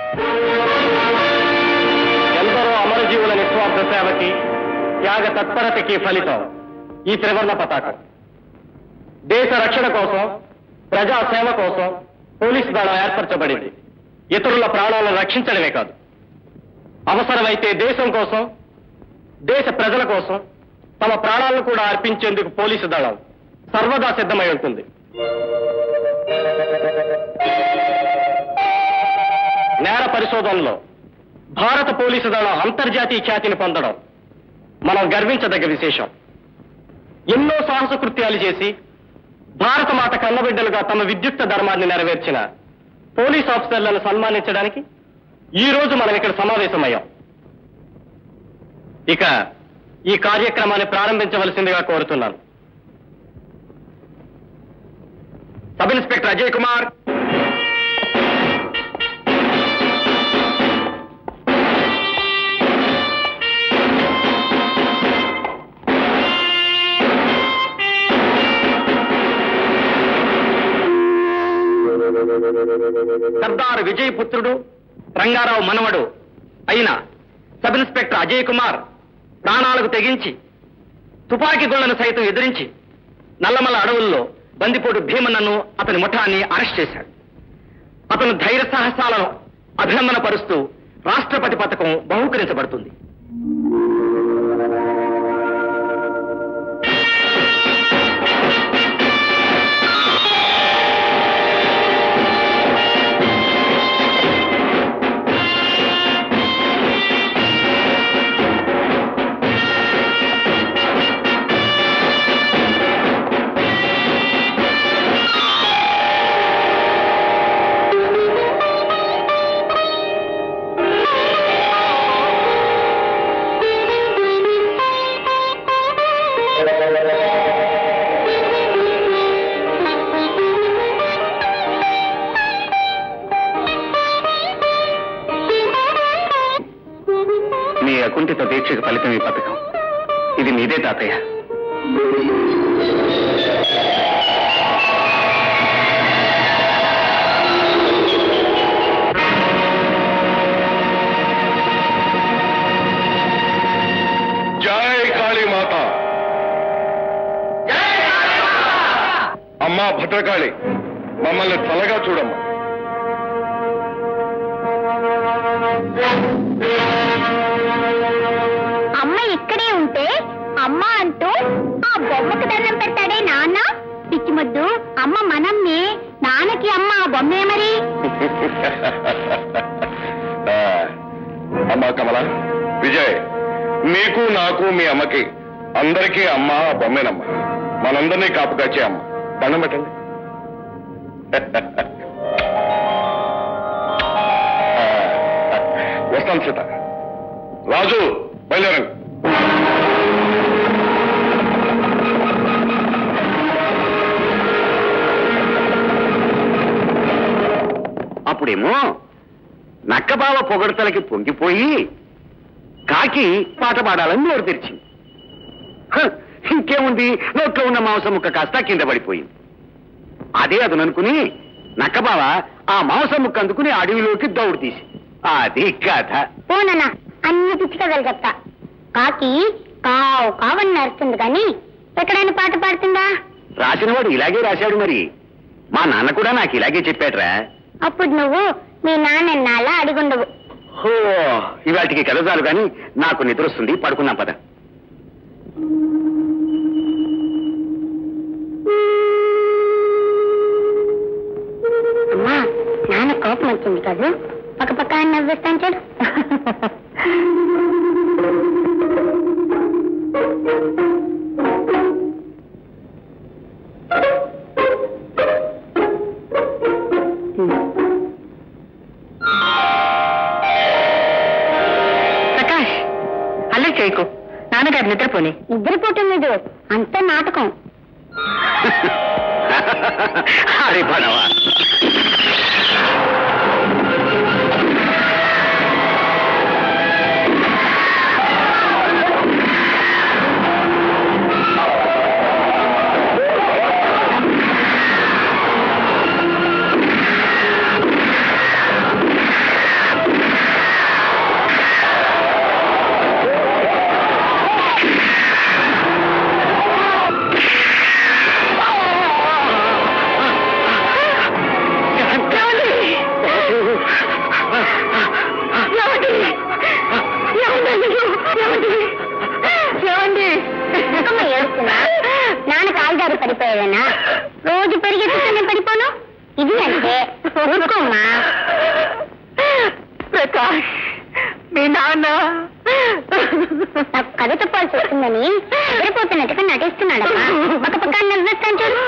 ఎందరో అమరజీవుల నిస్వార్థ సేవకి త్యాగ తత్పరతకి ఫలితం ఈ త్రివర్ణ పతాకం దేశ రక్షణ కోసం ప్రజా సేవ కోసం పోలీసు దళం ఏర్పరచబడింది ఇతరుల ప్రాణాలను రక్షించడమే కాదు అవసరమైతే దేశం కోసం దేశ ప్రజల కోసం తమ ప్రాణాలను కూడా అర్పించేందుకు పోలీసు దళం సర్వదా సిద్ధమై ఉంటుంది నేర పరిశోధనలో భారత పోలీసు దళం అంతర్జాతీయ ఖ్యాతిని పొందడం మనం గర్వించదగ్గ విశేషం ఎన్నో సాహస కృత్యాలు చేసి భారత మాత కన్నబిడ్డలుగా తమ విద్యుక్త ధర్మాన్ని నెరవేర్చిన పోలీస్ ఆఫీసర్లను సన్మానించడానికి ఈ రోజు మనం ఇక్కడ సమావేశమయ్యాం ఇక ఈ కార్యక్రమాన్ని ప్రారంభించవలసిందిగా కోరుతున్నాను సబ్ ఇన్స్పెక్టర్ అజయ్ కుమార్ సర్దార్ విజయ్ పుత్రుడు రంగారావు మనవడు అయిన సబ్ ఇన్స్పెక్టర్ అజయ్ కుమార్ ప్రాణాలకు తెగించి తుపాకీ గుళ్లను సైతం ఎదిరించి నల్లమల అడవుల్లో బందిపోటు భీమన్నను అతని ముఠాన్ని అరెస్ట్ చేశాడు అతను ధైర్య సాహసాలను అభినందన పరుస్తూ రాష్ట్రపతి పథకం బహూకరించబడుతుంది మీ అకుంఠిత దీక్షకు ఫలితం ఈ పథకం ఇది మీదే తాతయ్య జై కాళీమాత అమ్మా భద్రకాళి మమ్మల్ని చల్లగా చూడమ్మా అమ్మ ఇక్కడే ఉంటే అమ్మ అంటూ ఆ బొమ్మకు దండం పెడతాడే నాన్న పిచ్చి ముద్దు అమ్మ మనమ్మే నాన్నకి అమ్మ ఆ బొమ్మే మరి ఆ, అమ్మా కమల విజయ్ మీకు నాకు మీ అమ్మకి అందరికీ అమ్మ ఆ బొమ్మేనమ్మ మనందరినీ కాపు కాచే అమ్మ దండం పెట్టండి ఆ, వస్తాను సీత రాజు బయలుదేరండి అప్పుడేమో నక్కబావ పొగడతలకి పొంగిపోయి కాకి పాట పాడాలని నోరు తెరిచింది హ, ఇంకేముంది నోట్లో ఉన్న మాంసం ముక్క కాస్త కింద పడిపోయింది అదే అదననుకుని నక్కబావ ఆ మాంసం ముక్క అందుకుని అడవిలోకి దౌడు తీసి అది కథ పోనన్న అన్ని పిచ్చి కథలు చెప్తా కాకి కావు కావని నడుస్తుంది కానీ ఎక్కడైనా పాట పాడుతుందా రాసినవాడు ఇలాగే రాశాడు మరి మా నాన్న కూడా నాకు ఇలాగే చెప్పాడ్రా అప్పుడు నువ్వు మీ నాన్న నాలా అడిగుండవు హో ఇవాటికి కథ చాలు కానీ నాకు నిద్ర వస్తుంది పడుకున్నాం పద అమ్మా నాన్న కోపం వచ్చింది కాదు పక్క పక్క అని నవ్వేస్తాను చూడు ప్రకాష్ అల్లరి చేయకు నాన్నగారు నిద్రపోని నిద్రపోవటం లేదు అంత నాటకం అరే పడవా పడిపోయేదనా రోజు పరిగెత్తుకుని నేను పడిపోను ఇది అంటే ఊరుకోమ్మా ప్రకాష్ మీ నాన్న నాకు కథ చెప్పాల్సి వస్తుందని ఎదిరిపోతున్నట్టుగా నటిస్తున్నాడమ్మా ఒక పక్క నవ్వేస్తాను చూడు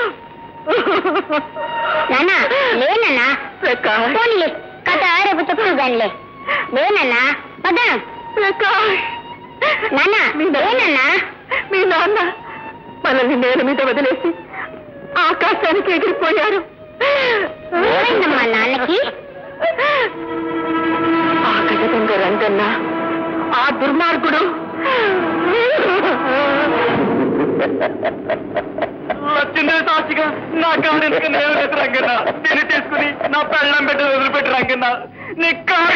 నానా లేనన్నా ప్రకాష్ పోనీలే కథ రేపు చెప్పు గానిలే లేనన్నా పద ప్రకాష్ నానా లేనన్నా మీ నాన్న మనల్ని నేల మీద వదిలేసి ఆకాశానికి ఎగిరిపోయారు ఏమైందమ్మా నాన్నకి ఆ గజ దొంగ రంగన్న ఆ దుర్మార్గుడు లక్ష్మీ సాక్షిగా నా కారు ఎందుకు నేను రంగన్న దీన్ని తీసుకుని నా పెళ్ళం పెట్టి వదిలిపెట్టి రంగన్న నీ కారు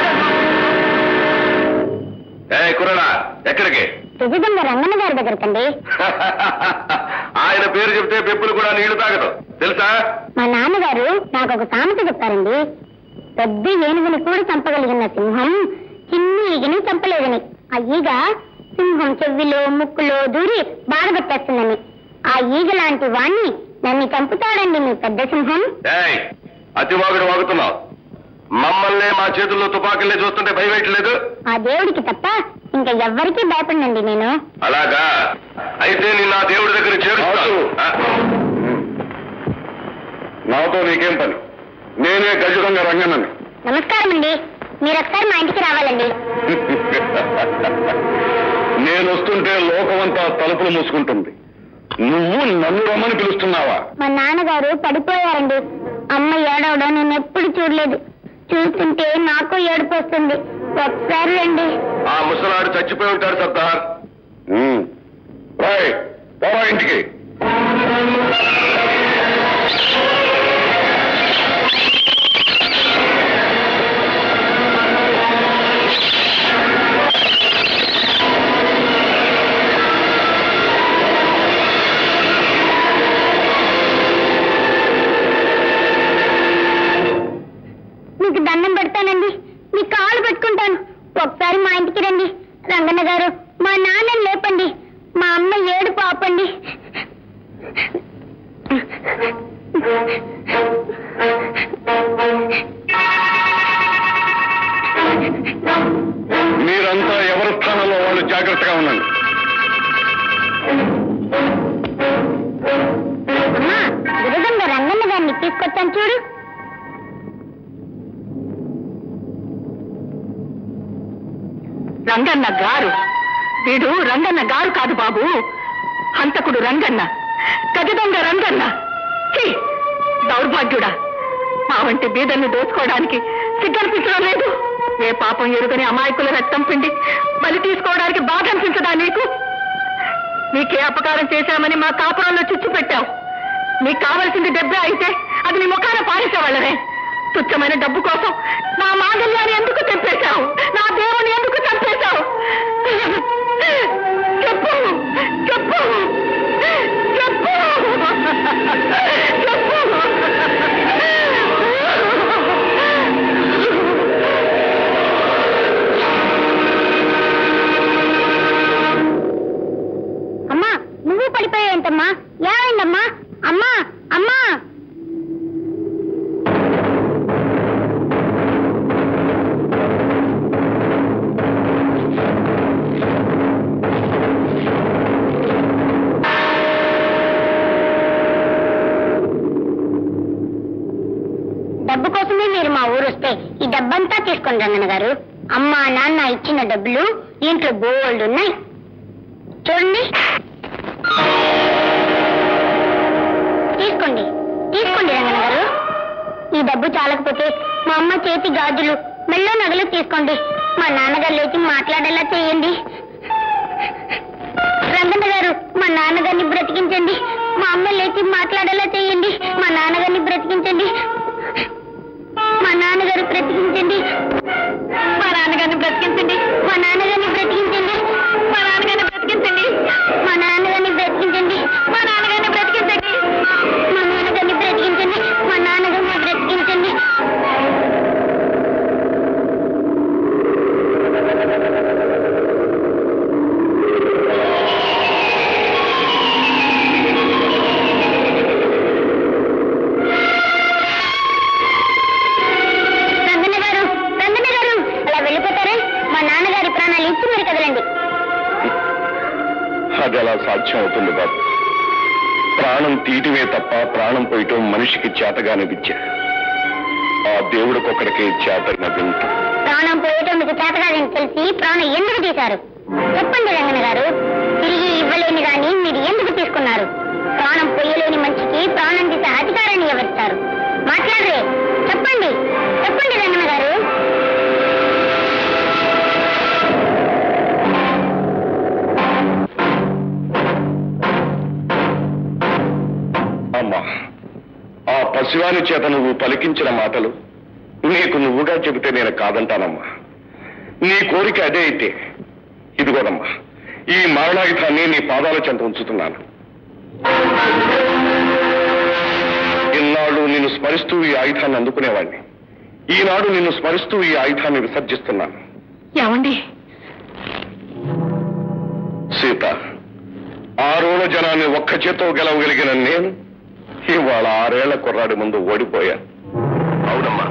ఏ కురడా ఎక్కడికి తుజిదమ్మ రంగన్న గారి దగ్గరకండి ఆయన పేరు చెప్తే పెప్పులు కూడా నీళ్లు తాగదు తెలుసా మా నాన్నగారు నాకు ఒక సామెత చెప్పారండి పెద్ద ఏనుగుని కూడా చంపగలిగిన సింహం చిన్ని ఈగని చంపలేదని ఆ ఈగ సింహం చెవిలో ముక్కులో దూరి బాధపెట్టేస్తుందని ఆ ఈగ లాంటి వాణ్ణి నన్ను చంపుతాడండి మీ పెద్ద సింహం ఏయ్ అతివాగుడు వాగుతున్నావు మమ్మల్ని మా చేతుల్లో తుపాకుల్ని చూస్తుంటే భయపెట్టలేదు ఆ దేవుడికి తప్ప ఇంకా ఎవ్వరికీ భయపడినండి నేను అలాగా అయితే నేను నా దేవుడి దగ్గర చేరుస్తాను ఆ? నాతో నీకేం పని నేనే గజదంగా రంగనని నమస్కారం అండి మీరు ఒకసారి మా ఇంటికి రావాలండి నేను వస్తుంటే లోకమంతా తలుపులు మూసుకుంటుంది నువ్వు నన్ను రమ్మని పిలుస్తున్నావా మా నాన్నగారు పడిపోయారండి అమ్మ ఏడవడం నేను ఎప్పుడు చూడలేదు చూస్తుంటే నాకు ఏడుపు వస్తుంది ఒకసారి రండి ఆ ముసలాడు చచ్చిపోయి ఉంటాడు సర్దార్ ఉమ్. రాయ్ పోరా ఇంటికి మీకు దండం పెడతానండి మీ కాళ్ళు పెట్టుకుంటాను ఒకసారి మా ఇంటికి రండి రంగన్న గారు మా నాన్నని లేపండి మా అమ్మ ఏడు పాపండి మీరంతా ఎవరి స్థానంలో వాళ్ళు జాగ్రత్తగా ఉండండి అమ్మా గురుదండ రంగన్న గారిని తీసుకొచ్చాను చూడు రంగన్న గారు వీడు రంగన్న గారు కాదు బాబు హంతకుడు రంగన్న గజదొంగ రంగన్న ఛీ! దౌర్భాగ్యుడా మా వంటి బీదల్ని దోచుకోవడానికి సిగ్గనిపించడం లేదు ఏ పాపం ఎరుగని అమాయకుల రక్తం పిండి బలి తీసుకోవడానికి బాధ అనిపించదా నీకు నీకే అపకారం చేశామని మా కాపురంలో చిచ్చు పెట్టావు నీకు కావలసింది డబ్బే అయితే అది నీ ముఖాన పారేసేవాళ్ళనే తుచ్చమైన డబ్బు కోసం నా మాంగళ్యాన్ని ఎందుకు తెప్పేశావు నా దేవుని ఎందుకు చంపేశావు చెప్పు చెప్పు చెప్పు అమ్మా నువ్వు పడిపోయావంటమ్మా ఏమైందమ్మా అమ్మా అమ్మా డబ్బు కోసమే మీరు మా ఊరు వస్తే ఈ డబ్బంతా తీసుకోండి రంగన్న గారు అమ్మ నాన్న ఇచ్చిన డబ్బులు దీంట్లో బోల్డ్ ఉన్నాయి చూడండి తీసుకోండి తీసుకోండి రంగన్న గారు ఈ డబ్బు చాలకపోతే మా అమ్మ చేతి గాజులు మెళ్ళో నగలు తీసుకోండి మా నాన్నగారు లేచి మాట్లాడేలా చేయండి రంగన్న గారు మా నాన్నగారిని బ్రతికించండి మా అమ్మ లేచి మాట్లాడేలా చేయండి మా నాన్నగారిని బ్రతికించండి మా నాన్నగారు బ్రతికించండి మా నాన్నగారిని బ్రతికించండి మా నాన్నగారిని బ్రతికించండి మా నాన్నగారిని బ్రతికించండి మా నాన్నగారిని బ్రతికించండి మా నాన్నగారిని బ్రతికించండి మా నాన్నగారిని బ్రతికించండి మా నాన్నగారిని బ్రతికించండి ఎలా సాధ్యం అవుతుంది బాబు ప్రాణం తీయటమే తప్ప ప్రాణం పోయటం మనిషికి చేతగానే విద్య ఆ దేవుడికొక్కడికే చేతన వింత ప్రాణం పోయటం మీకు చేత కాదని తెలిసి ప్రాణం ఎందుకు తీశారు చెప్పండి రంగన గారు తిరిగి ఇవ్వలేని గాని మీరు ఎందుకు తీసుకున్నారు ప్రాణం పొయ్యలేని మనిషికి ప్రాణం తీసే అధికారాన్ని ఎవరిస్తారు మాట్లాడరే చెప్పండి చెప్పండి రంగన గారు అమ్మా ఆ పశువాని చేత నువ్వు పలికించిన మాటలు నీకు నువ్వుగా చెబితే నేను కాదంటానమ్మా నీ కోరిక అదే అయితే ఇదిగోనమ్మా ఈ మరణాయుధాన్ని నీ పాదాల చెంత ఉంచుతున్నాను ఇన్నాళ్ళు నిన్ను స్మరిస్తూ ఈ ఆయుధాన్ని అందుకునేవాడిని ఈనాడు నిన్ను స్మరిస్తూ ఈ ఆయుధాన్ని విసర్జిస్తున్నాను ఏమండి సీత ఆరోల జనాన్ని ఒక్క చేతో గెలవగలిగిన నేను ఇవాళ ఆరేళ్ల కుర్రాడి ముందు ఓడిపోయాను అవునమ్మా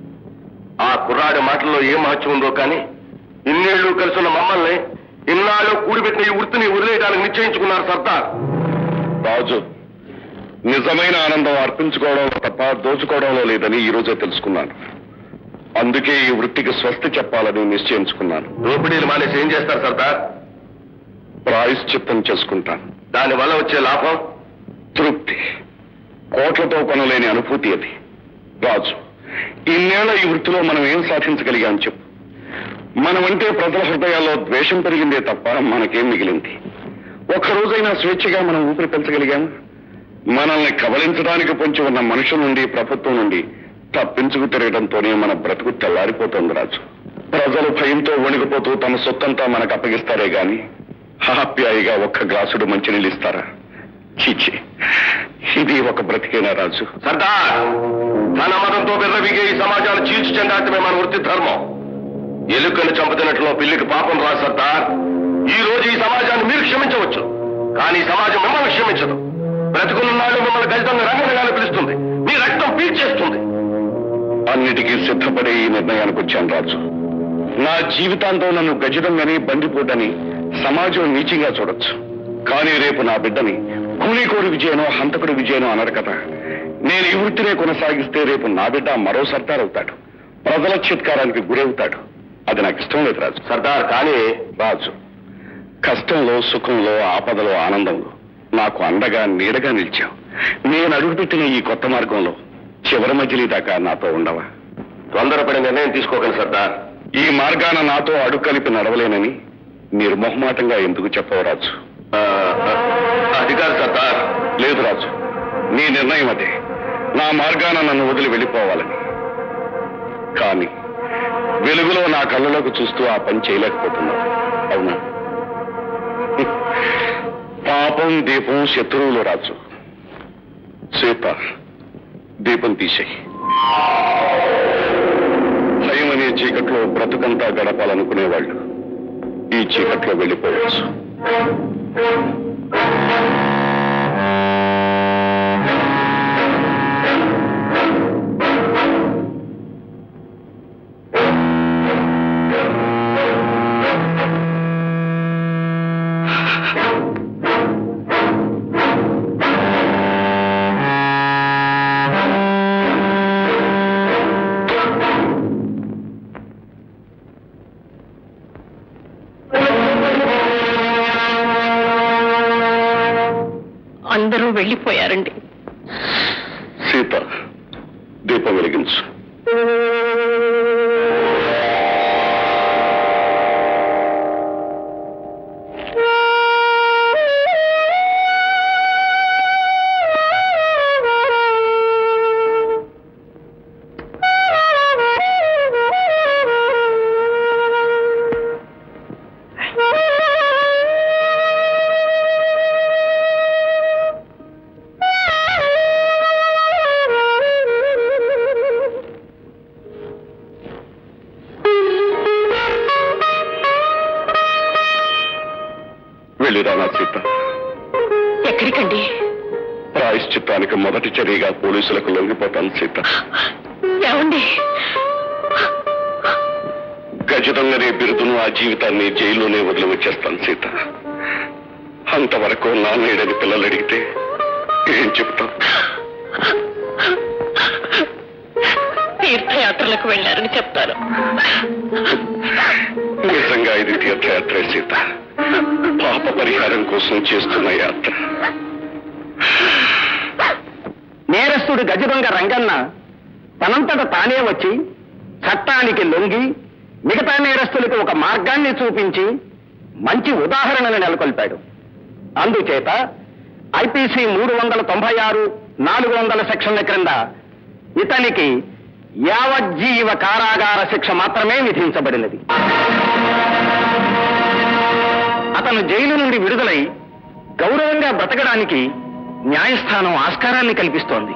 ఆ కుర్రాడి మాటల్లో ఏ మహత్యం ఉందో కానీ ఇన్నేళ్లు కలిసిన మమ్మల్ని ఇన్నాళ్ళు కూడిపెట్టిన ఈ వృత్తిని వదిలేయడానికి నిశ్చయించుకున్నారు సర్దార్ రాజు నిజమైన ఆనందం అర్పించుకోవడం తప్ప దోచుకోవడంలో లేదని ఈ రోజే తెలుసుకున్నాను అందుకే ఈ వృత్తికి స్వస్తి చెప్పాలని నిశ్చయించుకున్నాను దోపిడీలు మానేసి ఏం చేస్తారు సర్దార్ ప్రాయశ్చిత్తం చేసుకుంటాను దానివల్ల వచ్చే లాభం తృప్తి కోట్లతో కొనలేని అనుభూతి అది రాజు ఇన్నేళ్ల ఈ వృత్తిలో మనం ఏం సాధించగలిగాం చెప్పు మనమంటే ప్రజల హృదయాల్లో ద్వేషం పెరిగిందే తప్ప మనకేం మిగిలింది ఒక్క రోజైనా స్వేచ్ఛగా మనం ఊపిరి పెంచగలిగాం మనల్ని కబలించడానికి పొంచి ఉన్న మనుషుల నుండి ప్రభుత్వం నుండి తప్పించుకు తిరగడంతోనే మన బ్రతుకు తెల్లారిపోతుంది రాజు ప్రజలు భయంతో వణికిపోతూ తమ సొత్తంతా మనకు అప్పగిస్తారే గాని హాప్యాయిగా ఒక్క గ్లాసుడు మంచినీళ్ళు ఇస్తారా చీచి ఇది ఒక బ్రతికేనా రాజు సర్దార్ ధన మతంతో బిర్రవిగే ఈ సమాజాన్ని చీల్చి చెందాటమే మన వృత్తి ధర్మం ఎలుకను చంపుతున్నట్లు పిల్లికి పాపం రా సర్దార్ ఈ రోజు ఈ సమాజాన్ని మీరు క్షమించవచ్చు కానీ ఈ సమాజం మిమ్మల్ని క్షమించదు బ్రతుకున్నాళ్ళు మిమ్మల్ని గజితంగా రంగనగానే పిలుస్తుంది మీ రక్తం పీల్చేస్తుంది అన్నిటికీ సిద్ధపడే ఈ నిర్ణయానికి వచ్చాను రాజు నా జీవితాంతం నన్ను గజితంగాని బందిపోటని సమాజం నీచంగా చూడొచ్చు కానీ రేపు నా బిడ్డని కూలీకోడు విజయనో హంతకుడు విజయనో అనరు కదా నేను ఈ వృత్తినే కొనసాగిస్తే రేపు నా బిడ్డ మరో సర్దార్ అవుతాడు ప్రజల చిత్కారానికి గురవుతాడు అది నాకు ఇష్టం లేదు రాజు సర్దార్ కానీ రాజు కష్టంలో సుఖంలో ఆపదలో ఆనందంలో నాకు అండగా నీడగా నిలిచావు నేను అడుగుపెట్టిన ఈ కొత్త మార్గంలో చివరి మధ్యలి దాకా నాతో ఉండవా తొందరపడి నిర్ణయం తీసుకోకండి సర్దార్ ఈ మార్గాన నాతో అడుగు కలిపి నడవలేనని నిర్మోహమాటంగా ఎందుకు చెప్పవు రాజు ఆ, ఆ, అది కాదు సర్దార్ లేదు రాజు నీ నిర్ణయం అదే నా మార్గాన నన్ను వదిలి వెళ్ళిపోవాలని కానీ వెలుగులో నా కళ్ళలోకి చూస్తూ ఆ పని చేయలేకపోతున్నాను అవునా పాపం దీపం శత్రువులు రాజు సీత దీపం తీసేయి భయం అనే చీకట్లో బ్రతుకంతా గడపాలనుకునేవాళ్ళు ఈ చీకట్లో వెళ్ళిపోవచ్చు అందరూ వెళ్ళిపోయారండి సీత దీపం వెలిగించు వెళ్ళిరా నా సీత ఎక్కడికండి ప్రాయశ్చిత్తానికి మొదటి చర్యగా పోలీసులకు లొంగిపోతాను సీత ఏమండి గజదొంగనే బిరుదును ఆ జీవితాన్ని జైల్లోనే వదిలి వచ్చేస్తాను సీత అంతవరకు నాన్నయ్యడని పిల్లలు అడిగితే ఏం చెబుతాం తీర్థయాత్రలకు వెళ్ళారని చెప్తాను నిజంగా ఇది తీర్థయాత్ర సీత పాప పరిహారం కోసం చేస్తున్న యాత్ర నేరస్తుడు గజదొంగ రంగన్న తనంతట తానే వచ్చి చట్టానికి లొంగి మిగతా నేరస్తులకు ఒక మార్గాన్ని చూపించి మంచి ఉదాహరణను నెలకొల్పాడు అందుచేత ఐపీసీ మూడు వందల తొంభై ఆరు నాలుగు వందల సెక్షన్ల క్రింద ఇతనికి యావజ్జీవ కారాగార శిక్ష మాత్రమే విధించబడినది అతను జైలు నుండి విడుదలై గౌరవంగా బ్రతకడానికి న్యాయస్థానం ఆస్కారాన్ని కల్పిస్తోంది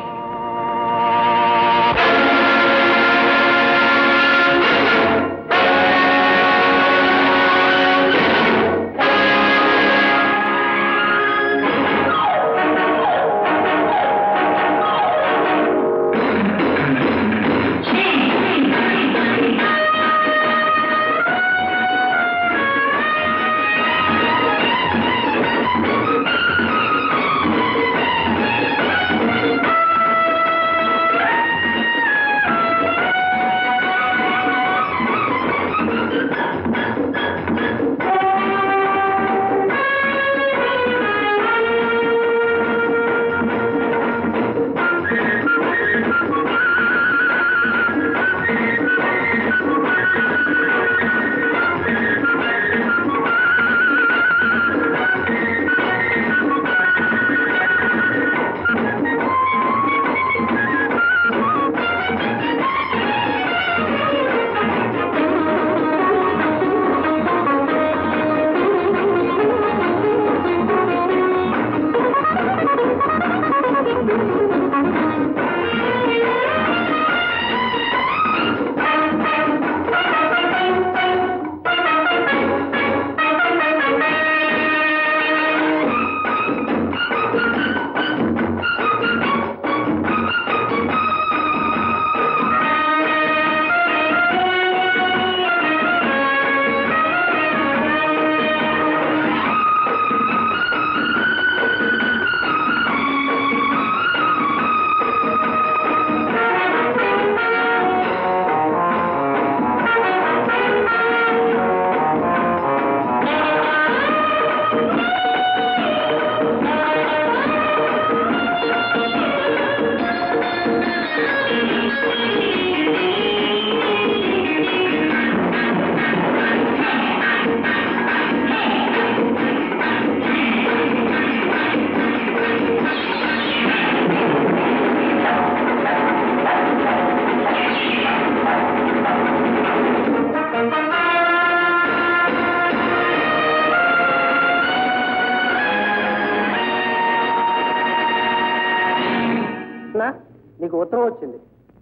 నీకు ఉత్తరం వచ్చింది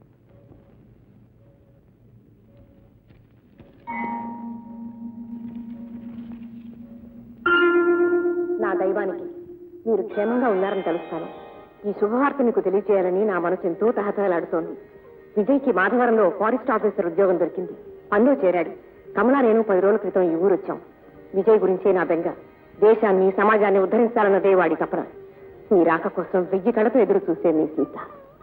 నా దైవానికి మీరు క్షేమంగా ఉన్నారని తెలుస్తాను ఈ శుభవార్త మీకు తెలియజేయాలని నా మనసు ఎంతో తహతహలాడుతోంది విజయ్కి మాధవరంలో ఫారెస్ట్ ఆఫీసర్ ఉద్యోగం దొరికింది పనిలో చేరాడు కమలా నేను పది రోజుల క్రితం ఈ ఊరు వచ్చాం విజయ్ గురించే నా బెంగ దేశాన్ని సమాజాన్ని ఉద్ధరించాలన్నదే వాడి తపన మీ రాక కోసం వెయ్యి కళతో ఎదురు చూసే మీ సీత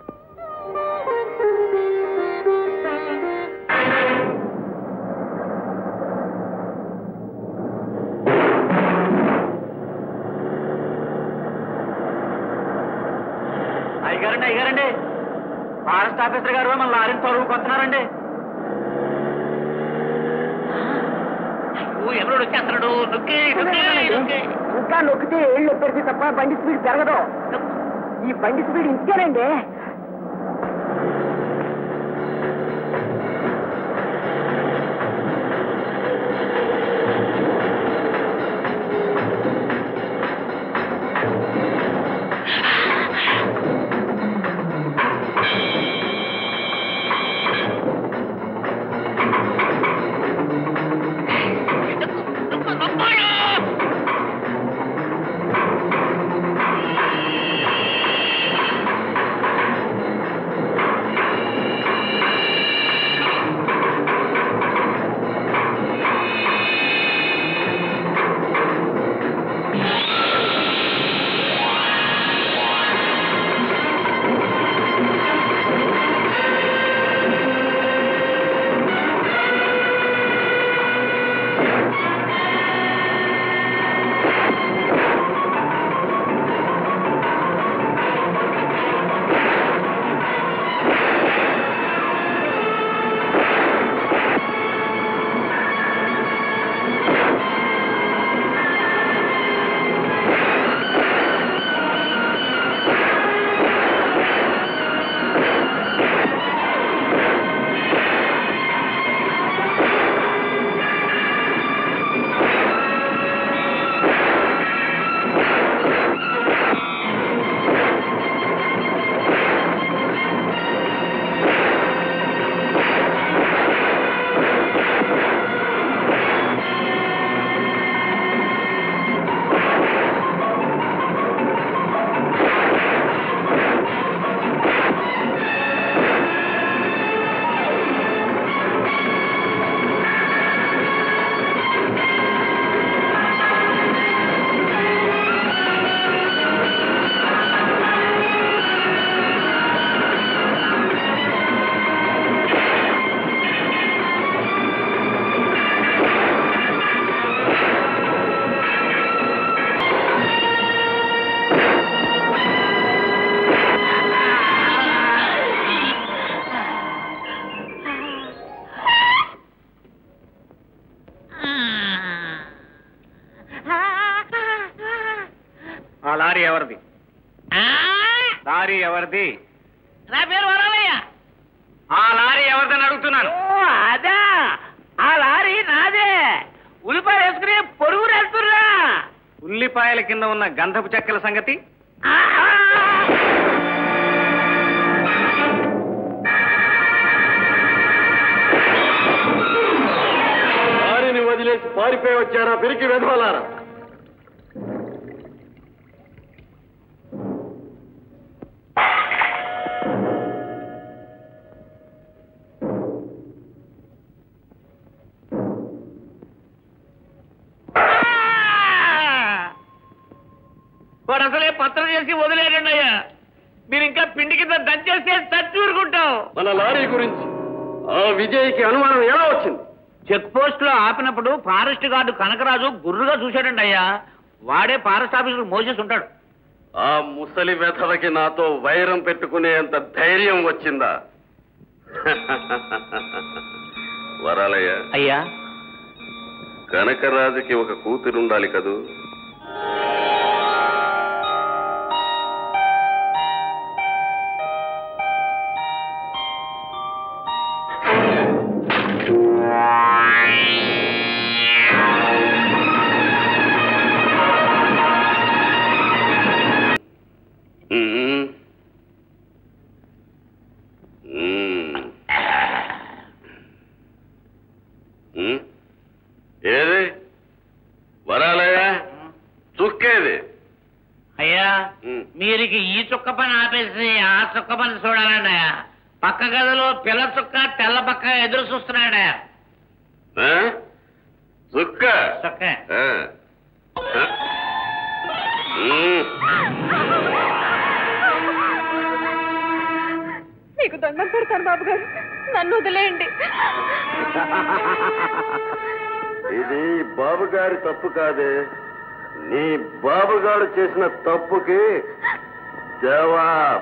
అయ్యారండి అయ్యారండి ఫారెస్ట్ ఆఫీసర్ గారు మన లారీని తొలగుకొస్తున్నారండి ఎవరు వచ్చేస్తున్నాడు నొక్కి నొక్కి నొక్కి ఇంకా నొక్కితే ఏళ్ళు పెరిగి తప్ప బండి స్పీడ్ పెరగదు ఈ బండి స్పీడ్ ఇంతేనండి ఆ లారీ ఎవరిది లారీ ఎవరిది నా పేరు వరవయ్య ఆ లారీ ఎవరిదని అడుగుతున్నాను ఓ అదా ఆ లారీ నాదే ఉల్లిపాయ వేసుకుని పొరుగు వెళ్తున్నా ఉల్లిపాయల కింద ఉన్న గంధపు చెక్కల సంగతి లారీని వదిలేసి పారిపోయి వచ్చారా పిరికి వెధవలారా వాడు అసలే పత్రం చేసి వదిలేరండి అయ్యా మీరు ఇంకా పిండి కింద దంచేస్తే తచ్చూరుకుంటాం మన లారీ గురించి ఆ విజయ్కి అనుమానం ఎలా వచ్చింది చెక్ పోస్ట్ లో ఆపినప్పుడు ఫారెస్ట్ గార్డు కనకరాజు గుర్రుగా చూశాడండి అయ్యా వాడే ఫారెస్ట్ ఆఫీసర్ మోసేసి ఉంటాడు ఆ ముసలి వెధవకి నాతో వైరం పెట్టుకునేంత ధైర్యం వచ్చిందా వరాలయ్య అయ్యా కనకరాజుకి ఒక కూతురుండాలి కదూ మ్మ్. మ్మ్. మ్మ్. ఏది వరాలయ్యా చుక్కేది అయ్యా ఉమ్. మీరికి ఈ చుక్క పని ఆపేసి ఆ చుక్క పని చూడాలండి అయ్యా పక్క గదిలో పిల్ల చుక్క తెల్ల పక్క ఎదురు చూస్తున్నాడయ్యా ఆ? చుక్క చుక్క ఆ. ఆ. మ్మ్. మీకు దండం పెడతాను బాబు గారు నన్ను వదిలేయండి ఇది బాబుగారి తప్పు కాదే నీ బాబుగారు చేసిన తప్పుకి జవాబ్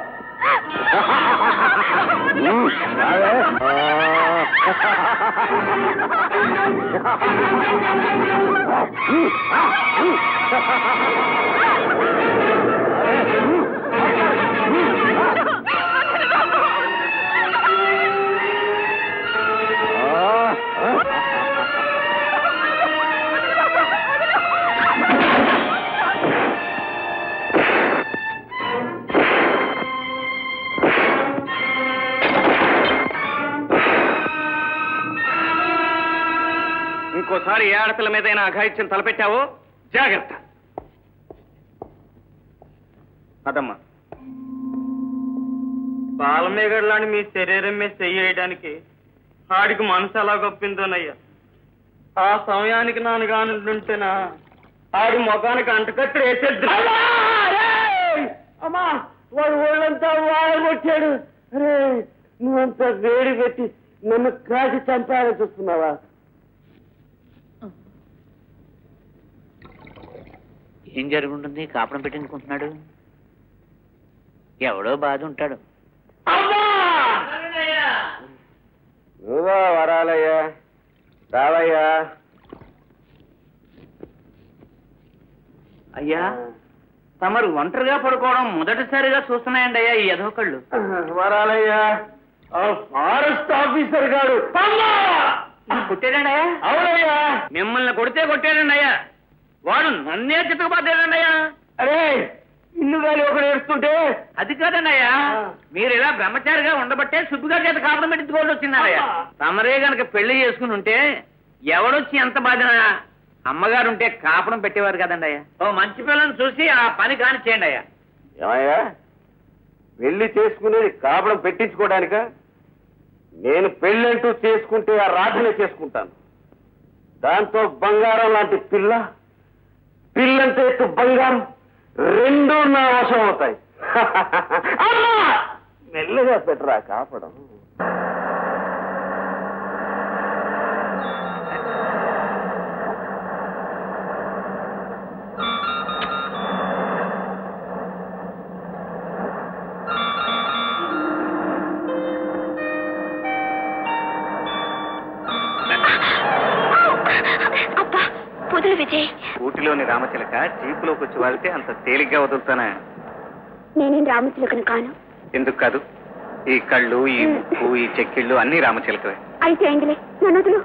ఇంకోసారి ఏ ఆడపిల్ల మీదైనా అఘాయిత్యం తలపెట్టావో జాగ్రత్త అదమ్మా బాలమేగడ్లాంటి మీ శరీరం మీద చెయ్యడానికి ఆడికి మనసు ఎలా గొప్పిందోనయ్యా ఆ సమయానికి నాన్న కానుంటేనా ఆడి ముఖానికి అంటకత్తి వేసేద్దు అమ్మా వాడు ఒళ్ళంతా వాడగొట్టాడు అరే నువ్వంతా వేడి పెట్టి నన్ను కాసి చంపాలని చూస్తున్నావా ఏం జరుగుంటుంది కాపడం పెట్టించుకుంటున్నాడు ఎవడో బాధ ఉంటాడు నువ్వా వరాలయ్యా రావయ్యా అయ్యా తమరు ఒంటరిగా పడుకోవడం మొదటిసారిగా చూస్తున్నాయండి అయ్యా ఈ ఎదవకళ్ళు వరాలయ్యా ఆ ఫారెస్ట్ ఆఫీసర్ గారు కొట్టాడండి అయ్యా అవునయ్యా మిమ్మల్ని కొడితే కొట్టాడండి అయ్యా వాడు నన్నే చితకబడ్డాడండి అయ్యా అరే ఇల్లు గాలి ఒకడు ఏడుస్తుంటే అది కాదండి అయ్యా మీరు ఇలా బ్రహ్మచారిగా ఉండబట్టే సుబ్బిగారి చేత కాపడం పెట్టించుకోవాల్సి వచ్చిందయ్యా తమరే గనక పెళ్లి చేసుకుని ఉంటే ఎవడొచ్చి ఎంత బాధిన అమ్మగారు ఉంటే కాపడం పెట్టేవారు కదండి అయ్యా ఓ మంచి పిల్లని చూసి ఆ పని కాని చేయండి అయ్యా ఏమయ్యా పెళ్లి చేసుకునేది కాపడం పెట్టించుకోవడానిక నేను పెళ్ళంటూ చేసుకుంటే ఆ రాధనే చేసుకుంటాను దాంతో బంగారం లాంటి పిల్ల పిల్లంటే ఎత్తు బంగారం రెండూ నా వశం అవుతాయి అమ్మా! మెల్లగా పెట్టరా కాపడం అబ్బా పొద వదులు విజయ్ ఊటిలోని రామచిలక జీపులోకి వచ్చి వాళ్తే అంత తేలిగ్గా వదులుతానా నేనేం రామచిలుకను కాను ఎందుకు కాదు ఈ కళ్ళు ఈ ముక్కు ఈ చెక్కిళ్ళు అన్ని రామచిలకవే అయితే ఏంగిలే నన్ను వదులు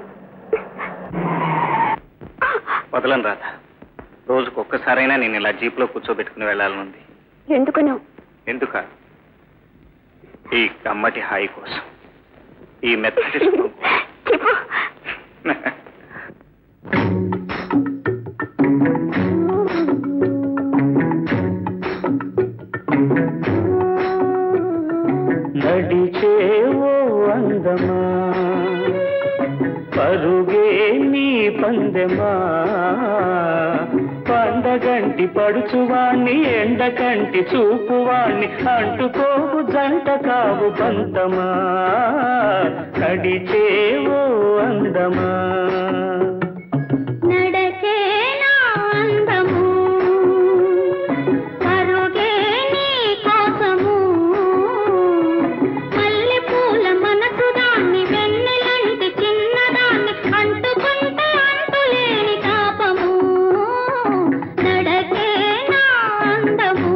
వదలను రాధ రోజుకు ఒక్కసారైనా నేను ఇలా జీపులో కూర్చోబెట్టుకుని వెళ్ళాలనుంది ఎందుకనో ఎందుక ఈ కమ్మటి హాయి కోసం ఈ మెత్తటి సుఖం కోసం. చెప్పు నడిచేవో అందమా పరుగే నీ పందెమా పండగంటి పడుచువాణ్ణి ఎండకంటి చూపువాణ్ణి అంటుకోవు జంట కావు పంతమా నడిచేవో అందమా నడకే నా అందము పరుగే నీ కోసము మల్లె పూల మనసు దాన్ని వెన్నెలంటి చిన్నదాన్ని అంటుకుంటే అంటులేని తాపము నడకే నా అందము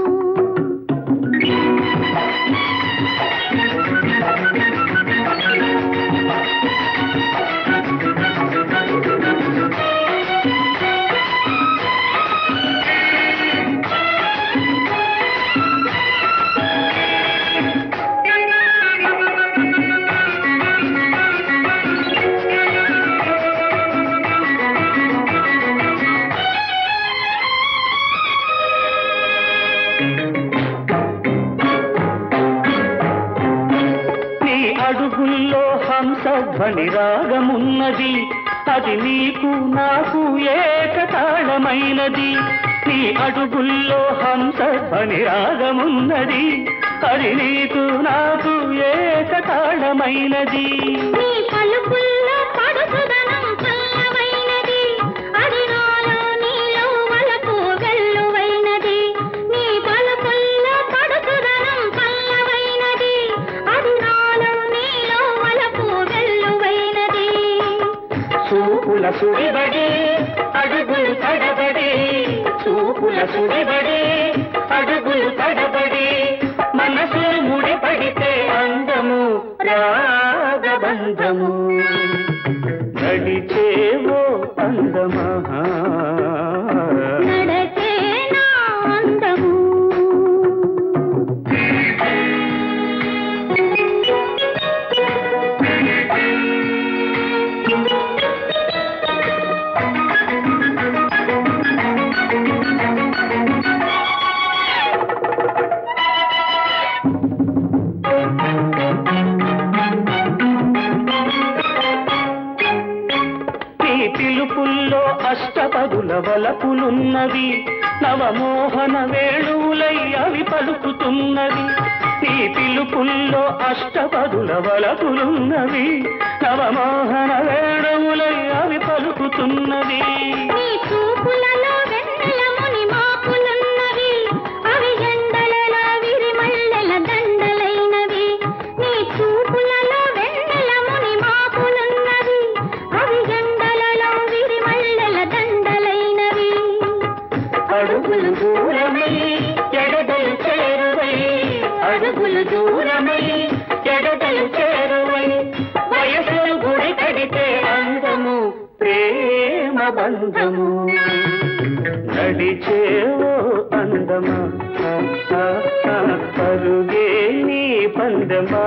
నీ అడుగుల్లో హంసధ్వని రాగమున్నది అది నీకు నాకు ఏకతాళమైనది నీ అడుగుల్లో హంసధ్వని రాగమున్నది అది నీకు నాకు ఏకతాళమైనది నీ పలుకుల్లో పడుచుదనం చల్లవైనది అది నాలో నీలో వలపు వెల్లువైనది నీ పలుకుల్లో పడుచుదనం చల్లవైనది అది నాలో నీలో వలపు వెల్లువైనది చూపుల సుడిబడి అడుగులు తడబడి చూపుల సుడిబడి అడుగులు తడబడి మనసు ముడిపడితే అందము రాగబంధము నడిచేవో అందమా నడకే నా అందము నీ పిలుపుల్లో అష్టపదుల వలపులున్నవి నవమోహన వేణువులై అవి పలుకుతున్నవి నీ పిలుపుల్లో అష్టపదుల వలపులున్నవి నవమోహన వేణువులై అవి పలుకుతున్నవి నీ చూపులలో వెన్నెలముని మాపులున్నవి అవి ఎండలలో విరిమల్లెల దండలైనవి నీ చూపులలో వెన్నెలముని మాపులున్నవి అవి ఎండలలో విరిమల్లెల దండలైనవి అడుగులు దూరమై ఎడదలు చేరువై అడుగులు దూరమై ఎడదలు చేరువై వయసులు గుడి కడితే అందము ప్రేమ బంధము నడిచేవో అందమా ఆ, ఆ, ఆ, పరుగే నీ పందమా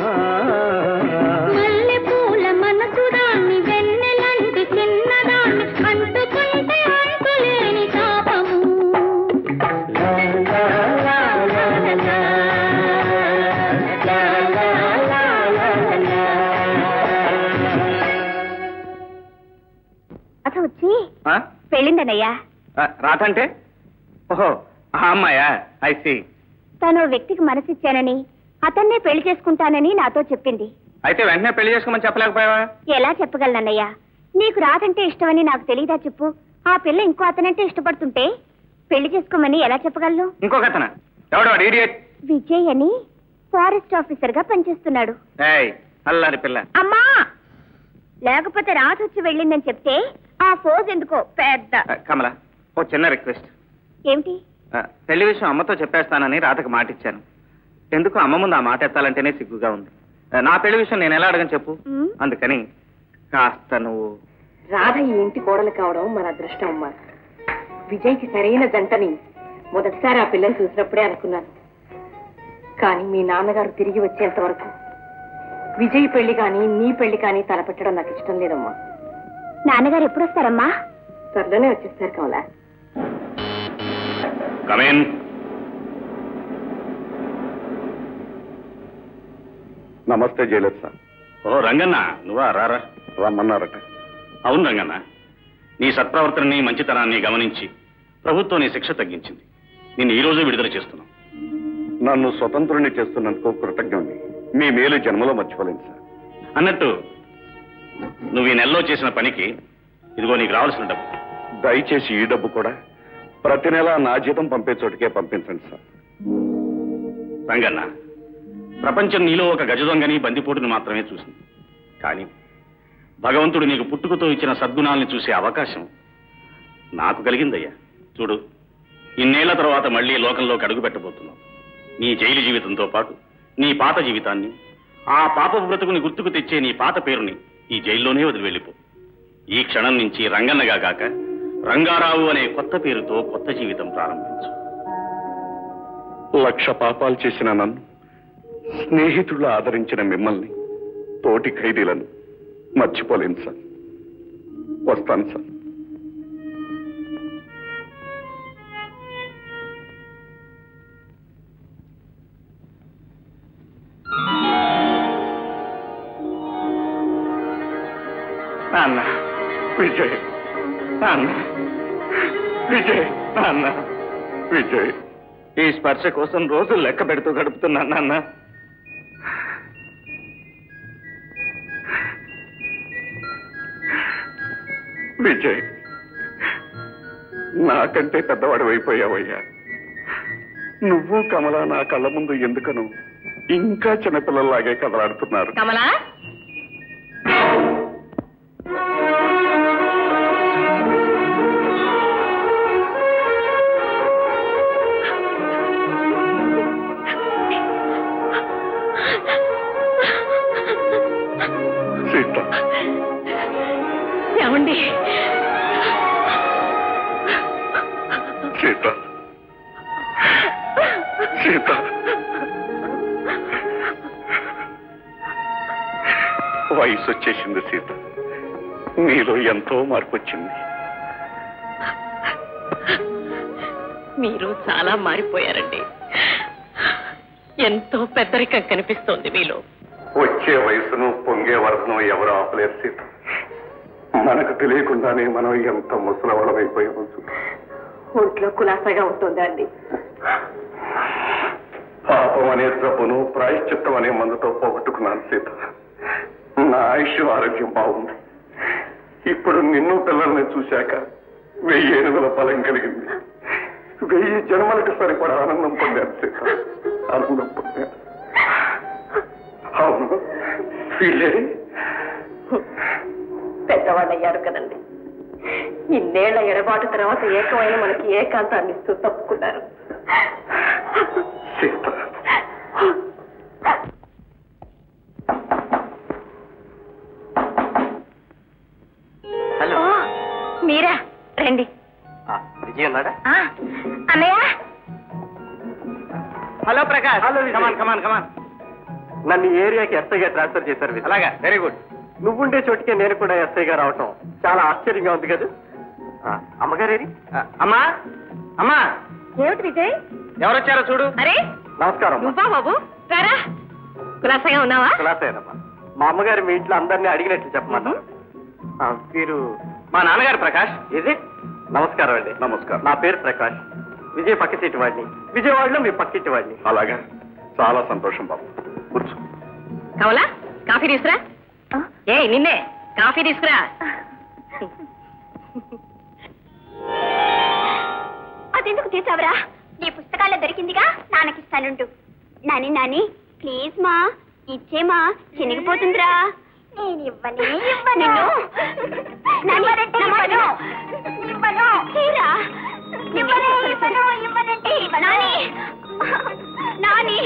మల్లె పూల మనసు దాన్ని వెన్నెలంటి చిన్నదాన్ని అంటుకుంటే అంటులేని తాపము లా, లా, లా, లా, లా, లా. లా, లా, లా, లా, లా, లా. అత వచ్చి ఆ? వెళ్ళిందనయ్యా ఆ, రాధ అంటే ఓహో ఆ అమ్మాయా ఐ సి తను ఓ వ్యక్తికి మనసిచ్చానని అతన్నే పెళ్లి చేసుకుంటానని నాతో చెప్పింది అయితే వెంటనే పెళ్లి చేసుకోమని చెప్పలేకపోయావా ఎలా చెప్పగలనన్నయ్యా నీకు రాదంటే ఇష్టమని నాకు తెలియదా చెప్పు ఆ పిల్ల ఇంకో అతనంటే ఇష్టపడుతుంటే పెళ్లి చేసుకోమని ఎలా చెప్పగలను ఇంకొక అతన ఎవడో ఇడియట్ విజయ్ అని ఫారెస్ట్ ఆఫీసర్ గా పనిచేస్తున్నాడు ఏయ్ అల్లారి పిల్ల అమ్మా లేకపోతే రాత వచ్చి వెళ్ళిందని చెప్తే ఆ ఫోజ్ ఎందుకో పెద్ద కమల ఓ చిన్న రిక్వెస్ట్ ఏమిటి పెళ్లి విషయం అమ్మతో చెప్పేస్తానని రాతకు మాట ఇచ్చాను ఎందుకు అమ్మ ముందు ఆ మాట ఎత్తాలంటేనే సిగ్గుగా ఉంది ఆ, నా పెళ్లి విషయం నేను ఎలా అడగని చెప్పు ఉమ్. అందుకని కాస్త నువ్వు రాధ ఈ ఇంటి కోడలు కావడం మన అదృష్టం అమ్మా విజయ్కి సరైన జంటని మొదటిసారి ఆ పిల్లని చూసినప్పుడే అనుకున్నాను కానీ మీ నాన్నగారు తిరిగి వచ్చేంత వరకు విజయ్ పెళ్లి కానీ నీ పెళ్లి కానీ తలపెట్టడం నాకు ఇష్టం లేదమ్మా నాన్నగారు ఎప్పుడు వస్తారమ్మా త్వరలోనే వచ్చేస్తారు కమలా కమేన్ నమస్తే జయలలిత సార్ ఓ రంగన్న నువ్వా రారా రమ్మన్నారట అవును రంగన్న నీ సత్ప్రవర్తనని మంచితనాన్ని గమనించి ప్రభుత్వం నీ శిక్ష తగ్గించింది నిన్ను ఈ రోజు విడుదల చేస్తున్నాం నన్ను స్వతంత్రుని చేస్తున్నందుకు కృతజ్ఞుణ్ణి మీ మేలు జన్మలో మర్చిపోలేను సార్ అన్నట్టు నువ్వు ఈ నెలలో చేసిన పనికి ఇదిగో నీకు రావాల్సిన డబ్బు దయచేసి ఈ డబ్బు కూడా ప్రతి నెల నా జీతం పంపే చోటుకే పంపించండి సార్ రంగన్న ప్రపంచం నీలో ఒక గజదొంగని బందిపోటుని మాత్రమే చూసింది కానీ భగవంతుడు నీకు పుట్టుకతో ఇచ్చిన సద్గుణాల్ని చూసే అవకాశం నాకు కలిగిందయ్యా చూడు ఇన్నేళ్ల తర్వాత మళ్ళీ లోకంలోకి అడుగు పెట్టబోతున్నావు నీ జైలు జీవితంతో పాటు నీ పాత జీవితాన్ని ఆ పాప బ్రతుకుని గుర్తుకు తెచ్చే నీ పాత పేరుని ఈ జైల్లోనే వదిలి వెళ్ళిపో ఈ క్షణం నుంచి రంగన్నగా కాక రంగారావు అనే కొత్త పేరుతో కొత్త జీవితం ప్రారంభించు లక్ష పాపాలు చేసిన నన్ను స్నేహితులు ఆదరించిన మిమ్మల్ని తోటి ఖైదీలను మర్చిపోలేను సార్ వస్తాను సార్ నాన్న విజయ్ నాన్న విజయ్ నాన్న విజయ్ ఈ స్పర్శ కోసం రోజులు లెక్క పెడుతూ గడుపుతున్నాను నాన్న విజయ్ నాకంటే పెద్దవాడు అయిపోయావయ్యా నువ్వు కమల నా కళ్ళ ముందు ఎందుకను ఇంకా చిన్నపిల్లల్లాగే కదలాడుతున్నారు కమలా సీత ఏమండి సీత సీత వయసు వచ్చేసింది సీత నీలో ఎంతో మార్పు వచ్చింది మీరు చాలా మారిపోయారండి ఎంతో పెద్దరికం కనిపిస్తోంది మీలో వచ్చే వయసును పొంగే వరసను ఎవరు ఆపలేరు సీత మనకు తెలియకుండానే మనం ఎంత ముసలవడం అయిపోయాము ఒంట్లో కులాసాగా ఉంటుందా అండి పాపం అనే జబ్బును ప్రాయశ్చిత్తం అనే మందుతో పోగొట్టుకున్నాను సీత నా ఆయుష్ ఆరోగ్యం బాగుంది ఇప్పుడు నిన్ను పిల్లల్ని చూశాక వెయ్యి ఏనుగుల బలం కలిగింది వెయ్యి జన్మలకు సరిపడా ఆనందం పొందాను సీత ఆనందం పొందాను అవును వీళ్ళే పెద్దవాళ్ళయ్యారు కదండి ఇన్నేళ్ల ఎడబాటు తర్వాత ఏకమైన మనకి ఏకాంతాన్ని ఇస్తూ తప్పుకున్నారు సీత హలో మీరా రండి విజయ్ ఉన్నాడా ఆ, అన్నయ్య హలో ప్రకాష్ Hello, విజయ్. కమాన్ కమాన్ కమాన్ నన్ను ఈ ఏరియాకి ఎస్ఐగా ట్రాన్స్ఫర్ చేశారు విజయ్. అలాగా వెరీ గుడ్ నువ్వుండే చోటికే నేను కూడా ఎస్ఐగా రావటం చాలా ఆశ్చర్యంగా ఉంది కదా ఆ, అమ్మగారేరి అమ్మా అమ్మా ఏమిటి విజయ్ ఎవరొచ్చారో చూడు అరే నమస్కారం అమ్మా. నువ్వా బాబు రారా కులాసగా ఉన్నావా కులాసేనమ్మా మా అమ్మగారు మీ ఇంట్లో అందరినీ అడిగినట్లు చెప్పమన్నారు ఆ, మీరు మా నాన్నగారు ప్రకాష్ ఇది నమస్కారం అండి నమస్కారం. నా పేరు ప్రకాష్ విజయ్ పక్క సీటు వాడిని విజయవాడలో మీ పక్కింటి వాడిని అలాగా చాలా సంతోషం బాబు కూర్చో కావాలా కాఫీ తీసుకురా ఏ నిన్నే కాఫీ తీసుకురా అదెందుకు తీసావురా నీ పుస్తకాల్లో దొరికిందిగా నాన్నకిస్తానుండు నాని నాని ప్లీజ్ మా ఇచ్చేమా చినిగిపోతుందిరా నేను ఇవ్వనే ఇవ్వను ఇవ్వనంటే ఇవ్వను ఇవ్వను చీర ఇవ్వనే ఇవ్వను ఇవ్వనంటే నాని నాని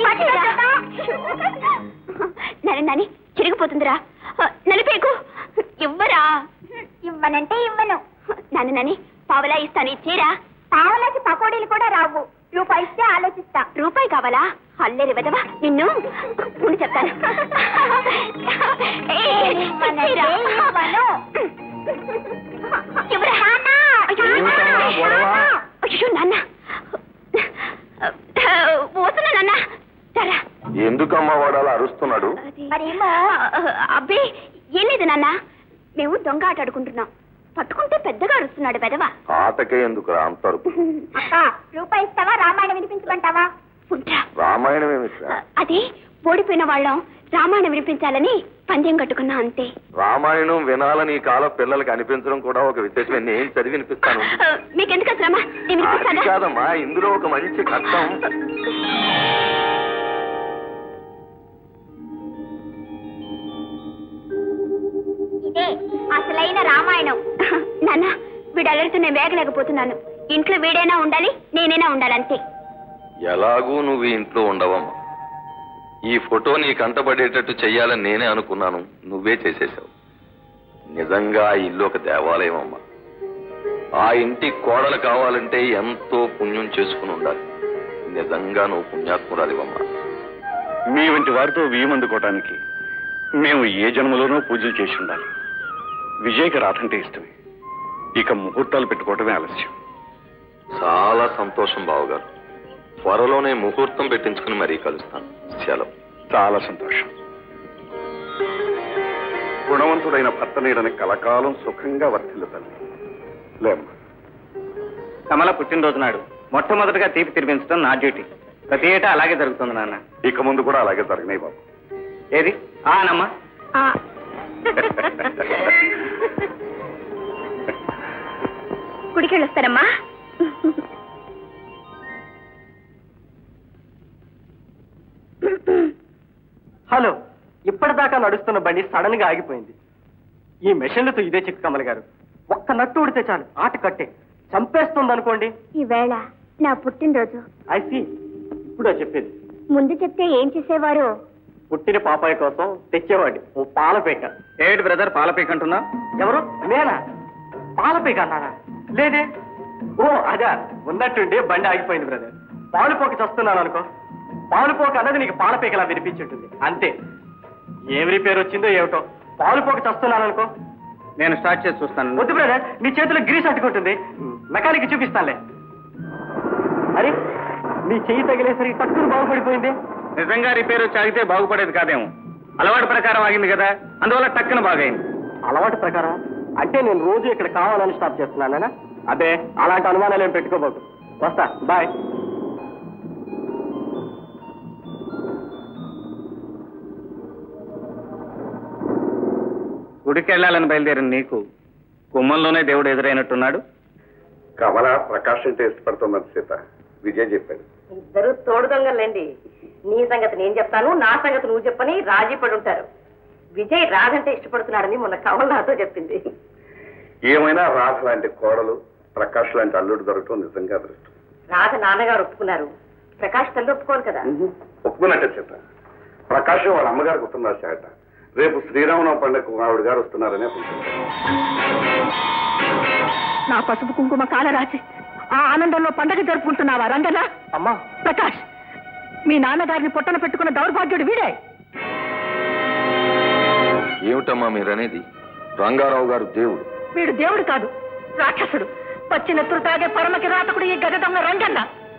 నాని నాని చిరిగిపోతుందిరా నలిపేకు ఇవ్వరా ఇవ్వనంటే ఇవ్వను నాని నాని పావలా ఇస్తాను ఇచ్చేరా పావలాకి పకోడీలు కూడా రావు రూపాయి ఇస్తే ఆలోచిస్తా రూపాయి కావాలా అల్లేరి వెదవా నిన్ను ఉండి చెప్తాను ఏయ్, ఇచ్చేరా. ఇవ్వరా. అయ్యో, ఏమిటమ్మా గొడవ? అయ్యో, నాన్న వస్తున్నా నాన్న సరా ఎందుకమ్మా వాడు అలా అరుస్తున్నాడు మరేమో అబ్బే ఏం లేదు నాన్న మేము దొంగ ఆట ఆడుకుంటున్నాం పట్టుకుంటే పెద్దగా అరుస్తున్నాడు పెదవా ఆటకే ఎందుకు అంటారు అక్క రూపాయి ఇస్తావా రామాయణం వినిపించమంటావా ఉంటా రామాయణం ఏమి అది ఓడిపోయిన వాళ్ళం రామాయణం వినిపించాలని పందెం కట్టుకున్నా అంతే రామాయణం వినాలని ఈ కాల పిల్లలకి అనిపించడం కూడా ఒక విశేషమే నేను చదివి వినిపిస్తాను ఆ, మీకెందుకు శ్రమ నేను అది వినిపిస్తానా కాదమ్మా ఇందులో ఒక మంచి కష్టం ఇదే అసలైన రామాయణం నాన్న వీడు అలరితో నేను వేగలేకపోతున్నాను ఇంట్లో వీడైనా ఉండాలి నేనైనా ఉండాలంతే ఎలాగూ నువ్వు ఈ ఇంట్లో ఉండవమ్మా ఈ ఫోటో నీ కంటపడేటట్టు చెయ్యాలని నేనే అనుకున్నాను నువ్వే చేసేసావు నిజంగా ఆ ఇల్లు ఒక దేవాలయం అమ్మా ఆ ఇంటి కోడలు కావాలంటే ఎంతో పుణ్యం చేసుకుని ఉండాలి నిజంగా నువ్వు పుణ్యాత్మురాలివమ్మా మీ వంటి వారితో బియ్యం అందుకోవటానికి మేము ఏ జన్మలోనూ పూజలు చేసి ఉండాలి విజయ్కి రాధంటే ఇష్టమే ఇక ముహూర్తాలు పెట్టుకోవటమే ఆలస్యం చాలా సంతోషం బావగారు త్వరలోనే ముహూర్తం పెట్టించుకుని మరీ కలుస్తాను సెలవు చాలా సంతోషం గుణవంతుడైన భర్త నీడని కలకాలం సుఖంగా వర్తిల్లు తల్లి లేమ్మా కమల పుట్టినరోజు నాడు మొట్టమొదటిగా తీపి తినిపించడం నా డ్యూటీ ప్రతి ఏటా అలాగే జరుగుతుంది నాన్న ఇక ముందు కూడా అలాగే జరిగినాయి బాబు ఏది ఆనమ్మా గుడికి వెళ్ళొస్తారమ్మా హలో ఇప్పటిదాకా నడుస్తున్న బండి సడన్ గా ఆగిపోయింది ఈ మెషిన్లతో ఇదే చిక్కు కమల గారు ఒక్క నట్టు ఉడితే చాలు ఆట కట్టే చంపేస్తుంది అనుకోండి ఈవేళ నా పుట్టినరోజు ఐసి ఇప్పుడే చెప్పేది ముందు చెప్తే ఏం చేసేవారు పుట్టిన పాపాయి కోసం తెచ్చేవాడి ఓ పాలపేక ఏడు బ్రదర్ పాలపేక అంటున్నా ఎవరు నేనా పాలపేక అన్నానా లేదే ఓ అదా ఉన్నట్టుండి బండి ఆగిపోయింది బ్రదర్ పాలుపోక చస్తున్నాను అనుకో పాలుపోక అన్నది నీకు పాలపేకలా వినిపించుంటుంది అంతే ఏం రిపేర్ వచ్చిందో ఏమిటో పాలుపోక చస్తున్నాను అనుకో నేను స్టార్ట్ చేసి చూస్తాను వద్దు బ్రదర్ నీ చేతిలో గ్రీస్ అట్టుకుంటుంది మెకానిక్ చూపిస్తానులే అరే నీ చెయ్యి తగిలేసరికి తక్కువ బాగుపడిపోయింది నిజంగా రిపేర్ వచ్చి ఆగితే బాగుపడేది కాదేమో అలవాటు ప్రకారం ఆగింది కదా అందువల్ల టక్కున బాగైంది అలవాటు ప్రకారం అంటే నేను రోజు ఇక్కడ కావాలని స్టాప్ చేస్తున్నానా అదే అలాంటి అనుమానాలు ఏం పెట్టుకోబోకు వస్తా బాయ్ గుడికి వెళ్ళాలని బయలుదేరిన నీకు గుమ్మంలోనే దేవుడు ఎదురైనట్టున్నాడు కమల ప్రకాష్ అంటే ఇష్టపడుతున్నది సీత విజయ్ చెప్పాడు ఇద్దరు తోడు దొంగలండి నీ సంగతి నేను చెప్తాను నా సంగతి నువ్వు చెప్పని రాజీ పడి ఉంటారు విజయ్ రాధంటే ఇష్టపడుతున్నాడని మొన్న కమల్ నాతో చెప్పింది ఏమైనా రాధ లాంటి కోడలు ప్రకాష్ లాంటి అల్లుడు దొరకటం నిజంగా అదృష్టం రాధ నాన్నగారు ఒప్పుకున్నారు ప్రకాష్ తల్లి ఒప్పుకోరు కదా ఒప్పుకున్నట్టే సీత ప్రకాష్ వాళ్ళ అమ్మగారు గుర్తున్నారు చేట రేపు శ్రీరామనవ పండుగకు ఆవిడ గారు వస్తున్నారనే నా పసుపు కుంకుమ కాలరాసి ఆ ఆనందంలో పండగ జరుపుకుంటున్నావా రంగన అమ్మా ప్రకాష్ మీ నాన్నగారిని పొట్టన పెట్టుకున్న దౌర్భాగ్యుడు వీడే ఏమిటమ్మా మీరనేది రంగారావు గారు దేవుడు వీడు దేవుడు కాదు రాక్షసుడు పచ్చి నెత్తురు తాగే పరమకి రాతకుడు ఈ గజదొంగ రంగన్న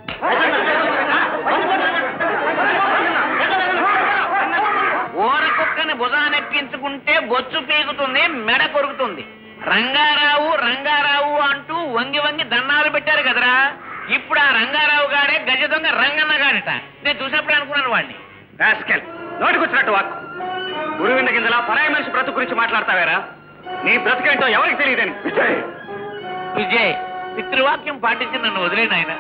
ఊర కుక్కని భుజానెక్కించుకుంటే బొచ్చు పీకుతుంది మెడ కొరుకుతుంది రంగారావు రంగారావు అంటూ వంగి వంగి దండాలు పెట్టారు కదరా ఇప్పుడు ఆ రంగారావు గాడే గజ దొంగ రంగన్న గాడట నేను చూసినప్పుడు అనుకున్నాను వాడిని రాస్కెల్ నోటికొచ్చినట్టు వాక్కు గురువింద కిందలా పరాయి మనిషి బ్రతుకు గురించి మాట్లాడతావేరా నీ బ్రతుకేంటో ఎవరికి తెలియదని విజయ్ విజయ్ పితృవాక్యం పాటించి నన్ను వదిలేను ఆయన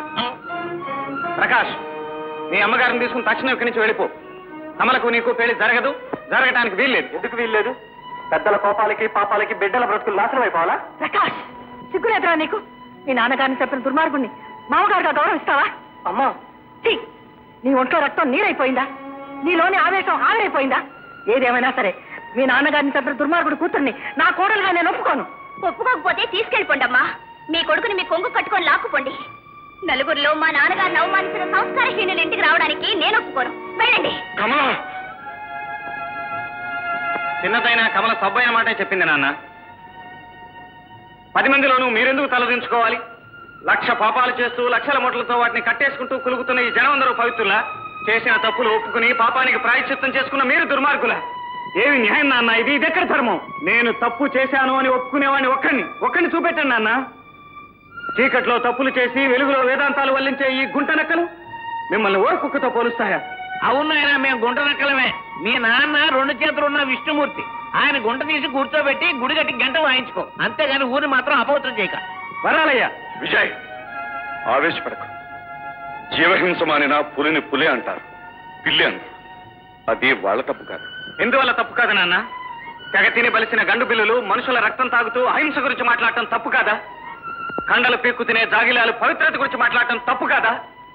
ప్రకాష్ నీ అమ్మగారిని తీసుకుని తక్షణం ఇక్కడి నుంచి వెళ్ళిపో కమలకు నీకు పెళ్లి జరగదు జరగటానికి వీల్లేదు ఎందుకు వీల్లేదు పెద్దల కోపాలకి పాపాలకి బిడ్డల బ్రతుకులు నాశనం అయిపోవాలా ప్రకాష్ సిగ్గులేదురా నీకు మీ నాన్నగారిని చెప్పిన దుర్మార్గుణ్ణి మామగారుగా గౌరవిస్తావా అమ్మా ఛీ! నీ ఒంట్లో రక్తం నీరైపోయిందా నీలోని ఆవేశం ఆవిరైపోయిందా ఏదేమైనా సరే మీ నాన్నగారిని చెప్పిన దుర్మార్గుడు కూతుర్ని నా కోడలుగా నేను ఒప్పుకోను ఒప్పుకోకపోతే తీసుకెళ్ళిపోండి అమ్మా మీ కొడుకుని మీ కొంగు కట్టుకొని లాక్కుపోండి నలుగురిలో మా నాన్నగారిని అవమానించిన సంస్కారహీనులు ఇంటికి రావడానికి నేను ఒప్పుకోను వెళ్ళండి కమల చిన్నదైన కమల సబ్బైన మాటే చెప్పింది నాన్న పది మందిలోనూ మీరెందుకు తలదించుకోవాలి లక్ష పాపాలు చేస్తూ లక్షల మూటలతో వాటిని కట్టేసుకుంటూ కులుగుతున్న ఈ జనం అందరూ పవిత్రులా చేసిన తప్పులు ఒప్పుకుని పాపానికి ప్రాయశ్చిత్తం చేసుకున్న మీరు దుర్మార్గులా ఏమి న్యాయం నాన్న ఇది ఇదెక్కడ ధర్మం నేను తప్పు చేశాను అని ఒప్పుకునేవాడిని ఒక్కడిని ఒక్కడిని చూపెట్టండి నాన్న చీకట్లో తప్పులు చేసి వెలుగులో వేదాంతాలు వల్లించే ఈ గుంట నక్కలు మిమ్మల్ని ఓరకుక్కతో పోలుస్తాయా అవునాయన మేము గుంట నక్కలమే మీ నాన్న రెండు చేతులు ఉన్న విష్ణుమూర్తి ఆయన గుంట తీసి కూర్చోబెట్టి గుడి కట్టి గంట వాయించుకో అంతేగాని ఊరిని మాత్రం అపవిత్రం చేయక వరాలయ్యా విజయ్ ఆవేశపడకు జీవహింస మానిన పులిని పులి అంటారు పిల్లి అంటారు అది వాళ్ళ తప్పు కాదు ఎందువల్ల తప్పు కాదు నాన్న తెగ తిని బలిసిన గండు బిల్లులు మనుషుల రక్తం తాగుతూ అహింస గురించి మాట్లాడటం తప్పు కాదా కండలు పీక్కు తినే జాగిలాలు పవిత్రత గురించి మాట్లాడటం తప్పు కాదా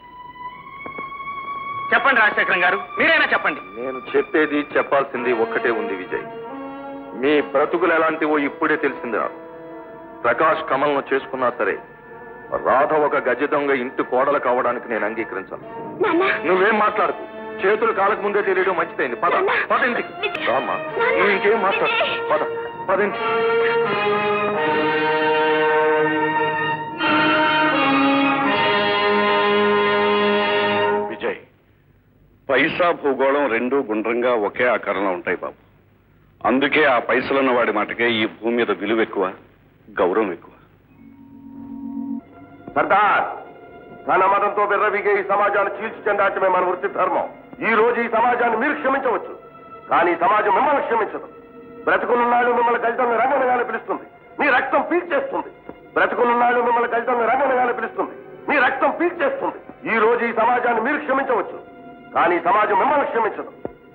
చెప్పండి రాజశేఖరం గారు మీరైనా చెప్పండి నేను చెప్పేది చెప్పాల్సింది ఒక్కటే ఉంది విజయ్ మీ బ్రతుకులు ఎలాంటివో ఇప్పుడే తెలిసింది నాకు ప్రకాష్ కమల్ను చేసుకున్నా సరే రాధ ఒక గజ దొంగ ఇంటి కోడలు కావడానికి నేను అంగీకరించాను నాన్న నువ్వేం మాట్లాడకు చేతులు కాలకు ముందే తెలియడం మంచిదైంది పద పద ఇంటికి రామ్మా నువ్వు ఇంకేం మాట్లాడు పద పద ఇంటికి విజయ్ పైసా భూగోళం రెండూ గుండ్రంగా ఒకే ఆకారంలో ఉంటాయి బాబు అందుకే ఆ పైసలున్న వాడి మాటకే ఈ భూమి మీద విలువ ఎక్కువ గౌరవం ఎక్కువ సర్దార్ ధన మతంతో బిర్రవిగే ఈ సమాజాన్ని చీల్చి చెందాటమే మన వృత్తి ధర్మం ఈ రోజు ఈ సమాజాన్ని మీరు క్షమించవచ్చు కానీ ఈ సమాజం మిమ్మల్ని క్షమించదు బ్రతుకునున్నాళ్ళు మిమ్మల్ని గజదొంగ రంగనగానే పిలుస్తుంది మీ రక్తం పీల్చేస్తుంది బ్రతుకునున్నాళ్ళు మిమ్మల్ని గజదొంగ రంగనగానే పిలుస్తుంది మీ రక్తం పీల్చేస్తుంది ఈ రోజు ఈ సమాజాన్ని మీరు క్షమించవచ్చు కానీ ఈ సమాజం మిమ్మల్ని క్షమించదు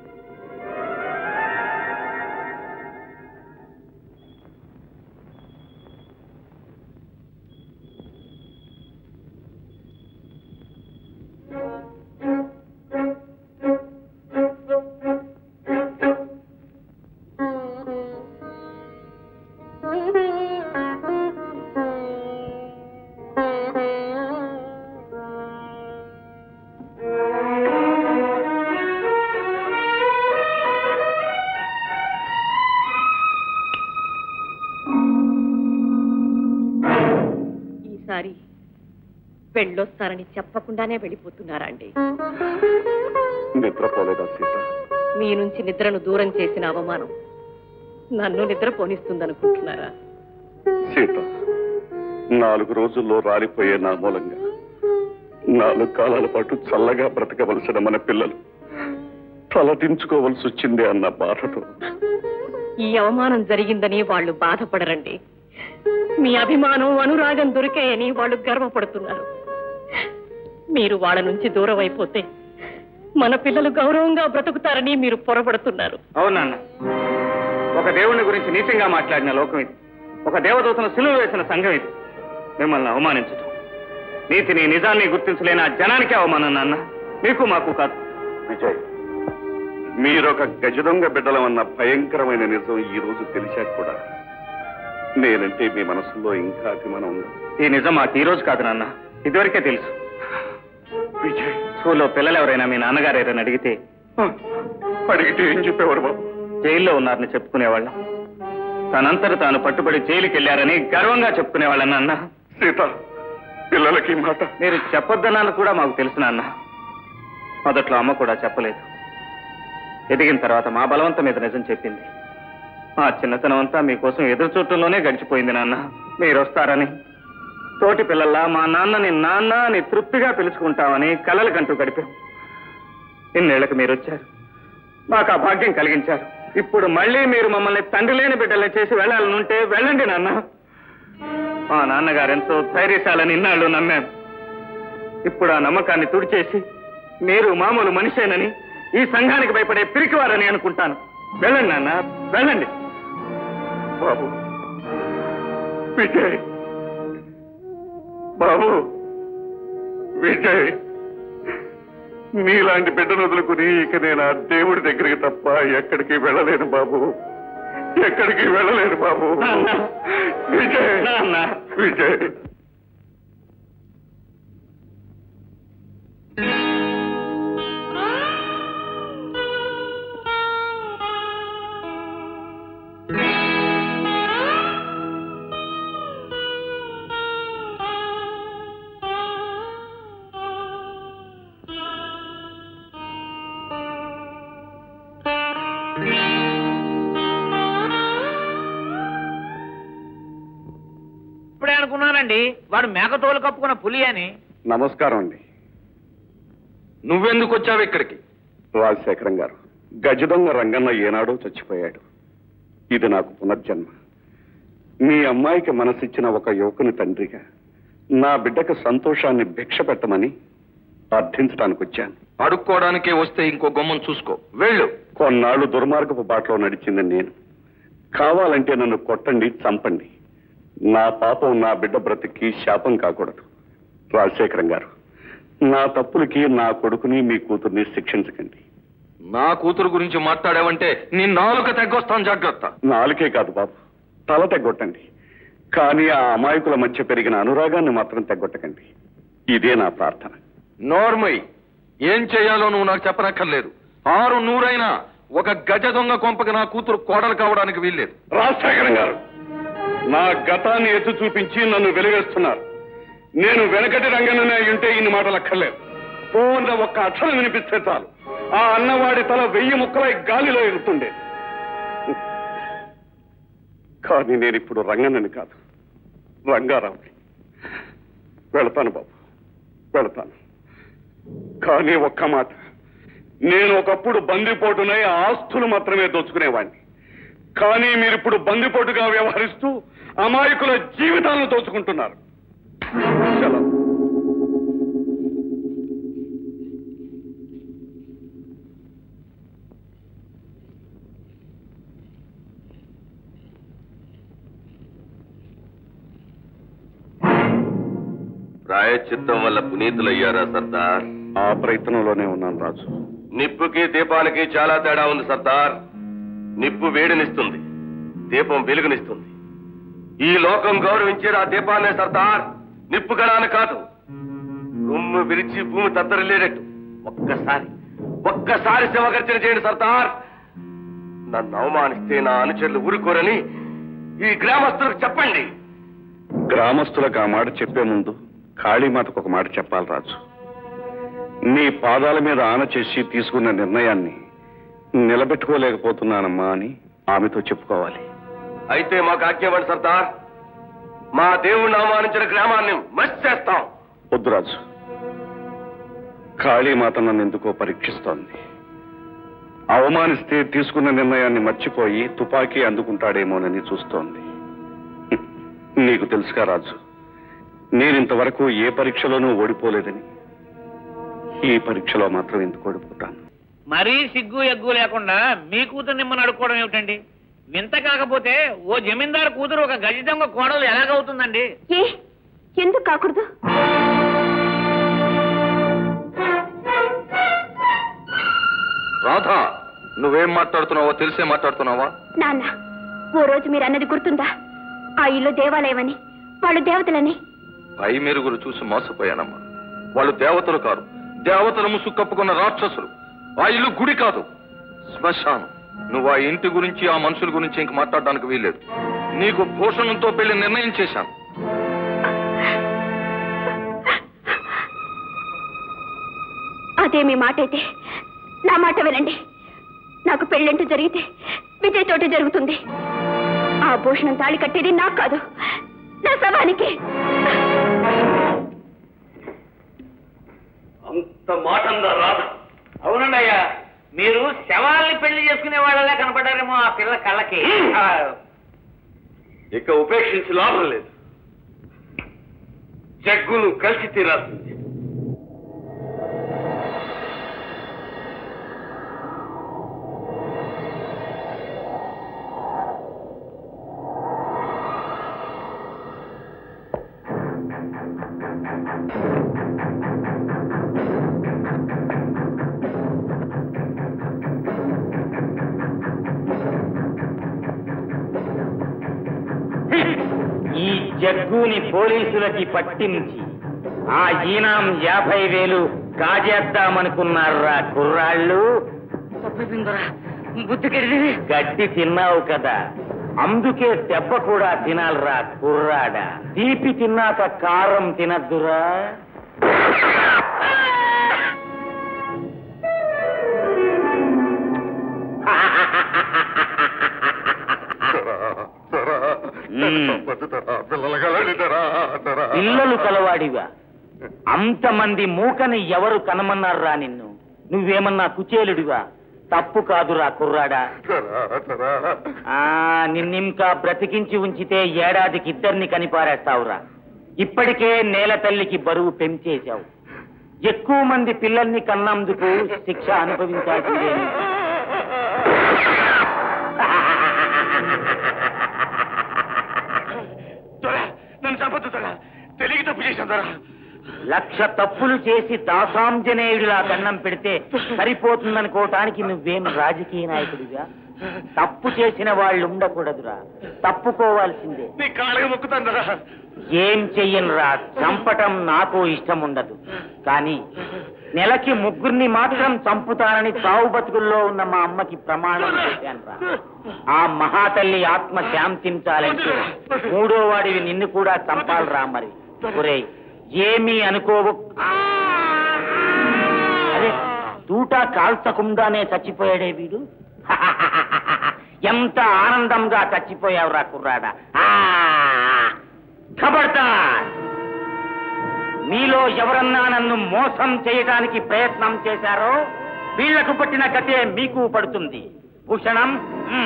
ఈసారి వెళ్ళొస్తారని చెప్పకుండానే వెళ్ళిపోతున్నారా అండి నిద్రపోలేదా సీత మీ నుంచి నిద్రను దూరం చేసిన అవమానం నన్ను నిద్రపోనిస్తుందనుకుంటున్నారా సీత నాలుగు రోజుల్లో రాలిపోయే నా మూలంగా నాలుగు కాలాల పాటు చల్లగా బ్రతకవలసిన మన పిల్లలు తలదించుకోవలసి వచ్చింది అన్న బాధతో ఈ అవమానం జరిగిందని వాళ్ళు బాధపడరండి మీ అభిమానం అనురాగం దొరికాయని వాళ్ళు గర్వపడుతున్నారు మీరు వాళ్ళ నుంచి దూరం అయిపోతే మన పిల్లలు గౌరవంగా బ్రతుకుతారని మీరు పొరపడుతున్నారు అవునన్న ఒక దేవుని గురించి నీచంగా మాట్లాడిన లోకం ఇది ఒక దేవదూతను సిలువ వేసిన సంఘం ఇది మిమ్మల్ని అవమానించటం నీతిని నిజాన్ని గుర్తించలేని ఆ జనానికి అవమానం నాన్న మీకు మాకు కాదు విజయ్ మీరొక గజదొంగ బిడ్డలమన్న భయంకరమైన నిజం ఈ రోజు తెలిసాక కూడా నేనంటే మీ మనసులో ఇంకా అభిమానం ఉంది ఈ నిజం మాకు ఈ రోజు కాదు నాన్న ఇదివరకే తెలుసు విజయ్ స్కూల్లో పిల్లలు ఎవరైనా మీ నాన్నగారు ఎవరైనా అడిగితే అడిగితే ఏం చెప్పేవారు బాబు జైల్లో ఉన్నారని చెప్పుకునేవాళ్ళం తనంతట తాను పట్టుబడి జైలుకి వెళ్ళారని గర్వంగా చెప్పుకునేవాళ్ళం నాన్న సీత పిల్లలకి మాట మీరు చెప్పొద్దన్నాను కూడా మాకు తెలుసు నాన్న మొదట్లో అమ్మ కూడా చెప్పలేదు ఎదిగిన తర్వాత మా బలవంతం మీద నిజం చెప్పింది మా చిన్నతనం అంతా మీకోసం ఎదురు చూడటంలోనే గడిచిపోయింది నాన్న మీరు వస్తారని తోటి పిల్లల్లా మా నాన్నని నాన్న అని తృప్తిగా పిలుచుకుంటామని కలలు కంటూ గడిపాం ఇన్నేళ్లకు మీరు వచ్చారు మాకు ఆ భాగ్యం కలిగించారు ఇప్పుడు మళ్ళీ మీరు మమ్మల్ని తండ్రి లేని బిడ్డల్ని చేసి వెళ్ళాలనుంటే వెళ్ళండి నాన్న మా నాన్నగారు ఎంతో ధైర్యశాలని ఇన్నాళ్ళు నమ్మాను ఇప్పుడు ఆ నమ్మకాన్ని తుడిచేసి మీరు మామూలు మనిషేనని ఈ సంఘానికి భయపడే పిరికివారని అనుకుంటాను వెళ్ళండి నాన్న వెళ్ళండి బాబు విజయ్ బాబు విజయ్ నీలాంటి బిడ్డను వదులుకుని ఇక నేను ఆ దేవుడి దగ్గరికి తప్ప ఎక్కడికి వెళ్ళలేను బాబు ఎక్కడికి వెళ్ళలేను బాబు విజయ్ విజయ్ ఇప్పుడే అనుకున్నానండి వాడు మేకతోలు కప్పుకున్న పులి అని నమస్కారం అండి నువ్వెందుకు వచ్చావు ఇక్కడికి రాజశేఖరం గారు గజదొంగ రంగన్న ఏనాడో చచ్చిపోయాడు ఇది నాకు పునర్జన్మ మీ అమ్మాయికి మనసిచ్చిన ఒక యువకుని తండ్రిగా నా బిడ్డకు సంతోషాన్ని భిక్ష పెట్టమని అర్థించడానికి వచ్చాను అడుక్కోవడానికే వస్తే ఇంకో గుమ్మం చూసుకో వెళ్ళు కొన్నాళ్ళు దుర్మార్గపు బాటలో నడిచింది నేను కావాలంటే నన్ను కొట్టండి చంపండి నా పాపం నా బిడ్డ బ్రతికి శాపం కాకూడదు రాజశేఖరం గారు నా తప్పులకి నా కొడుకుని మీ కూతుర్ని శిక్షించకండి నా కూతురు గురించి మాట్లాడావంటే నీ నాలుక తెగ్గొస్తాను జాగ్రత్త నాలుకే కాదు బాబు తల తెగ్గొట్టండి కానీ ఆ అమాయకుల మధ్య పెరిగిన అనురాగాన్ని మాత్రం తెగ్గొట్టకండి ఇదే నా ప్రార్థన నోర్మయ్ ఏం చేయాలో నువ్వు నాకు చెప్పనక్కర్లేదు ఆరు నూరైనా ఒక గజ దొంగ కొంపకి నా కూతురు కోడలు కావడానికి వీల్లేదు రాజశేఖరం గారు నా గతాన్ని ఎత్తు చూపించి నన్ను వెలివేస్తున్నారు నేను వెనకటి రంగననే ఉంటే ఇన్ని మాటలు అక్కర్లేదు పోన్న ఒక్క అక్షరం వినిపిస్తే చాలు ఆ అన్నవాడి తల వెయ్యి ముక్కలై గాలిలో ఎగుతుండే కానీ నేను ఇప్పుడు రంగన్నని కాదు రంగారావుని వెళతాను బాబు వెళతాను కానీ ఒక్క మాట నేను ఒకప్పుడు బందిపోటునై ఆస్తులు మాత్రమే దోచుకునేవాడిని కానీ మీరిప్పుడు బందిపోటుగా వ్యవహరిస్తూ అమాయకుల జీవితాలను దోచుకుంటున్నారు సెలవు. ప్రాయచిత్తం వల్ల పునీతులయ్యారా సర్దార్ ఆ ప్రయత్నంలోనే ఉన్నాను రాజు నిప్పుకి దీపానికి చాలా తేడా ఉంది సర్దార్ నిప్పు వేడినిస్తుంది దీపం వెలుగునిస్తుంది ఈ లోకం గౌరవించేది ఆ దీపాన్నే సర్దార్ నిప్పు గడాన్ని కాదు రొమ్ము విరిచి భూమి తత్తరలేనట్టు ఒక్కసారి ఒక్కసారి శివగర్జన చేయండి సర్దార్ నన్ను అవమానిస్తే నా అనుచరులు ఊరుకోరని ఈ గ్రామస్తులకు చెప్పండి గ్రామస్తులకు ఆ మాట చెప్పే ముందు కాళీమాతకు ఒక మాట చెప్పాలి రాజు నీ పాదాల మీద ఆన చేసి తీసుకున్న నిర్ణయాన్ని నిలబెట్టుకోలేకపోతున్నానమ్మా అని ఆమెతో చెప్పుకోవాలి అయితే మాకు ఆజ్ఞావండి సర్దార్ మా దేవుణ్ణి అవమానించిన గ్రామాన్ని మస్ట్ చేస్తాం వద్దు రాజు కాళీమాత నన్ను ఎందుకో పరీక్షిస్తోంది అవమానిస్తే తీసుకున్న నిర్ణయాన్ని మర్చిపోయి తుపాకీ అందుకుంటాడేమోనని చూస్తోంది హ్మ్. నీకు తెలుసుగా రాజు నేనింతవరకు ఏ పరీక్షలోనూ ఓడిపోలేదని ఈ పరీక్షలో మాత్రం ఎందుకు ఓడిపోతాను మరీ సిగ్గు ఎగ్గు లేకుండా మీ కూతురు నిమ్మని అడుక్కోవడం ఏమిటండి వింత కాకపోతే ఓ జమీందారు కూతురు ఒక గజ దొంగ కోడలు ఎలాగవుతుందండి ఏ ఎందుకు కాకూడదు రాధా నువ్వేం మాట్లాడుతున్నావో తెలిసే మాట్లాడుతున్నావా నాన్న ఓ రోజు మీరు అన్నది గుర్తుందా ఆ ఇల్లు దేవాలయమని వాళ్ళు దేవతలని పై మెరుగులు చూసి మోసపోయానమ్మా వాళ్ళు దేవతలు కాదు దేవతల ముసు కప్పుకున్న రాక్షసులు ఆ ఇల్లు గుడి కాదు శ్మశానం నువ్వు ఆ ఇంటి గురించి ఆ మనుషుల గురించి ఇంక మాట్లాడడానికి వీల్లేదు నీకు భూషణంతో పెళ్లి నిర్ణయం చేశాను అదే మీ మాట అయితే నా మాట వినండి నాకు పెళ్ళంటూ జరిగితే విజయ్ తోటి జరుగుతుంది ఆ భూషణం తాళి కట్టేది నాకు కాదు నా శవానికి అంత మాటందా రాదు అవునండి అయ్యా మీరు శవాల్ని పెళ్లి చేసుకునే వాళ్ళలా కనపడారేమో ఆ పిల్ల కళ్ళకి ఆ, ఇక ఉపేక్షించి లాభం లేదు జగ్గును కలిసి తీరాల్సింది జగ్గుని పోలీసులకి పట్టించి ఆ ఈనాం యాభై వేలు కాజేద్దామనుకున్నారా కుర్రాళ్ళు గడ్డి తిన్నావు కదా అందుకే దెబ్బ కూడా తినాలిరా కుర్రాడా తీపి తిన్నాక కారం తినద్దురా మ్మ్. పిల్లలు కలవాడివా అంతమంది మూకని ఎవరు కనమన్నారా నిన్ను నువ్వేమన్నా కుచేలుడివా తప్పు కాదురా కుర్రాడా ఆ నిన్నింకా బ్రతికించి ఉంచితే ఏడాదికి ఇద్దరిని కనిపారేస్తావురా ఇప్పటికే నేల తల్లికి బరువు పెంచేశావు ఎక్కువ మంది పిల్లల్ని కన్నందుకు శిక్ష అనుభవించాల్సిందే నీవు. నన్ను చంపద్దు తొర తెలియక తప్పు చేశాను తొర లక్ష తప్పులు చేసి దాసాంజనేయుడిలా దండం పెడితే సరిపోతుందనుకోవటానికి నువ్వేం రాజకీయ నాయకుడిగా తప్పు చేసిన వాళ్ళు ఉండకూడదురా తప్పుకోవాల్సిందే నీ కాళ్ళగా మొక్కుతాను తొర ఏం చెయ్యనురా చంపటం నాకు ఇష్టం ఉండదు కానీ నెలకి ముగ్గురిని మాత్రం చంపుతానని చావు బతుకుల్లో ఉన్న మా అమ్మకి ప్రమాణం చేశానురా ఆ మహాతల్లి ఆత్మ శాంతించాలంటే మూడో వాడివి నిన్ను కూడా చంపాలిరా మరి ఒరేయ్ ఏమీ అనుకోవు అరే తూటా కాల్చకుండానే చచ్చిపోయాడే వీడు ఎంత ఆనందంగా చచ్చిపోయావురా కుర్రాడా ఆ! ఖబర్దార్ మీలో ఎవరన్నా నన్ను మోసం చేయడానికి ప్రయత్నం చేశారో వీళ్లకు పట్టిన గతే మీకు పడుతుంది భూషణం మ్.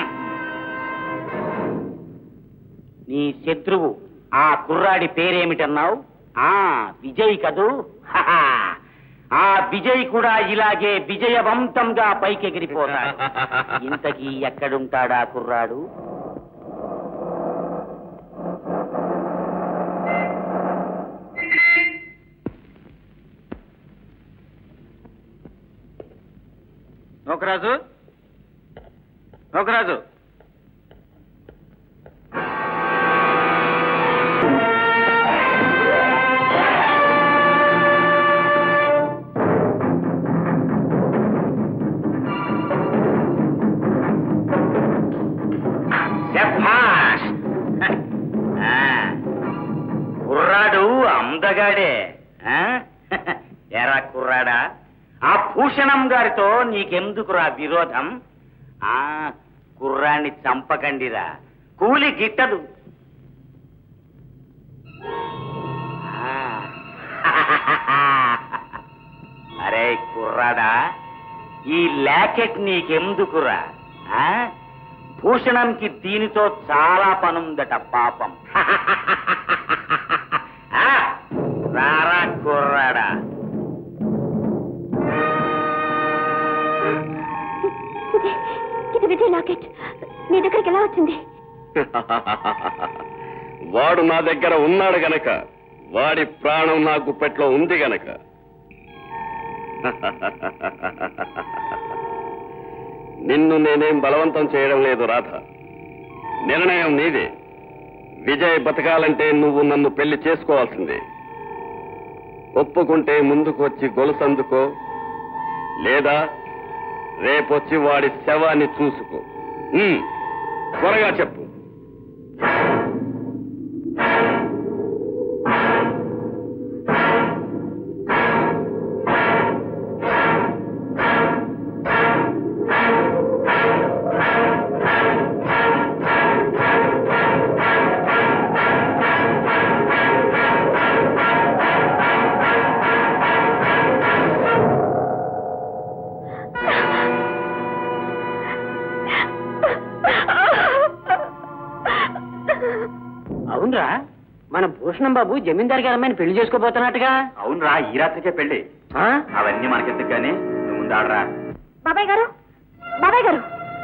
నీ శత్రువు ఆ కుర్రాడి పేరేమిటన్నావు ఆ విజయ్ కదూ హహా. ఆ విజయ్ కూడా ఇలాగే విజయవంతంగా పైకెగిరిపోతాడు ఇంతకీ ఎక్కడుంటాడా కుర్రాడు నోకరాజు నోకరాజు శభాష్ ఆ, కుర్రాడు అందగాడే ఆ? ఎరా కుర్రాడా ఆ భూషణం గారితో నీకెందుకురా విరోధం ఆ కుర్రాన్ని చంపకండిరా కూలి గిట్టదు ఆ. అరే కుర్రాడా ఈ లాకెట్ నీకెందుకురా ఆ? భూషణంకి దీనితో చాలా పనుందట పాపం ఆ, రారా కుర్రాడా ఇది ఇది విజయ్ లాకెట్ నీ దగ్గరికి ఎలా వచ్చింది వాడు నా దగ్గర ఉన్నాడు గనక వాడి ప్రాణం నా గుప్పెట్లో ఉంది గనక నిన్ను నేనేం బలవంతం చేయడం లేదు రాధ నిర్ణయం నీదే విజయ్ బతకాలంటే నువ్వు నన్ను పెళ్లి చేసుకోవాల్సిందే ఒప్పుకుంటే ముందుకు వచ్చి గొలుసందుకో లేదా రేపొచ్చి వాడి శవాన్ని చూసుకో ఉమ్, త్వరగా చెప్పు అవునరా మన భూషణం బాబు జమీందార్ గారి అమ్మాయిని పెళ్లి చేసుకోబోతున్నట్టుగా అవునరా ఈ రాత్రికే పెళ్ళి ఆ? అవన్నీ మనకెందుకు కానీ నువ్వు ముందు ఆడరా బాబాయ్ గారు బాబాయ్ గారు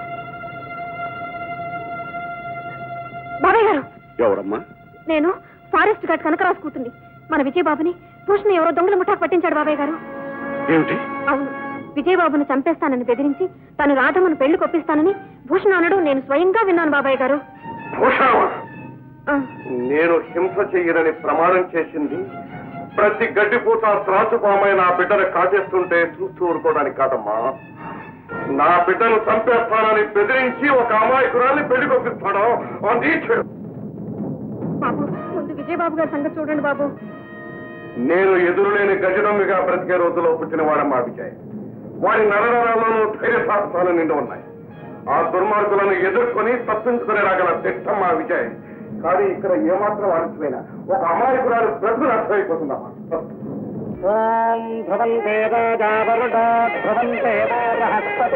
బాబాయ్ గారు ఎవరమ్మా నేను ఫారెస్ట్ గార్డ్ కనకరాజు కూతుంది మన విజయబాబుని భూషణ ఎవరో దొంగల ముఠాకు పట్టించాడు బాబాయ్ గారు ఏమిటి అవును విజయబాబుని చంపేస్తానని బెదిరించి తను రాధమ్మను పెళ్లి కొప్పిస్తానని భూషణ అనడం నేను స్వయంగా విన్నాను బాబాయ్ గారు భూషణమా నేను హింస చెయ్యనని ప్రమాణం చేసింది ప్రతి గడ్డిపూట త్రాచుపామై నా బిడ్డను కాటేస్తుంటే చూస్తూ ఊరుకోవడానికి కాదమ్మా నా బిడ్డను చంపేస్తానని బెదిరించి ఒక అమాయకురాల్ని పెళ్లి కొప్పిస్తాడు ఆ నీచుడు బాబు ముందు విజయబాబు గారి సంగతి చూడండి బాబు నేను ఎదురులేని గజదమ్మిగా బ్రతికే రోజులో పుట్టిన వాడమ్మా విజయ్ వాడి నరనరాల్లోనూ ధైర్య సాహసాలు నిండి ఉన్నాయి ఆ దుర్మార్గులను ఎదుర్కొని తప్పించుకుని రాగల తిట్టమ్మా విజయ్ కానీ ఇక్కడ ఏమాత్రం ఆలస్యమైన ఒక అమాయకురాలు బ్రతుకులు అర్థమైపోతుందమ్మా ఓం ధ్రువంతే రాజావరుడో ధ్రువంతే బృహస్పతి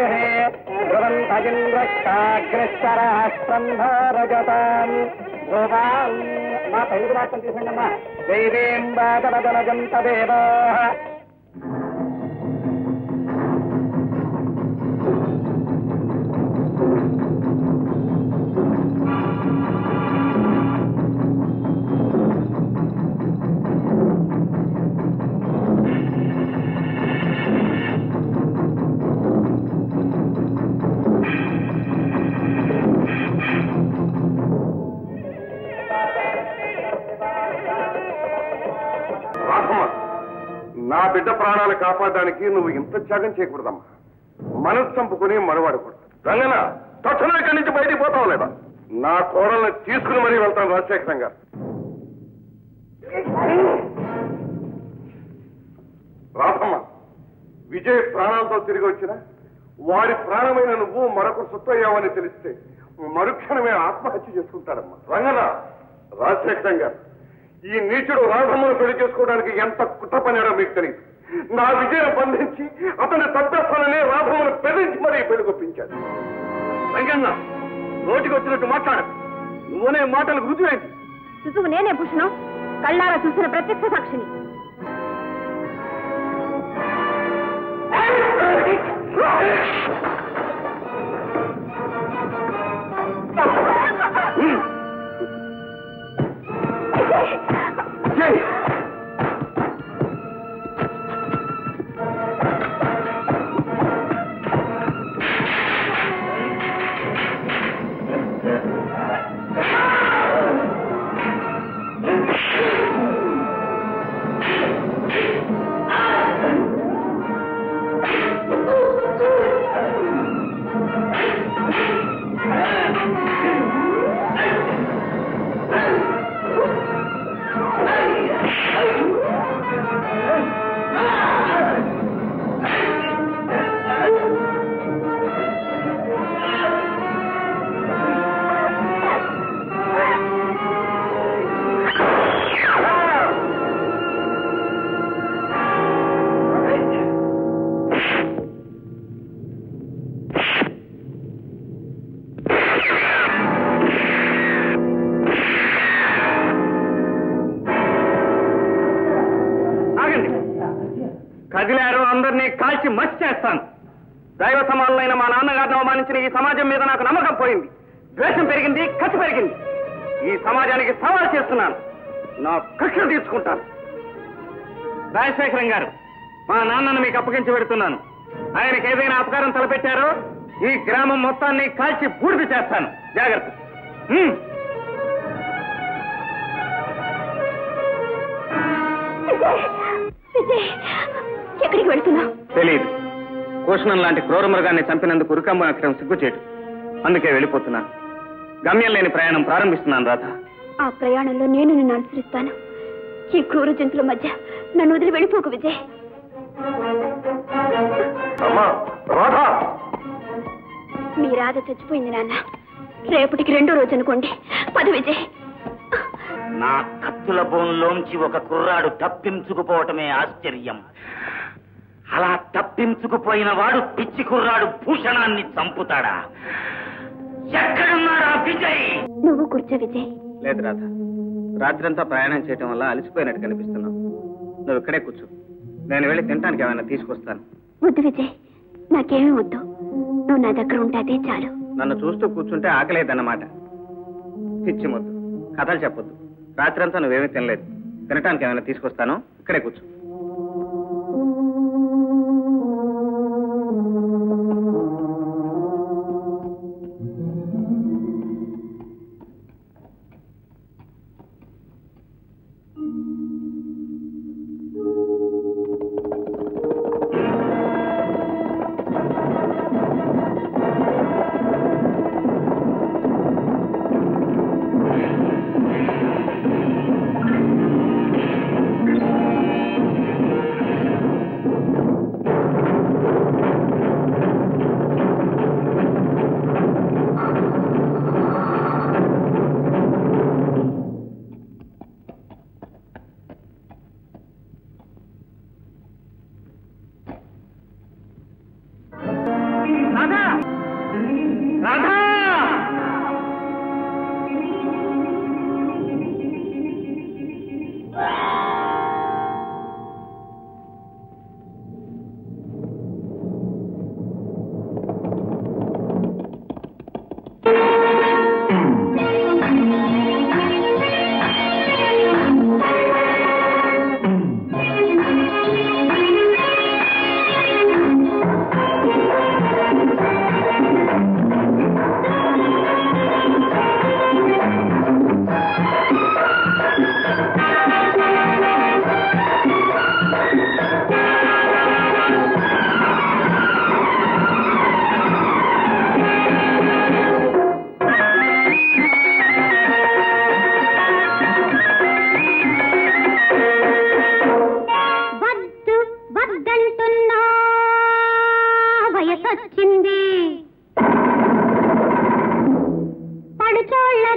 ధ్రువంతజింద్రష్టాగ్రశ్చరాష్ట్రంభారజతాం ధ్రువాం మా తెలుగు రాష్ట్రం తీసండమ్మా దైవేం బాధవదనజం తదేవో రాధమ్మ నా బిడ్డ ప్రాణాలు కాపాడడానికి నువ్వు ఇంత త్యాగం చేయకూడదమ్మా మనసు చంపుకుని మనవాడకూడదు రంగన తక్షణం ఇక్కడి నుంచి బయటికి పోతావు లేదా నా కోడల్ని తీసుకుని మరీ వెళ్తాను రాజశేఖరం గారు రాధమ్మ విజయ్ ప్రాణాలతో తిరిగి వచ్చిన వాడి ప్రాణమైన నువ్వు మరొక సుత్తయ్యావని తెలిస్తే మరుక్షణమే ఆత్మహత్య చేసుకుంటారమ్మా రంగన రాజశేఖరం గారు ఈ నీచుడు రాధమ్మను పెళ్లి చేసుకోవడానికి ఎంత కుట్ర పనాడో మీకు తెలియదు నా విజయం బంధించి అతన్ని తప్పేస్తానని రాధమ్మను పెళ్లించి మరీ పెళ్లి కొప్పించాడు రంగన్న నోటికి వచ్చినట్టు మాట్లాడు నువ్వునే మాటలకు రుజువైంది శిశువు నేనే భూషణం కళ్ళారా చూసిన ప్రత్యక్ష సాక్షిని ఆగండి కదిలారు అందరినీ కాల్చి మసి చేస్తాను దైవ సమానులైన మా నాన్నగారిని అవమానించిన ఈ సమాజం మీద నాకు నమ్మకం పోయింది ద్వేషం పెరిగింది కసి పెరిగింది ఈ సమాజానికి సవాల్ చేస్తున్నాను నా కక్ష తీసుకుంటాను రాజశేఖరం గారు మా నాన్నను మీకు అప్పగించి పెడుతున్నాను ఆయనకి ఏదైనా అపకారం తలపెట్టారో ఈ గ్రామం మొత్తాన్ని కాల్చి బూడిద చేస్తాను జాగ్రత్త హ్మ్. విజయ్ ఎక్కడికి వెళ్తున్నావు తెలియదు కోషణం లాంటి క్రూర మృగాన్ని చంపినందుకు ఉరికంబ ఎక్కడం సిగ్గుచేటు అందుకే వెళ్ళిపోతున్నాను గమ్యం లేని ప్రయాణం ప్రారంభిస్తున్నాను రాధ ఆ ప్రయాణంలో నేను నిన్ను అనుసరిస్తాను ఈ క్రూర జంతువుల మధ్య నన్ను వదిలి వెళ్ళిపోకు విజయ్ అమ్మా రాధా మీ రాధ చచ్చిపోయింది నాన్న రేపటికి రెండో రోజు అనుకోండి పద విజయ్ నా కత్తుల బోన్లోంచి ఒక కుర్రాడు తప్పించుకుపోవటమే ఆశ్చర్యం అలా తప్పించుకుపోయిన వాడు పిచ్చి కుర్రాడు భూషణాన్ని చంపుతాడా ఎక్కడున్నాడా విజయ్ నువ్వు కూర్చో విజయ్ లేదు రాధ రాత్రంతా ప్రయాణం చేయటం వల్ల అలసిపోయినట్టు కనిపిస్తున్నావు నువ్వు ఇక్కడే కూర్చో నేను వెళ్ళి తినడానికి ఏమైనా తీసుకొస్తాను వద్దు విజయ్ నాకేమీ వద్దు నువ్వు నా దగ్గర ఉంటే అదే చాలు నన్ను చూస్తూ కూర్చుంటే ఆకలేదన్నమాట పిచ్చి మొద్దు కథలు చెప్పొద్దు రాత్రంతా నువ్వేమీ తినలేదు తినటానికి ఏమైనా తీసుకొస్తాను ఇక్కడే కూర్చో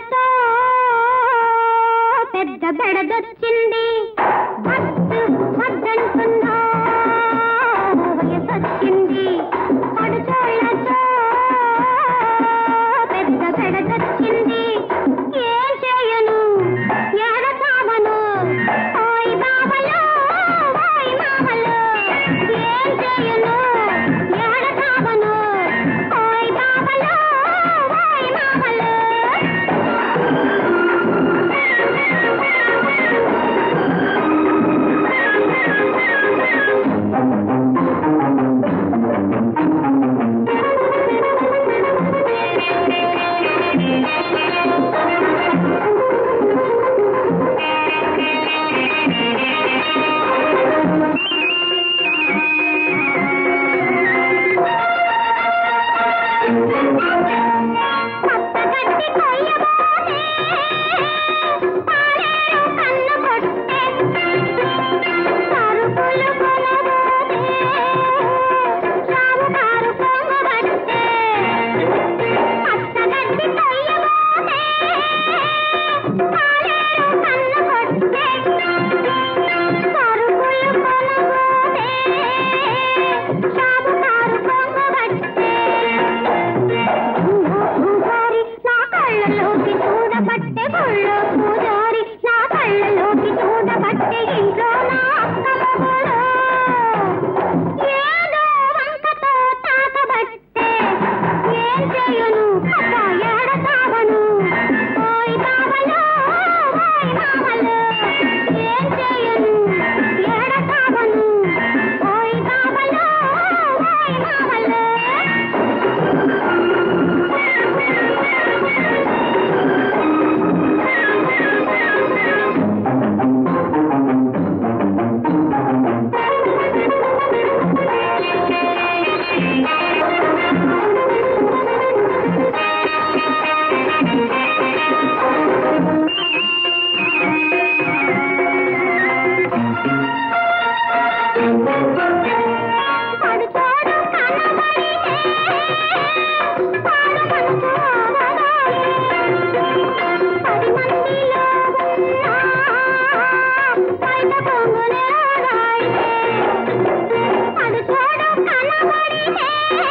చూడతో పెద్ద బెడదొచ్చింది వద్దు వద్దంటున్నా వయసొచ్చింది పడుచోళ్ళతో పెద్ద బెడదొచ్చింది ఏం చేయను ఏడతావను ఓయ్ బాబలో ఓయ్ మామలో ఏం చేయను ఏడతావను ఓయ్ బాబలో ఓయ్ మామలో పచ్చగడ్డి కొయ్యబోతే పాలేరు కన్ను కొట్టే సరుకులు కొనబోతే షావుకారు పొంగబట్టే పచ్చగడ్డి కొయ్యబోతే పాలేరు కన్ను కొట్టే సరుకులు కొనబోతే షావుకారు పొంగబట్టే పూజారి నా కళ్ళలోకి చూడబట్టే గుళ్ళో పూజారి నా కళ్ళలోకి చూడబట్టే ఇంట్లో నా అక్కమ్మగుడు ఏదో వంకతో తాకబట్టే ఏం చేయను అబ్బా ఏడతావను ఓయ్ బావలో ఓయ్ మామలో ఏం చేయను ఏడతావను ఓయ్ బావలో ఓయ్ మామలో పడుచోడు కనబడితే పాడు మనసు ఆగదాయే. పది మందిలో ఉన్నా బయట పొంగునే రాయే. పడుచోడు కనబడితే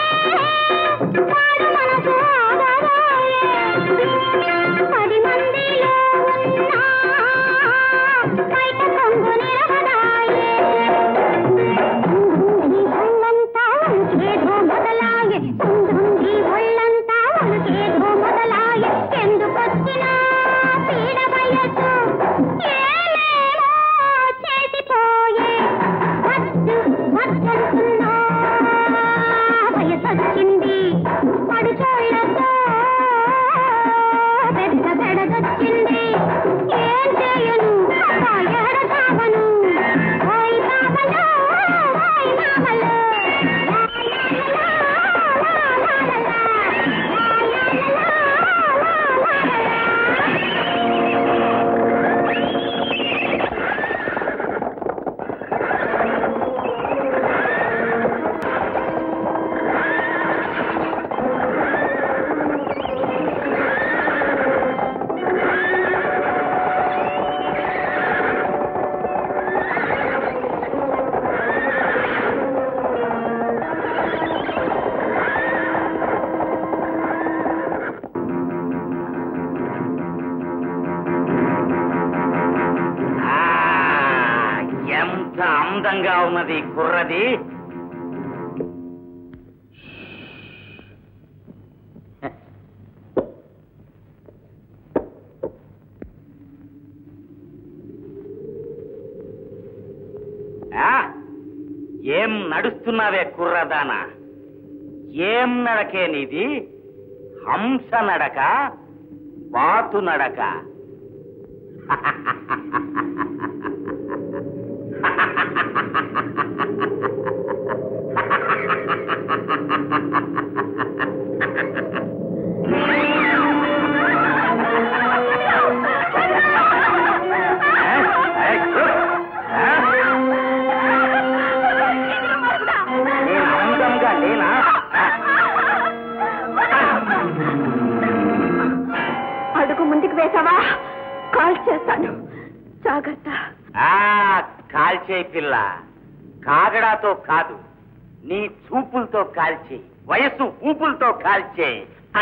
పాడు మనసు ఆగదాయే. పది మందిలో ఉన్నా బయట పొంగునే రాయే. కుందుంగి ఒళ్ళంతా వణికేదో మొదలాయే కుందుంగి ఒళ్ళంతా వణికేదో మొదలాయే ఎందుకొచ్చిన పీడ వయసు ఏలేమో చేసిపోయే వద్దు వద్దంటున్నా వయసొచ్చింది పడుచోళ్ళతో పెద్ద పెడదొచ్చింది ఏం చేయను అబ్బా ఏడతావను ఓయ్ బాబలో ఓయ్ మామలో ఆ, ఎంత అందంగా ఉన్నది ఈ కుర్రది ఆ, ఏం నడుస్తున్నావే కుర్రదానా ఏం నడకే నీది హంస నడక బాతు నడక నేను అందంగా లేనా అడుగు ముందుకు వేసావా కాల్ చేస్తాను జాగ్రత్త ఆ కాల్చేయి పిల్ల కాగడాతో కాదు నీ చూపులతో కాల్చేయి వయస్సు ఊపులతో కాల్చేయి ఆ,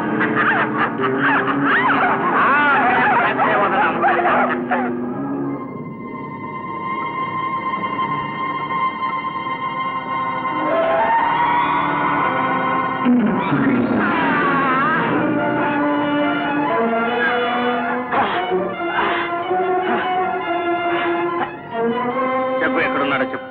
అంతే వదలం. చెప్పు ఎక్కడున్నాడో చెప్పు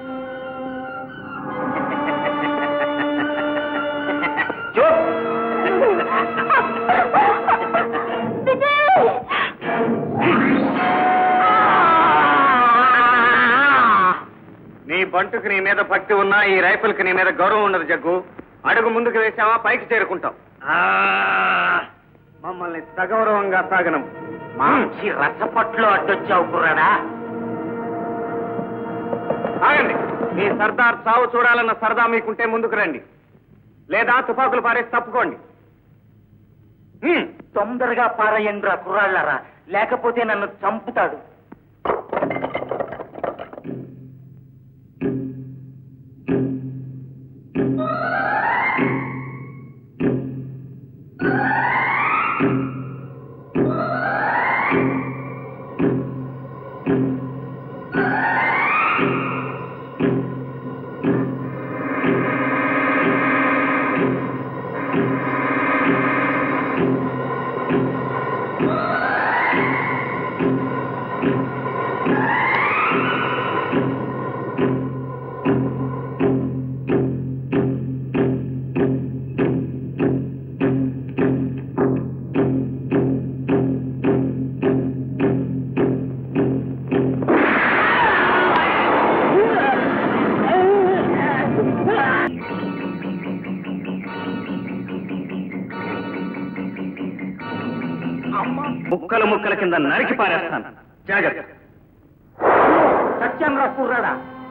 నీ బంటుకు నీ మీద భక్తి ఉన్నా ఈ రైఫిల్కి నీ మీద గౌరవం ఉండదు జగ్గు అడుగు ముందుకు వేసావా పైకి చేరుకుంటాం మమ్మల్ని సగౌరవంగా సాగనం మంచి రసపట్లో అడ్డొచ్చావు కుర్రాడా ఆగండి మీ సర్దార్ సావు చూడాలన్న సరదా మీకుంటే ముందుకు రండి లేదా తుపాకులు పారేసి తప్పుకోండి హ్మ్. తొందరగా పారయండ్రా కుర్రాళ్ళరా లేకపోతే నన్ను చంపుతాడు ముక్కలు ముక్కల కింద నరికి పారేస్తాను జాగ్రత్త సత్యం రా కుర్రాడా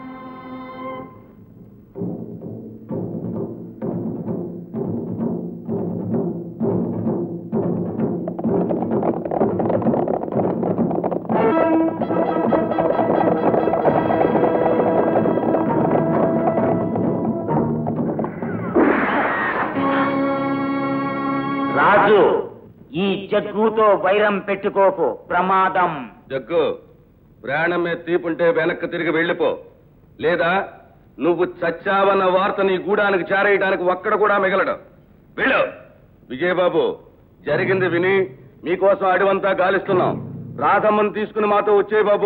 రాజు ఈ జగ్గుతో వైరం పెట్టుకోకు ప్రమాదం జగ్గు ప్రాణం మీద తీపుంటే వెనక్కి తిరిగి వెళ్ళిపో లేదా నువ్వు చచ్చావన్న వార్త నీ గూడానికి చేరేయడానికి ఒక్కడ కూడా మిగలడు వెళ్ళు విజయబాబు జరిగింది విని మీకోసం అడివంతా గాలిస్తున్నాం రాధమ్మను తీసుకుని మాతో వచ్చే బాబు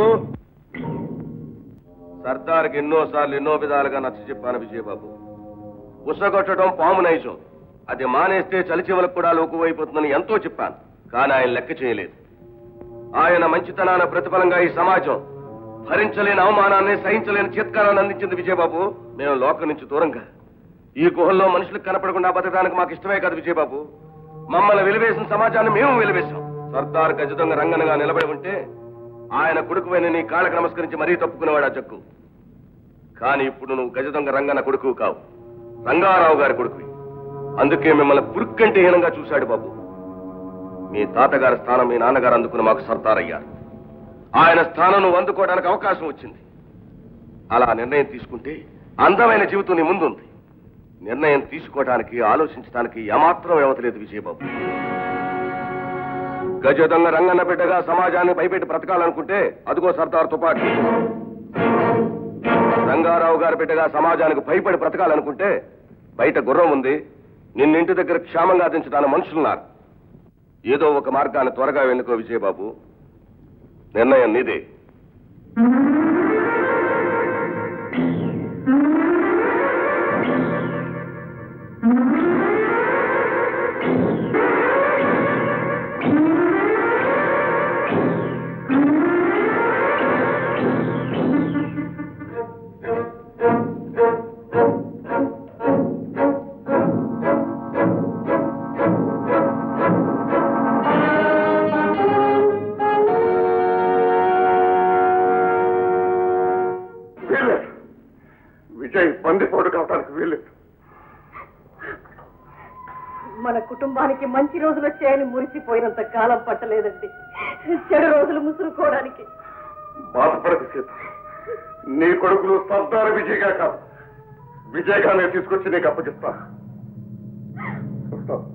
సర్దార్కి ఎన్నోసార్లు ఎన్నో విధాలుగా నచ్చ చెప్పాను విజయబాబు ఉసగొట్టడం పాము నైజం అది మానేస్తే చలిచివలకు కూడా లోకువైపోతుందని ఎంతో చెప్పాను కానీ ఆయన లెక్క చేయలేదు ఆయన మంచితనాన ప్రతిఫలంగా ఈ సమాజం భరించలేని అవమానాన్ని సహించలేని చిత్కారాన్ని అందించింది విజయబాబు మేము లోకం నుంచి దూరంగా ఈ గుహల్లో మనుషులకు కనపడకుండా బతకడానికి మాకు ఇష్టమే కాదు విజయబాబు మమ్మల్ని వెలివేసిన సమాజాన్ని మేము వెలివేశాం సర్దార్ గజదొంగ రంగనగా నిలబడి ఉంటే ఆయన కొడుకువైన నీ కాళ్ళకు నమస్కరించి మరీ తప్పుకునేవాడు ఆ చెక్కు కానీ ఇప్పుడు నువ్వు గజదొంగ రంగన్న కొడుకు కావు రంగారావు గారి కొడుకువి అందుకే మిమ్మల్ని పురుక్కంటే హీనంగా చూశాడు బాబు మీ తాతగారి స్థానం మీ నాన్నగారు అందుకుని మాకు సర్దార్ అయ్యారు ఆయన స్థానం నువ్వు అందుకోవడానికి అవకాశం వచ్చింది అలా నిర్ణయం తీసుకుంటే అందమైన జీవితం నీ ముందుంది నిర్ణయం తీసుకోవడానికి ఆలోచించడానికి ఏమాత్రం వ్యవతలేదు విజయబాబు గజ దొంగ రంగన్న బిడ్డగా సమాజాన్ని భయపెట్టి బ్రతకాలనుకుంటే అదిగో సర్దార్ తుపాకీ రంగారావు గారి బిడ్డగా సమాజానికి భయపడి బ్రతకాలనుకుంటే బయట గుర్రం ఉంది నిన్నింటి దగ్గర క్షేమంగా దించడానికి మనుషులున్నారు ఏదో ఒక మార్గాన్ని త్వరగా వెనుకో విజయబాబు నిర్ణయం నీదే మన కుటుంబానికి మంచి రోజులు వచ్చాయని మురిసిపోయినంత కాలం పట్టలేదండి చెడు రోజులు ముసురుకోవడానికి బాధపడకు సీత నీ కొడుకులు సర్దార్ విజయగా కాదు విజయగానే తీసుకొచ్చి నీకు అప్పగిస్తా వస్తాం.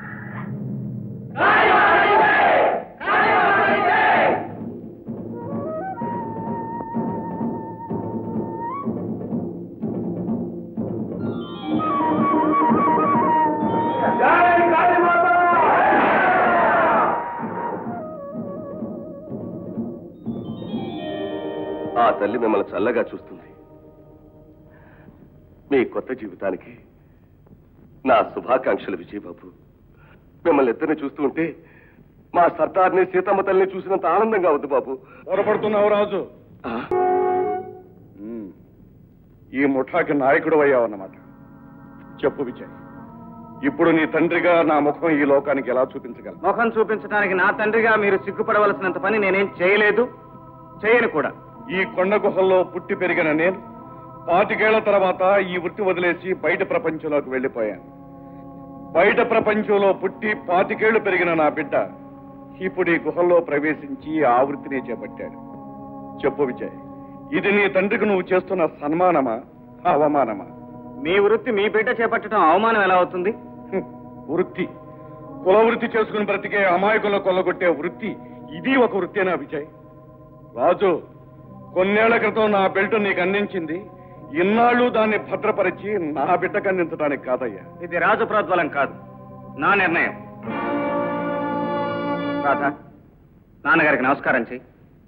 ఆ తల్లి మిమ్మల్ని చల్లగా చూస్తుంది మీ కొత్త జీవితానికి నా శుభాకాంక్షలు విజయబాబు మిమ్మల్ని ఇద్దరిని చూస్తూ ఉంటే మా సర్దార్ని సీతమ్మ తల్లిని చూసినంత ఆనందంగా ఉంది బాబు పొరపడుతున్నావు రాజు ఆ, ఉమ్. ఈ ముఠాకి నాయకుడు అయ్యావన్నమాట చెప్పు విజయ్ ఇప్పుడు నీ తండ్రిగా నా ముఖం ఈ లోకానికి ఎలా చూపించగలను ముఖం చూపించడానికి నా తండ్రిగా మీరు సిగ్గుపడవలసినంత పని నేనేం చేయలేదు చేయను కూడా ఈ కొండ గుహల్లో పుట్టి పెరిగిన నేను పాతికేళ్ల తర్వాత ఈ వృత్తి వదిలేసి బయట ప్రపంచంలోకి వెళ్ళిపోయాను బయట ప్రపంచంలో పుట్టి పాతికేళ్లు పెరిగిన నా బిడ్డ ఇప్పుడు ఈ గుహల్లో ప్రవేశించి ఆ వృత్తిని చేపట్టాడు చెప్పు విజయ్ ఇది నీ తండ్రికి నువ్వు చేస్తున్న సన్మానమా అవమానమా మీ వృత్తి మీ బిడ్డ చేపట్టడం అవమానం ఎలా అవుతుంది హ్మ్. వృత్తి కుల వృత్తి చేసుకుని బ్రతికే అమాయకుల కొల్లగొట్టే వృత్తి ఇది ఒక వృత్తేనా విజయ్ రాజు కొన్నేళ్ల క్రితం నా బెల్ట్ నీకు అందించింది ఇన్నాళ్ళు దాన్ని భద్రపరిచి నా బిడ్డకు అందించడానికి కాదయ్యా ఇది రాజు ప్రోద్బలం కాదు నా నిర్ణయం రాధా నాన్నగారికి నమస్కారం చెయ్యి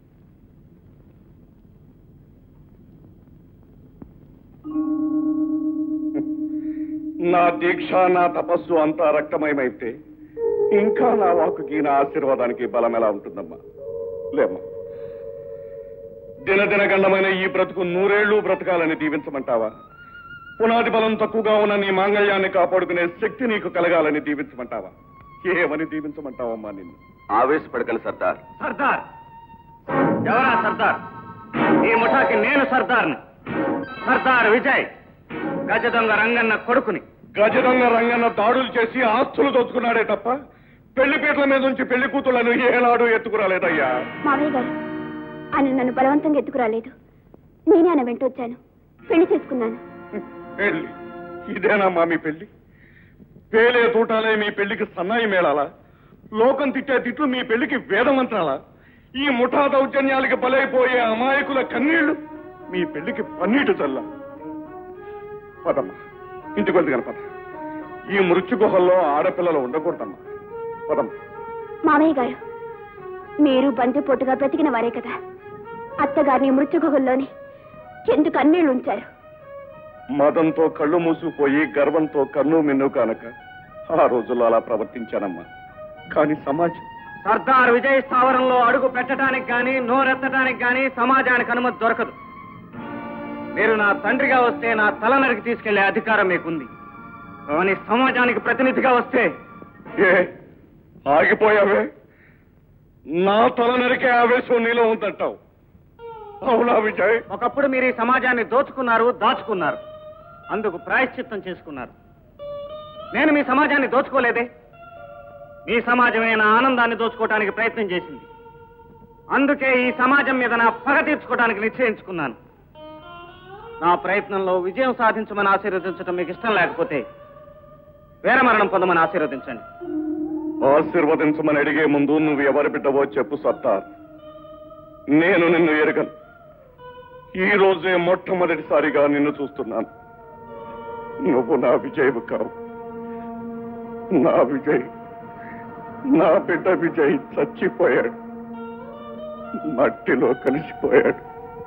నా దీక్ష నా తపస్సు అంతా రక్తమయమైతే ఇంకా నా వాకుకి నా ఆశీర్వాదానికి బలం ఎలా ఉంటుందమ్మా లేమ్మా దినదినగండమైన ఈ బ్రతుకు నూరేళ్లు బ్రతకాలని దీవించమంటావా పునాది బలం తక్కువగా ఉన్న నీ మాంగళ్యాన్ని కాపాడుకునే శక్తి నీకు కలగాలని దీవించమంటావా ఏమని దీవించమంటావమ్మా నిన్ను ఆవేశపడకండి సర్దార్ సర్దార్ ఎవరా సర్దార్ ఈ ముఠాకి నేను సర్దార్ని సర్దార్ విజయ్ గజ దొంగ రంగన్న కొడుకుని గజరంగ రంగన్న దాడులు చేసి ఆస్తులు దోచుకున్నాడే తప్ప పెళ్లిపీటల మీద నుంచి పెళ్లి కూతుళ్లను ఏనాడు ఎత్తుకురాలేదయ్యా మావయ్య గారు ఆయన నన్ను బలవంతంగా ఎత్తుకురాలేదు నేనే ఆయన వెంట వచ్చాను పెళ్లి చేసుకున్నాను పెళ్లి ఇదేనమ్మా మీ పెళ్లి పేలే తూటాలే మీ పెళ్లికి సన్నాయి మేళాలా లోకం తిట్టే తిట్లు మీ పెళ్లికి వేదమంత్రాలా ఈ ముఠా దౌర్జన్యాలకి బలైపోయే అమాయకుల కన్నీళ్లు మీ పెళ్లికి పన్నీటి చల్ల పదమ్మా ఇంటికి వెళ్తు పద ఈ మృత్యు గుహల్లో ఆడపిల్లలు ఉండకూడదమ్మా పదమ్మా మావయ్య గారు మీరు బంతిపోటుగా బ్రతికిన వారే కదా అత్తగారిని మృత్యుగుహల్లోని ఎందుకు అన్నీళ్లు ఉంచారు మదంతో కళ్ళు మూసుకుపోయి గర్వంతో కన్ను మిన్ను కానక ఆ రోజుల్లో అలా ప్రవర్తించానమ్మా కానీ సమాజం సర్దార్ విజయ్ స్థావరంలో అడుగు పెట్టడానికి గాని నోరెత్తడానికి గాని సమాజానికి అనుమతి దొరకదు మీరు నా తండ్రిగా వస్తే నా తల నరికి తీసుకెళ్లే అధికారం మీకుంది కానీ సమాజానికి ప్రతినిధిగా వస్తే ఏ ఆగిపోయావే నా తల నరికే ఆవేశం నీలో ఉందంటావు అవునా విజయ్ ఒకప్పుడు మీరు ఈ సమాజాన్ని దోచుకున్నారు దాచుకున్నారు అందుకు ప్రాయశ్చిత్తం చేసుకున్నారు నేను మీ సమాజాన్ని దోచుకోలేదే మీ సమాజమే నా ఆనందాన్ని దోచుకోవడానికి ప్రయత్నం చేసింది అందుకే ఈ సమాజం మీద నా పగ తీర్చుకోవడానికి నిశ్చయించుకున్నాను నా ప్రయత్నంలో విజయం సాధించమని ఆశీర్వదించడం మీకు ఇష్టం లేకపోతే వీరమరణం పొందమని ఆశీర్వదించండి ఆశీర్వదించమని అడిగే ముందు నువ్వు ఎవరి బిడ్డవో చెప్పు సత్తార్ నేను నిన్ను ఎరగను ఈ రోజే మొట్టమొదటిసారిగా నిన్ను చూస్తున్నాను నువ్వు నా విజయ్ కావు నా విజయ్ నా బిడ్డ విజయ్ చచ్చిపోయాడు మట్టిలో కలిసిపోయాడు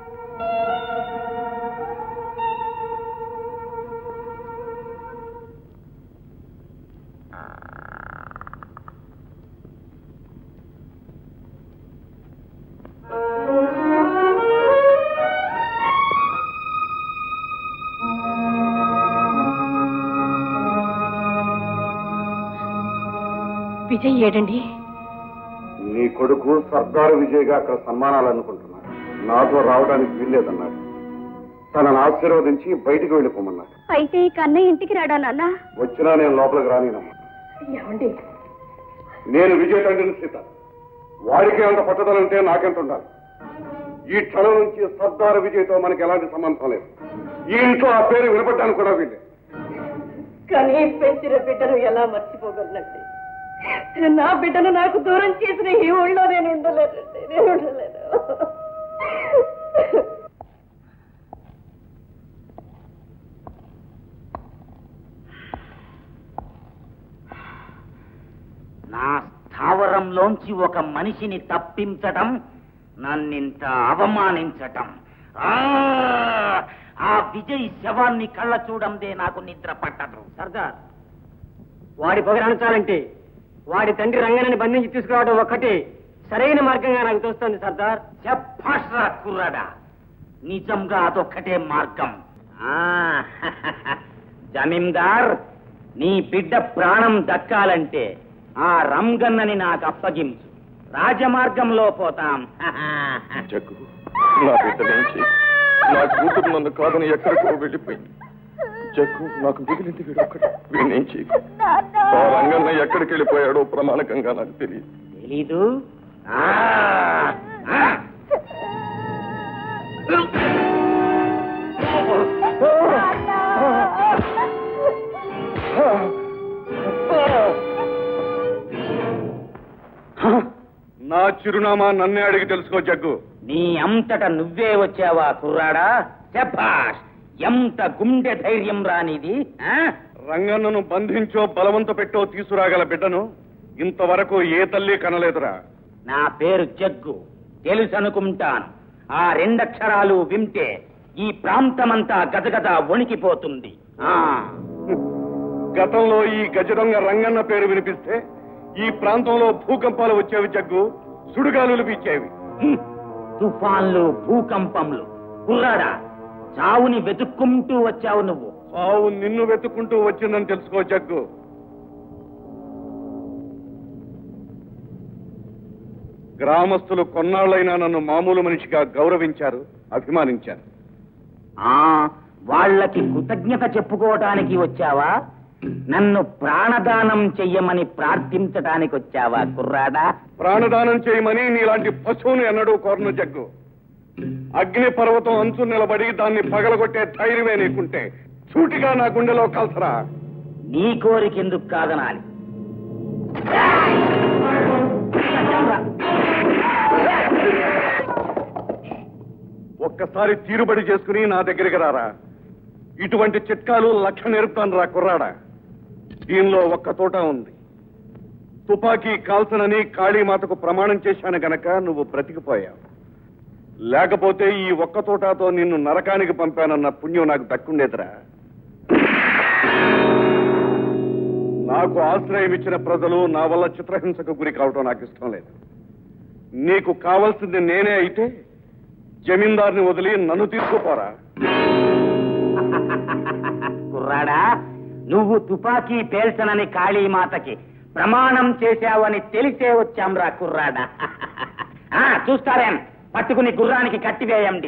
విజయ్ ఏడండి నీ కొడుకు సర్దారు విజయ్గా అక్కడ సన్మానాలు అనుకుంటున్నాడు నాతో రావడానికి వీల్లేదన్నాడు తనను ఆశీర్వదించి బయటికి వెళ్ళిపోమన్నాడు అయితే ఈ కన్నయ్య ఇంటికి రాడా నాన్న వచ్చినా నేను లోపలికి రానినమ్మా ఏమండి నేను విజయ తండ్రిని సీత వాడికి అంత పట్టుదల ఉంటే నాకెంత ఉండాలి ఈ క్షణం నుంచి సర్దార్ విజయ్తో మనకి ఎలాంటి సంబంధం లేదు ఈ ఇంట్లో ఆ పేరు వినపడ్డానికి కూడా వీళ్ళే కానీ పెంచిన బిడ్డను ఎలా మర్చిపోగలనండి నా బిడ్డను నాకు దూరం చేసిన ఈ ఊళ్ళో నేను ఉండలేనండి నేను ఉండలేను నా స్థావరంలోంచి ఒక మనిషిని తప్పించటం నన్నింత అవమానించటం ఆ! ఆ విజయ్ శవాన్ని కళ్ళ చూడందే నాకు నిద్ర పట్టదు సర్దార్ వాడి పొగరాణించాలంటే వాడి తండ్రి రంగనని బంధించి తీసుకురావడం ఒక్కటే సరైన మార్గంగా నాకు తోస్తుంది సర్దార్ చెప్పాష్రా కుర్రాడా నిజంగా అదొక్కటే మార్గం ఆ, జమీందార్ నీ బిడ్డ ప్రాణం దక్కాలంటే ఆ రంగన్నని నాకు అప్పగించు రాజమార్గంలో పోతాం జగ్గు నా బిడ్డ నుంచి నా కూతురు నన్ను కాదని ఎక్కడికో వెళ్ళిపోయింది జగ్గు నాకు మిగిలింది వీడు ఒక్కడు వీడినేం చేయకు ఆ రంగన్న ఎక్కడికి వెళ్ళిపోయాడో ప్రమాణకంగా నాకు తెలియదు తెలీదు ఆ, ఆ. నా చిరునామా నన్నే అడిగి తెలుసుకో జగ్గు నీ అంతట నువ్వే వచ్చావా కుర్రాడా శభాష్ ఎంత గుండె ధైర్యం రానిది ఆ? రంగన్నను బంధించో బలవంత పెట్టో తీసుకురాగల బిడ్డను ఇంతవరకు ఏ తల్లి కనలేదురా నా పేరు జగ్గు తెలుసనుకుంటాను ఆ రెండక్షరాలు వింటే ఈ ప్రాంతమంతా గజగజ వణికిపోతుంది ఆ గతంలో ఈ గజదొంగ రంగన్న పేరు వినిపిస్తే ఈ ప్రాంతంలో భూకంపాలు వచ్చేవి జగ్గు సుడిగాలులు పీచేవి హ్మ్. తుఫాన్లు భూకంపంలు కుర్రాడా చావుని వెతుక్కుంటూ వచ్చావు నువ్వు సావు నిన్ను వెతుక్కుంటూ వచ్చిందని తెలుసుకో జగ్గు గ్రామస్తులు కొన్నాళ్ళైనా నన్ను మామూలు మనిషిగా గౌరవించారు అభిమానించారు ఆ వాళ్ళకి కృతజ్ఞత చెప్పుకోవటానికి వచ్చావా నన్ను ప్రాణదానం చెయ్యమని ప్రార్థించటానికి వచ్చావా కుర్రాడా ప్రాణదానం చేయమని నీలాంటి పశువును ఎన్నడూ కోరను జగ్గు అగ్ని పర్వతం అంచు నిలబడి దాన్ని పగలగొట్టే ధైర్యమే నీకుంటే సూటిగా నా గుండెలో కలసరా నీ కోరికెందుకు కాదనాలి ఒక్కసారి తీరుబడి చేసుకుని నా దగ్గరికి రారా ఇటువంటి చిట్కాలు లక్ష నేర్పుతాను రా కుర్రాడా దీనిలో ఒక్క తోట ఉంది తుపాకీ కాల్సనని కాళీమాతకు ప్రమాణం చేశాను గనక నువ్వు బ్రతికిపోయావు లేకపోతే ఈ ఒక్క తోటతో నిన్ను నరకానికి పంపానన్న పుణ్యం నాకు దక్కుండేదిరా నాకు ఆశ్రయం ఇచ్చిన ప్రజలు నా వల్ల చిత్రహింసకు గురి కావటం నాకు ఇష్టం లేదు నీకు కావాల్సింది నేనే అయితే జమీందార్ని వదిలి నన్ను తీసుకుపోరా కుర్రాడా నువ్వు తుపాకీ పేల్చనని కాళీమాతకి ప్రమాణం చేశావని తెలిసే వచ్చాంరా కుర్రాడా ఆ, చూస్తారేం పట్టుకుని గుర్రానికి కట్టివేయండి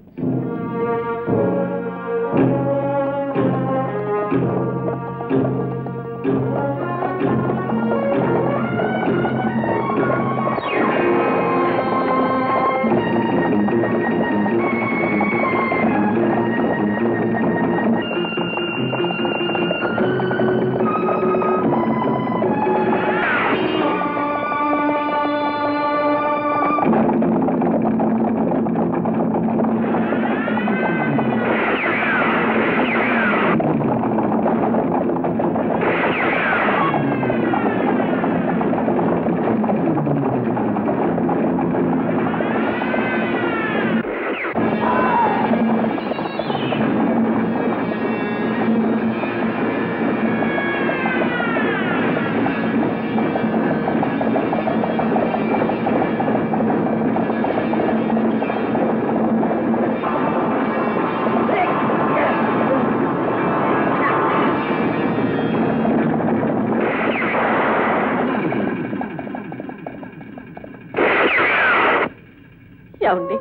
ఏమండి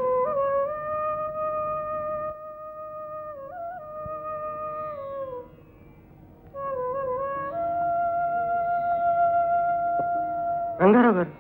రంగారావు గారు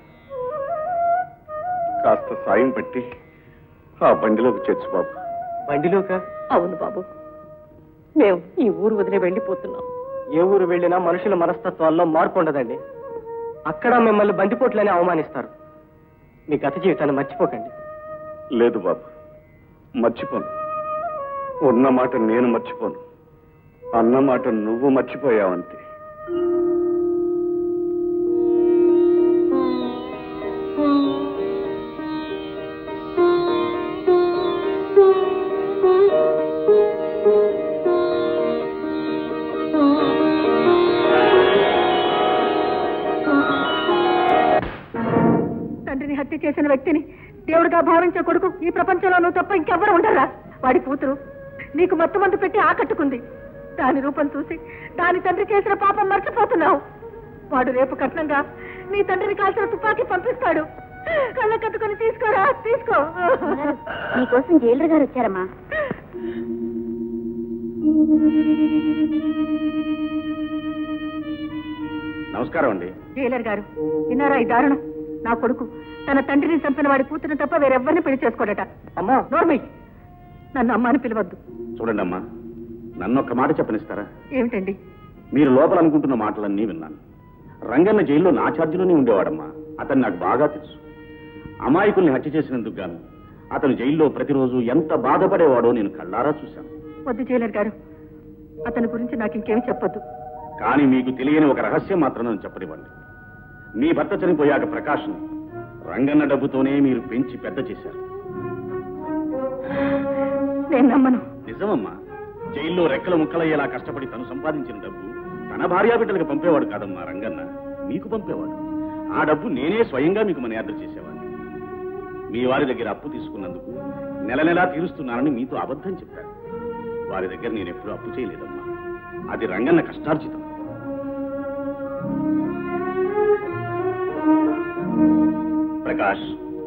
కాస్త సాయం పెట్టి ఆ బండిలోకి చేర్చు బాబు బండిలోక అవును బాబు మేము ఈ ఊరు వదిలి వెళ్ళిపోతున్నాం ఏ ఊరు వెళ్ళినా మనుషుల మనస్తత్వాల్లో మార్పు ఉండదండి అక్కడ మిమ్మల్ని బందిపోట్లని అవమానిస్తారు మీ గత జీవితాన్ని మర్చిపోకండి లేదు బాబు మర్చిపోను ఉన్న మాట నేను మర్చిపోను అన్న మాట నువ్వు మర్చిపోయావంతే తండ్రిని హత్య చేసిన వ్యక్తిని దేవుడిగా భావించే కొడుకు ఈ ప్రపంచంలో నువ్వు తప్ప ఇంకెవ్వరు ఉండరా వాడి కూతురు నీకు మత్తు మందు పెట్టి ఆకట్టుకుంది దాని రూపం చూసి దాని తండ్రి చేసిన పాపం మర్చిపోతున్నావు వాడు రేపు కట్నంగా నీ తండ్రిని కాల్చిన తుపాకీ పంపిస్తాడు కళ్ళ కట్టుకుని తీసుకోరా తీసుకో నీకోసం జైలర్ గారు వచ్చారమ్మా నమస్కారం అండి జైలర్ గారు విన్నారా ఈ దారుణం నా కొడుకు తన తండ్రిని చంపిన వాడి కూతురు తప్ప వేరెవ్వరిని పెళ్లి చేసుకోడట అమ్మా నోర్మి నన్ను అమ్మాని పిలవద్దు చూడండి అమ్మా నన్ను ఒక్క మాట చెప్పనిస్తారా ఏమిటండి మీరు లోపల అనుకుంటున్న మాటలన్నీ విన్నాను రంగన్న జైల్లో నా ఛార్జీలోనే ఉండేవాడమ్మా అతను నాకు బాగా తెలుసు అమాయకుల్ని హత్య చేసినందుకు గాను అతను జైల్లో ప్రతిరోజు ఎంత బాధపడేవాడో నేను కళ్ళారా చూశాను వద్దు జైలర్ గారు అతని గురించి నాకు ఇంకేమి చెప్పొద్దు కానీ మీకు తెలియని ఒక రహస్యం మాత్రం నన్ను చెప్పనివ్వండి మీ భర్త చనిపోయాక ప్రకాష్ను రంగన్న డబ్బుతోనే మీరు పెంచి పెద్ద చేశారు నేను నమ్మను నిజమమ్మా జైల్లో రెక్కల ముక్కలయ్యేలా కష్టపడి తను సంపాదించిన డబ్బు తన భార్యాబిడ్డలకు పంపేవాడు కాదమ్మా రంగన్న మీకు పంపేవాడు ఆ డబ్బు నేనే స్వయంగా మీకు మర్యాద చేసేవాడిని మీ వారి దగ్గర అప్పు తీసుకున్నందుకు నెల నెలా తీరుస్తున్నానని మీతో అబద్ధం చెప్పాను వారి దగ్గర నేను ఎప్పుడూ అప్పు చేయలేదమ్మా అది రంగన్న కష్టార్జితం ప్రకాష్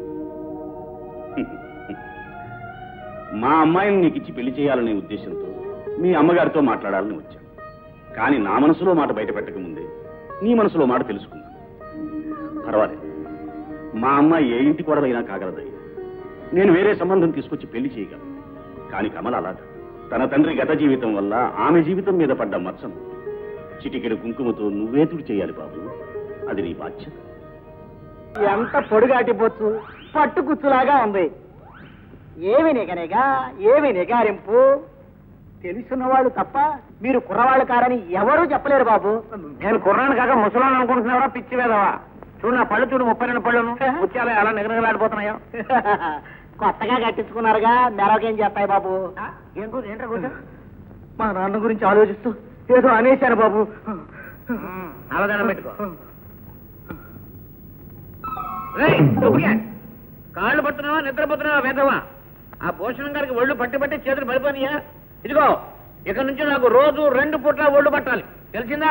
మా అమ్మాయిని నీకు ఇచ్చి పెళ్లి చేయాలనే ఉద్దేశంతో మీ అమ్మగారితో మాట్లాడాలని వచ్చాను కానీ నా మనసులో మాట బయట పెట్టకముందే నీ మనసులో మాట తెలుసుకున్నాను పర్వాలేదు మా అమ్మాయి ఏ ఇంటి కొడలైనా కాగలదయ్యా నేను వేరే సంబంధం తీసుకొచ్చి పెళ్లి చేయగలను కానీ కమల అలాగా తన తండ్రి గత జీవితం వల్ల ఆమె జీవితం మీద పడ్డ మచ్చను చిటికెడు కుంకుమతో నువ్వే తుడి చేయాలి బాబు అది నీ బాధ్యత ఎంత పొడుగాటి బొచ్చు పట్టు కుచ్చులాగా ఉంది ఏమి నిగనిగా ఏమి నిగారింపు తెలుసున్న వాళ్ళు తప్ప మీరు కుర్రవాళ్ళు కారని ఎవరూ చెప్పలేరు బాబు నేను కుర్రాను కాక ముసలాన్ని అనుకుంటున్నావా పిచ్చి వేదవా చూడు నా పళ్ళు చూడు ముప్పై రెండు పళ్ళును ముత్యాలు అలా నిగనగలాడిపోతున్నాయో కొత్తగా కట్టించుకున్నారుగా మెరవకేం చేస్తాయి బాబు ఏం కూర ఏంట్రా కూర మా నాన్న గురించి ఆలోచిస్తూ ఏదో అనేశాను బాబు అవధానం పెట్టుకో రేయ్, దుబ్బుగా. కాళ్ళు పడుతున్నావా నిద్రపోతున్నావా వేదవా ఆ భూషణం గారికి ఒళ్ళు పట్టి పట్టి చేతులు పడిపోనియా ఇదిగో ఇక నుంచి నాకు రోజు రెండు పూట్ల ఒళ్ళు పట్టాలి తెలిసిందా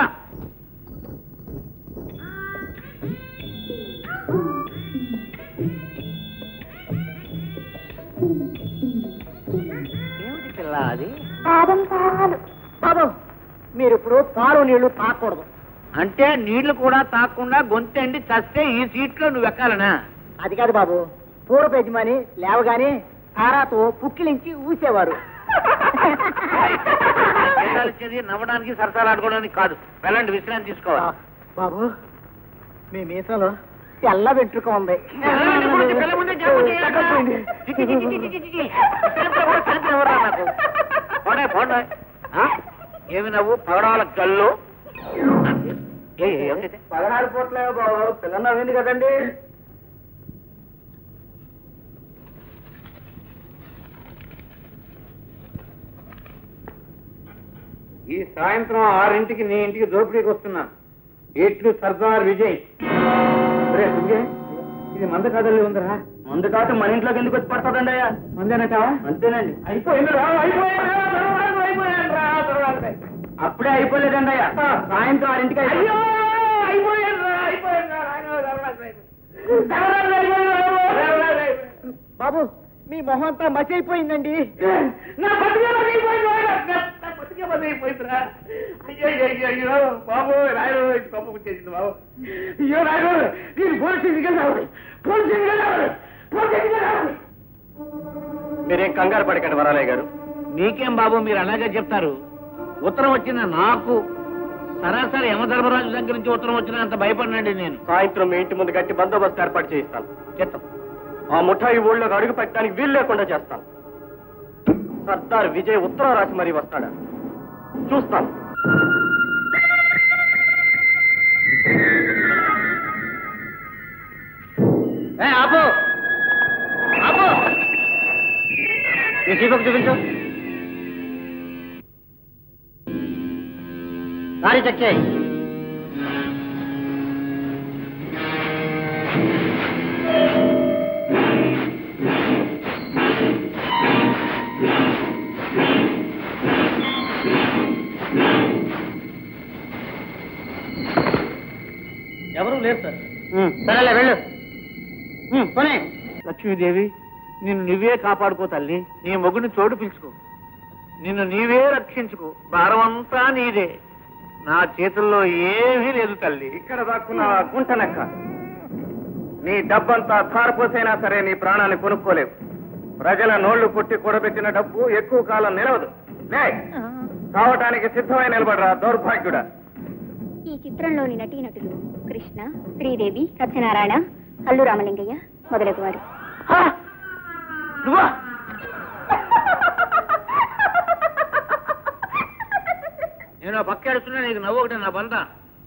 ఏమిటి పిల్ల అది బాబు మీరు ఇప్పుడు పాలు నీళ్లు తాకూడదు అంటే నీళ్లు కూడా తాకుండా గొంతెండి చస్తే ఈ సీట్లో నువ్వు ఎక్కాలనా అది కాదు బాబు పూర్వ యజమాని లేవగానే తారాతో పుక్కిలించి ఊసేవారు ఇచ్చేది నవ్వడానికి సరసాలు ఆడుకోవడానికి కాదు వెళ్ళండి విశ్రాంతి తీసుకోవాలి బాబు మీ మీసంలో తెల్ల వెంట్రుక ఉంది వెళ్ళండి, ఇప్పుడు పిల్ల ముందే జ్ఞాపకం చేయాలి. తగ్గపోయింది. చి, చి, చి, చి, చి, చి, చి. విశ్రాంతి ఎవరు, శాంతి ఎవరురా నాకు? పోండి, పోండి. ఆ? ఏమి నవ్వు పగడాల గల్లు ఏ, ఏ, ఏమిటి? పదహారు పూట్లే బాబు పిల్ల నవ్వింది కదండి ఈ సాయంత్రం ఆరింటికి నీ ఇంటికి దోపిడీకి వస్తున్నాను ఎట్లు సర్దార్ విజయ్ రే విజయ్ ఇది మంద కాదల్లి ఉందిరా ముందు కాదు మన ఇంట్లోకి ఎందుకు వచ్చి పడుతుందండి అయ్యా మందేనట అంతేనండి అయిపోయిందిరా అయిపోయిందిరా దొరవాడు అయిపోయాడురా, దొరవాడు. అప్పుడే అయిపోలేదండి అయ్యా సాయంత్రం ఆరింటికి అయిపోయింది. అయ్యో అయిపోయాడురా, అయిపోయాడురా, నాయనో, దొరవాడు అయిపోయాడు. దొరవాడు అయిపోయాడు, దొరవాడు అయిపోయాడు. బాబు మీ మొహం అంతా మసి అయిపోయిందండి నా బతుకే మర్చిపోయింది, నా బతుకే బతికే పని అయిపోయిందిరా అయ్యో అయ్యో అయ్యో బాబు రాయలు గొప్ప వచ్చేసింది బాబు అయ్యో రాయలు నేను పోలీస్ స్టేషన్కి వెళ్ళాలి పోలీస్ స్టేషన్కి వెళ్ళాలి పోలీస్ స్టేషన్కి వెళ్ళాలి మీరేం కంగారు పడకండి వరాలయ్య గారు మీకేం బాబు మీరు అలాగే చెప్తారు ఉత్తరం వచ్చిన నాకు సరాసరి యమధర్మరాజు దగ్గర నుంచి ఉత్తరం వచ్చిన అంత భయపడినండి నేను సాయంత్రం మీ ఇంటి ముందు గట్టి బందోబస్తు ఏర్పాటు చేయిస్తాను చిత్తం ఆ ముఠాయి ఊళ్ళోకి అడుగు పెట్టడానికి వీలు లేకుండా చేస్తాను సర్దార్ విజయ్ ఉత్తరం రాసి మరీ వస్తాడా చూస్తాను ఏ, ఆపు ఆపు ఈ సీపకు చూపించు లారీ చెక్ చేయి ఎవరు లేరు సార్ సరేలే వెళ్ళు పోనీ లక్ష్మీదేవి నిన్ను నువ్వే కాపాడుకో తల్లి నీ మొగుని చోటు పిలుచుకో నిన్ను నీవే రక్షించుకో భారం అంతా నీదే నా చేతుల్లో ఏమీ లేదు తల్లి ఇక్కడ దాక్కున్న ఆ గుంటనక్క నీ డబ్బంతా ధారపోసైనా సరే నీ ప్రాణాన్ని కొనుక్కోలేవు ప్రజల నోళ్లు కొట్టి కూడబెట్టిన డబ్బు ఎక్కువ కాలం నిలవదు లే కావటానికి సిద్ధమై నిలబడరా దౌర్భాగ్యుడా ఈ చిత్రంలోని నటీనటులు కృష్ణ శ్రీదేవి సత్యనారాయణ అల్లు రామలింగయ్య మొదలగు వారు నువ్వా నేను పక్క ఎడుతున్నా నీకు నవ్వు ఒకటి నా బంద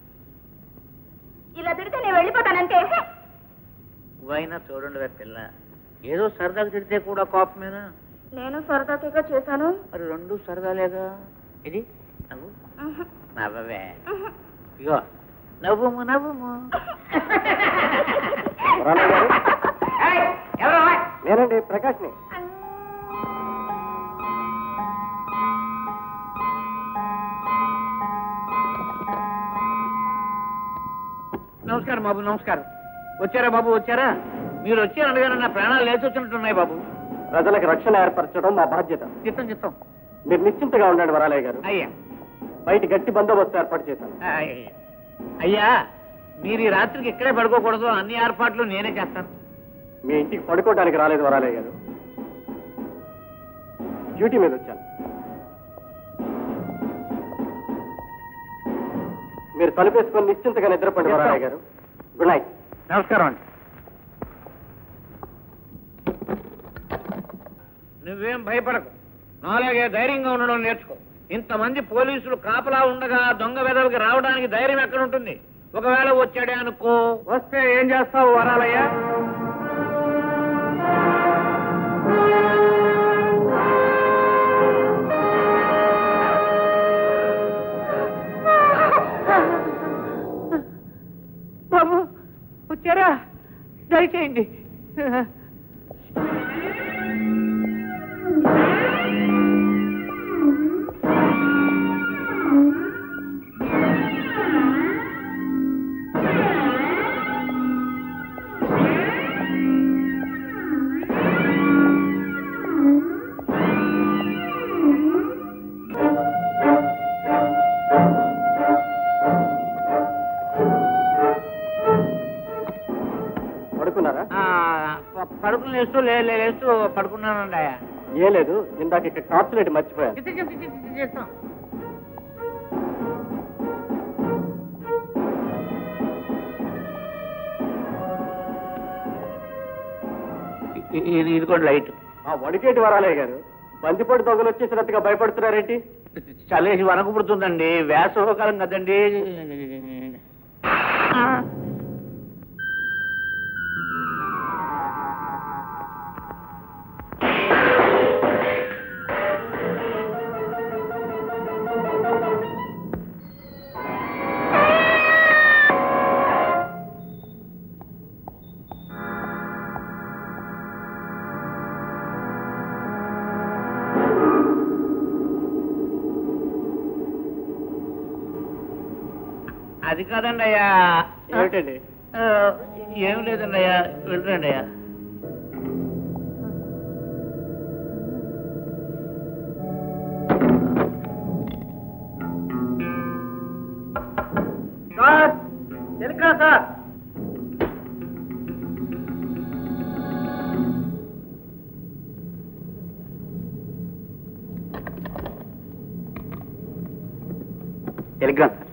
ఇలా తిడితే నేను వెళ్ళిపోతానంటే నువ్వైనా చూడండి పిల్ల ఏదో సరదాగా తిడితే కూడా కోపమేనా నేను సరదాగా చేశాను మరి రెండు సరదాలేగా ఇది నవ్వు నవ్వవే ఇగో నవ్వుము నవ్వుము నేనండి ప్రకాష్ని నమస్కారం బాబు నమస్కారం వచ్చారా బాబు వచ్చారా మీరు వచ్చి అనగానే నా ప్రాణాలు లేచి వచ్చినట్టున్నాయి బాబు ప్రజలకు రక్షణ ఏర్పరచడం మా బాధ్యత చిత్తం చిత్తం మీరు నిశ్చింతగా ఉండండి వరాలయ్య గారు అయ్యా బయట గట్టి బందోబస్తు ఏర్పాటు చేశాను అయ్యా. అయ్యా మీరు ఈ రాత్రికి ఇక్కడే పడుకోకూడదు అన్ని ఏర్పాట్లు నేనే చేస్తాను మీ ఇంటికి పడుకోవడానికి రాలేదు వరాలయ్య గారు డ్యూటీ మీద వచ్చాను మీరు తలుపేసుకొని నిశ్చింతగా నిద్రపండి వరాలయ్య గారు గుడ్ నైట్ నమస్కారం అండి నువ్వేం భయపడకు నాలాగే ధైర్యంగా ఉండడం నేర్చుకో ఇంతమంది పోలీసులు కాపలా ఉండగా దొంగ వెదవికి రావడానికి ధైర్యం ఎక్కడ ఉంటుంది ఒకవేళ వచ్చాడే అనుకో వస్తే ఏం చేస్తావు వరాలయ్య బాబు వచ్చారా దయచేయండి పడుకున్నారా పడుకుని లేస్తూ లే లే- లేస్తూ పడుకున్నానండి అయ్యా ఏ లేదు ఇందాక ఇక్కడ టార్చ్ లైట్ మర్చిపోయాను చిత్త చిత్త చిత్త చిత్త చిత్తం. ఇ- ఇది ఇదిగోండి లైట్ ఆ వడికేటి వరాలయ్య గారు బందిపోటు దొంగలు వచ్చేసినట్టుగా భయపడుతున్నారేంటి చలేసి వనకు పుడుతుందండి వేసవకాలం కదండి అది కాదండి అయ్యా ఏమిటండి ఆ, ఏం లేదండి అయ్యా వెళ్ళండి అయ్యా సార్ టెలిగ్రామ్ సార్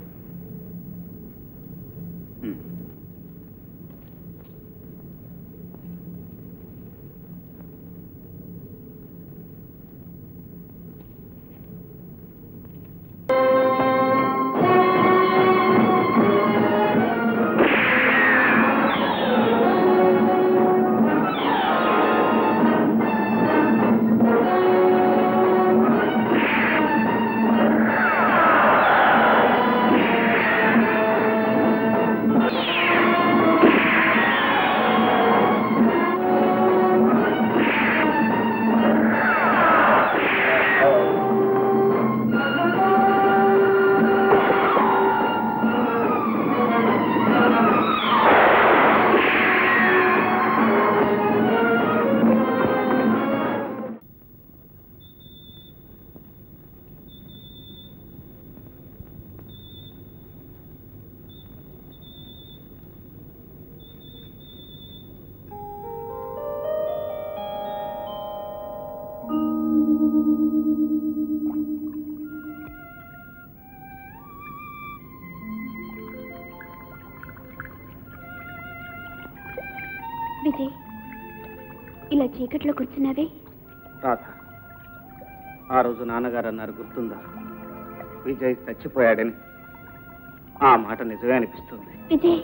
విజయ్ ఇలా చీకట్లో కూర్చున్నావే రాధ ఆ రోజు నాన్నగారు అన్నారు గుర్తుందా విజయ్ చచ్చిపోయాడని ఆ మాట నిజమే అనిపిస్తుంది విజయ్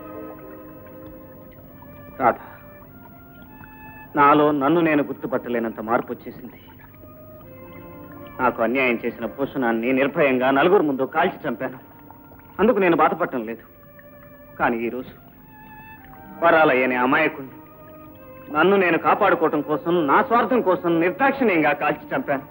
రాధ నాలో నన్ను నేను గుర్తుపట్టలేనంత మార్పు వచ్చేసింది నాకు అన్యాయం చేసిన భూషణాన్ని నిర్భయంగా నలుగురు ముందు కాల్చి చంపాను అందుకు నేను బాధపడటం లేదు కానీ ఈరోజు వరాలయ్యని అమాయకుణ్ణి నన్ను నేను కాపాడుకోవటం కోసం నా స్వార్థం కోసం నిర్దాక్షిణ్యంగా కాల్చి చంపాను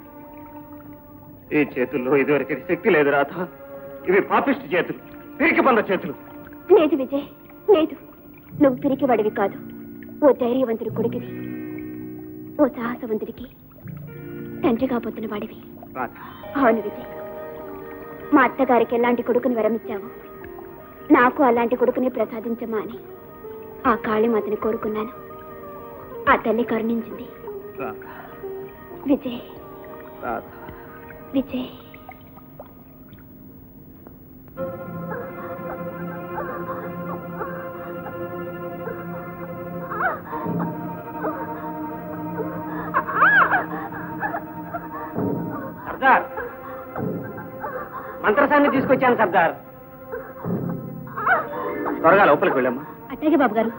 ఈ చేతుల్లో ఇదివరకు శక్తి లేదు రాధ ఇవి పాపిష్టి చేతులు పిరికి పంద చేతులు లేదు విజయ్ లేదు నువ్వు పిరికివాడివి కాదు ఓ ధైర్యవంతుడి కొడుకువి ఓ సాహసవంతుడికి తండ్రి కాబోతున్న వాడివి రాధ అవును విజయ్ మా అత్తగారికి ఎలాంటి కొడుకుని వరమిచ్చావు నాకు అలాంటి కొడుకుని ప్రసాదించమా అని ఆ కాళీమాతని కోరుకున్నాను ఆ తల్లి కరుణించింది రాధ విజయ్ రాధ విజయ్ సర్దార్ మంత్రసాన్ని తీసుకొచ్చాను సర్దార్ త్వరగా లోపలికి వెళ్ళమ్మా అట్లాగే బాబు గారు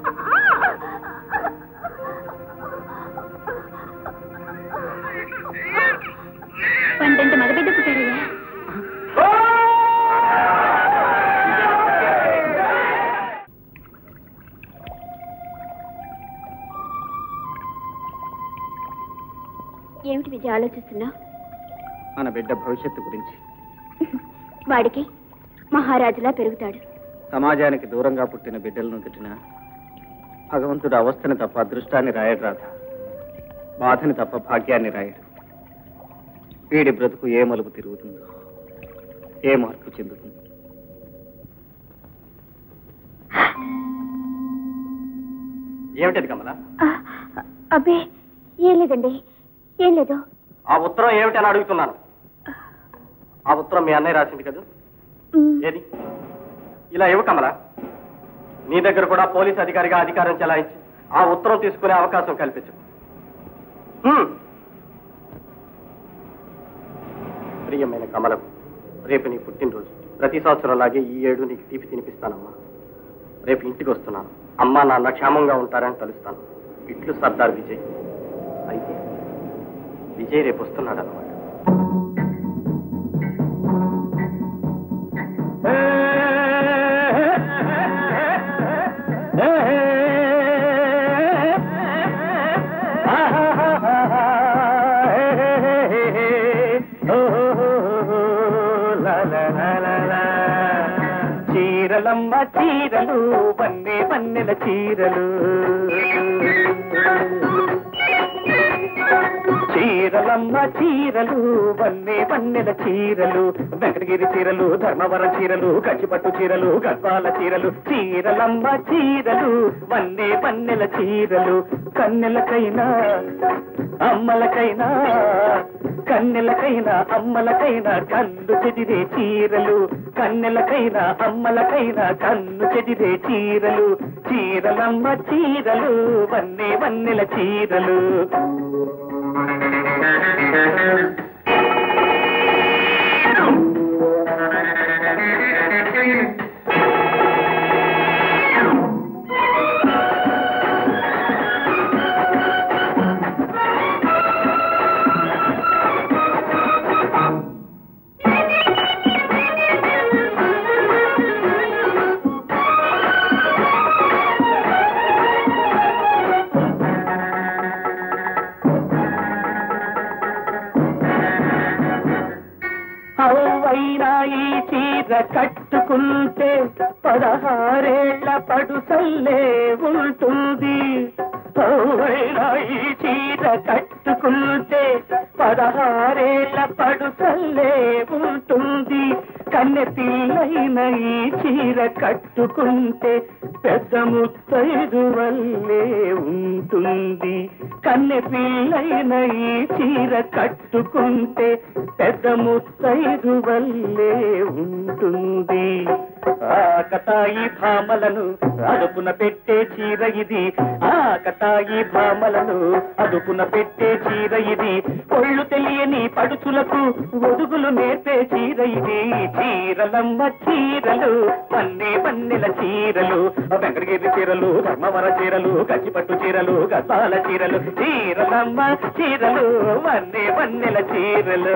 పంటంటే మగబిడ్డ పుట్టారయ్యా ఏమిటి విజయ్ ఆలోచిస్తున్నావు మన బిడ్డ భవిష్యత్తు గురించి వాడికి మహారాజులా పెరుగుతాడు సమాజానికి దూరంగా పుట్టిన బిడ్డలను తిట్టిన భగవంతుడు అవస్థని తప్ప అదృష్టాన్ని రాయడు రాధ బాధని తప్ప భాగ్యాన్ని రాయడు వీడి బ్రతుకు ఏ మలుపు తిరుగుతుందో ఏ మార్పు చెందుతుందో ఏమిటది కమలా ఆ, అబ్బే ఏం లేదండి ఏం లేదు ఆ ఉత్తరం ఏమిటని అడుగుతున్నాను ఆ ఉత్తరం మీ అన్నయ్య రాసింది కదా మ్, ఏది ఇలా ఇవ్వ కమలా నీ దగ్గర కూడా పోలీస్ అధికారిగా అధికారం చెలాయించి ఆ ఉత్తరం తీసుకునే అవకాశం కల్పించు హ్మ్. ప్రియమైన కమలం రేపు నీ పుట్టినరోజు ప్రతి సంవత్సరం లాగే ఈ ఏడు నీకు తీపి తినిపిస్తానమ్మా రేపు ఇంటికి వస్తున్నాను అమ్మా నాన్న క్షేమంగా ఉంటారని తలుస్తాను ఇట్లు సర్దార్ విజయ్ అయితే విజయ్ రేపు వస్తున్నాడు అన్నమాట చీరలమ్మ చీరలు వన్నె వన్నెల చీరలు చీర చీరలమ్మ చీరలు వన్నే వన్నెల చీరలు వెంకటగిరి చీరలు ధర్మవరం చీరలు కంచిపట్టు చీరలు గద్వాల చీరలు చీరలమ్మ చీరలు వన్నే వన్నెల చీరలు కన్నెలకైనా అమ్మలకైనా కన్నెలకైనా అమ్మలకైనా కన్ను చెదిరే చీరలు కన్నెలకైనా అమ్మలకైనా కన్ను చెదిరే చీరలు చీరలమ్మ చీరలు వన్నే వన్నెల చీరలు అవ్వైనా ఈ చీర కట్టుకుంటే పదహారేళ్ల పడుసల్లే ఉంటుంది అవ్వైనా ఈ చీర కట్టుకుంటే పదహారేళ్ల పడుసల్లే ఉంటుంది కన్నె పిల్లైన ఈ చీర కట్టుకుంటే పెద్ద ముత్తైదు వల్లే ఉంటుంది కన్నె పిల్లైన ఈ చీర కట్టుకుంటే పెద్ద ముత్తైదు వల్లే ఉంటుంది ఆ కతాయి భామలను అదుపున పెట్టే చీర ఇది ఆ కతాయి భామలను అదుపున పెట్టే చీర ఇది ఒళ్ళు తెలియని పడుచులకు ఒదుగులు నేర్పే చీర ఇది చీరలమ్మ చీరలు పన్నే పన్నెల చీరలు వెంకటగిరి చీరలు ధర్మవర చీరలు కంచిపట్టు చీరలు గద్వాల చీరలు చీరలమ్మ చీరలు వన్నే పన్నెల చీరలు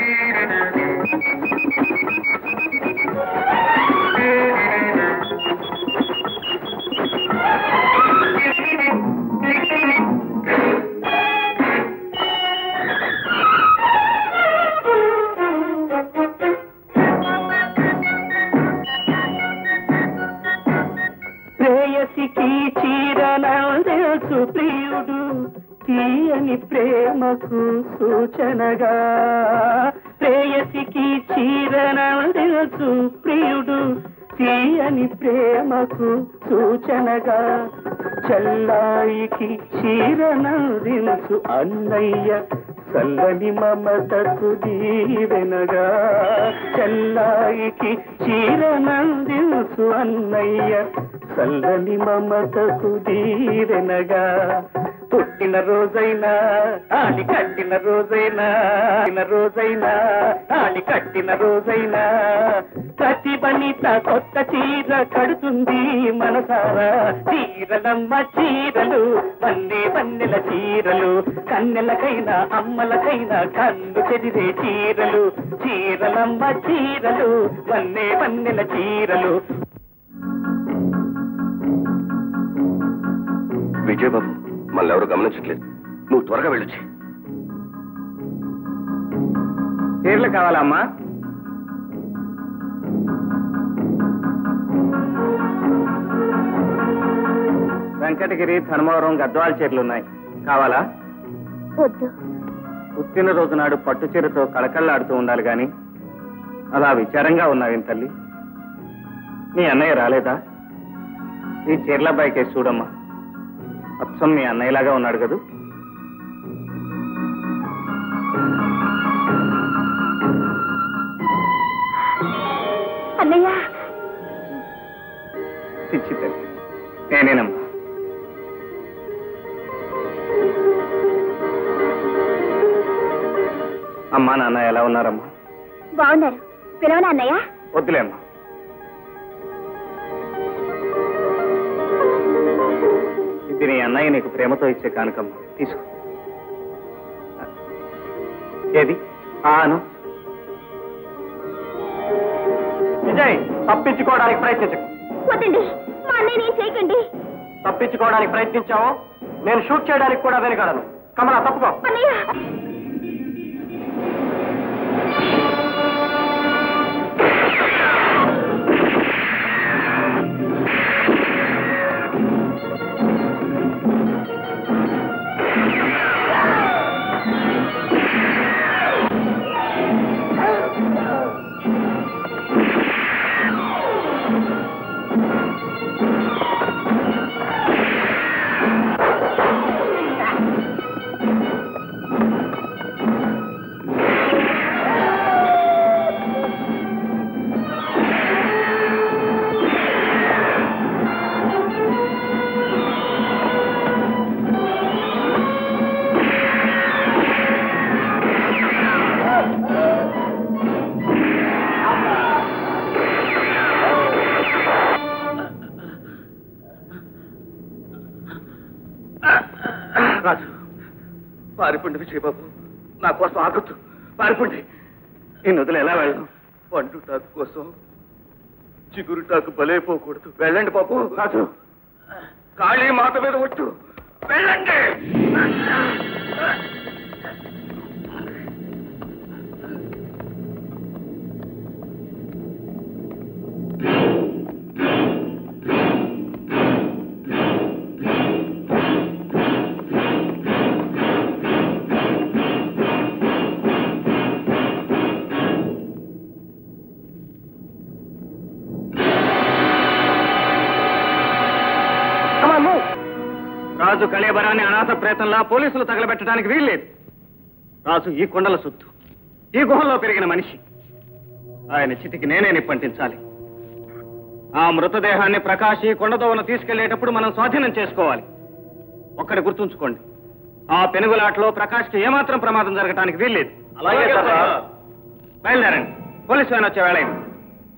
ప్రేయసికి చీరనందెల్సు ప్రియుడు తీయని ప్రేమకు సూచనగా ప్రేయసికి చీరనందెల్సు ప్రియుడు తీయని ప్రేమకు సూచనగా చల్లాయికి చీరనందించు అన్నయ్య చల్లని మమతకు దీవెనగా చల్లాయికి చీరనందించు అన్నయ్య చల్లని మమతకు దీవెనగా పుట్టిన రోజైనా తాళి కట్టిన రోజైనా పుట్టిన రోజైనా తాళి కట్టిన రోజైనా ప్రతి బనిత కొత్త చీర కడుతుంది మనసారా చీరలమ్మ చీరలు వన్నే వన్నెల చీరలు కన్నెలకైనా అమ్మలకైనా కన్ను చెదిరే చీరలు చీరలమ్మ చీరలు వన్నే వన్నెల చీరలు విజయబాబు మనల్ని ఎవరు గమనించట్లేదు నువ్వు త్వరగా వెళ్ళొచ్చి చీరలు కావాలమ్మా వెంకటగిరి ధర్మవరం గద్వాల చీరలు ఉన్నాయి కావాలా వద్దు పుట్టినరోజు నాడు పట్టు చీరతో కళకళలాడుతూ ఉండాలి గాని అలా విచారంగా ఉన్నావేం తల్లి మీ అన్నయ్య రాలేదా ఈ చీరల బైకేసి చూడమ్మా అచ్చం మీ అన్నయ్యలాగా ఉన్నాడు కదూ అన్నయ్య పిచ్చి తల్లి నేనేనమ్మా అమ్మా నాన్న ఎలా ఉన్నారమ్మా బాగున్నారు పిలవనా అన్నయ్య వద్దులేమ్మా ఇది నీ అన్నయ్య నీకు ప్రేమతో ఇచ్చే కానుకమ్మా తీసుకో ఏది ఆను విజయ్ తప్పించుకోవడానికి ప్రయత్నించకు వద్దండి మా అన్నయ్య నేను చేయకండి తప్పించుకోవడానికి ప్రయత్నించావు నేను షూట్ చేయడానికి కూడా వెనకాడను కమలా తప్పుకో అన్నయ్య ఆ రాజు పారిపోండి విజయబాబు నా కోసం ఆగొద్దు పారిపోండి నేను వదిలి ఎలా వెళ్ళను పండు టాకు కోసం చిగురు టాకు బలైపోకూడదు వెళ్ళండి బాబు రాజు కాళీ మాత మీద ఒట్టు వెళ్ళండి రాజు కళేబరాన్ని అనాథ ప్రేతంలా పోలీసులు తగలబెట్టడానికి వీల్లేదు రాజు ఈ కొండల సుత్తు ఈ గుహలో పెరిగిన మనిషి ఆయన చితికి నేనే నిప్పంటించాలి ఆ మృతదేహాన్ని ప్రకాష్ ఈ కొండదోవన తీసుకెళ్లేటప్పుడు మనం స్వాధీనం చేసుకోవాలి ఒక్కటి గుర్తుంచుకోండి ఆ పెనుగులాటలో ప్రకాష్కి ఏమాత్రం ప్రమాదం జరగటానికి వీల్లేదు అలాగే సార్. బయలుదేరండి పోలీసు ఆయన వచ్చే వేళ అయింది.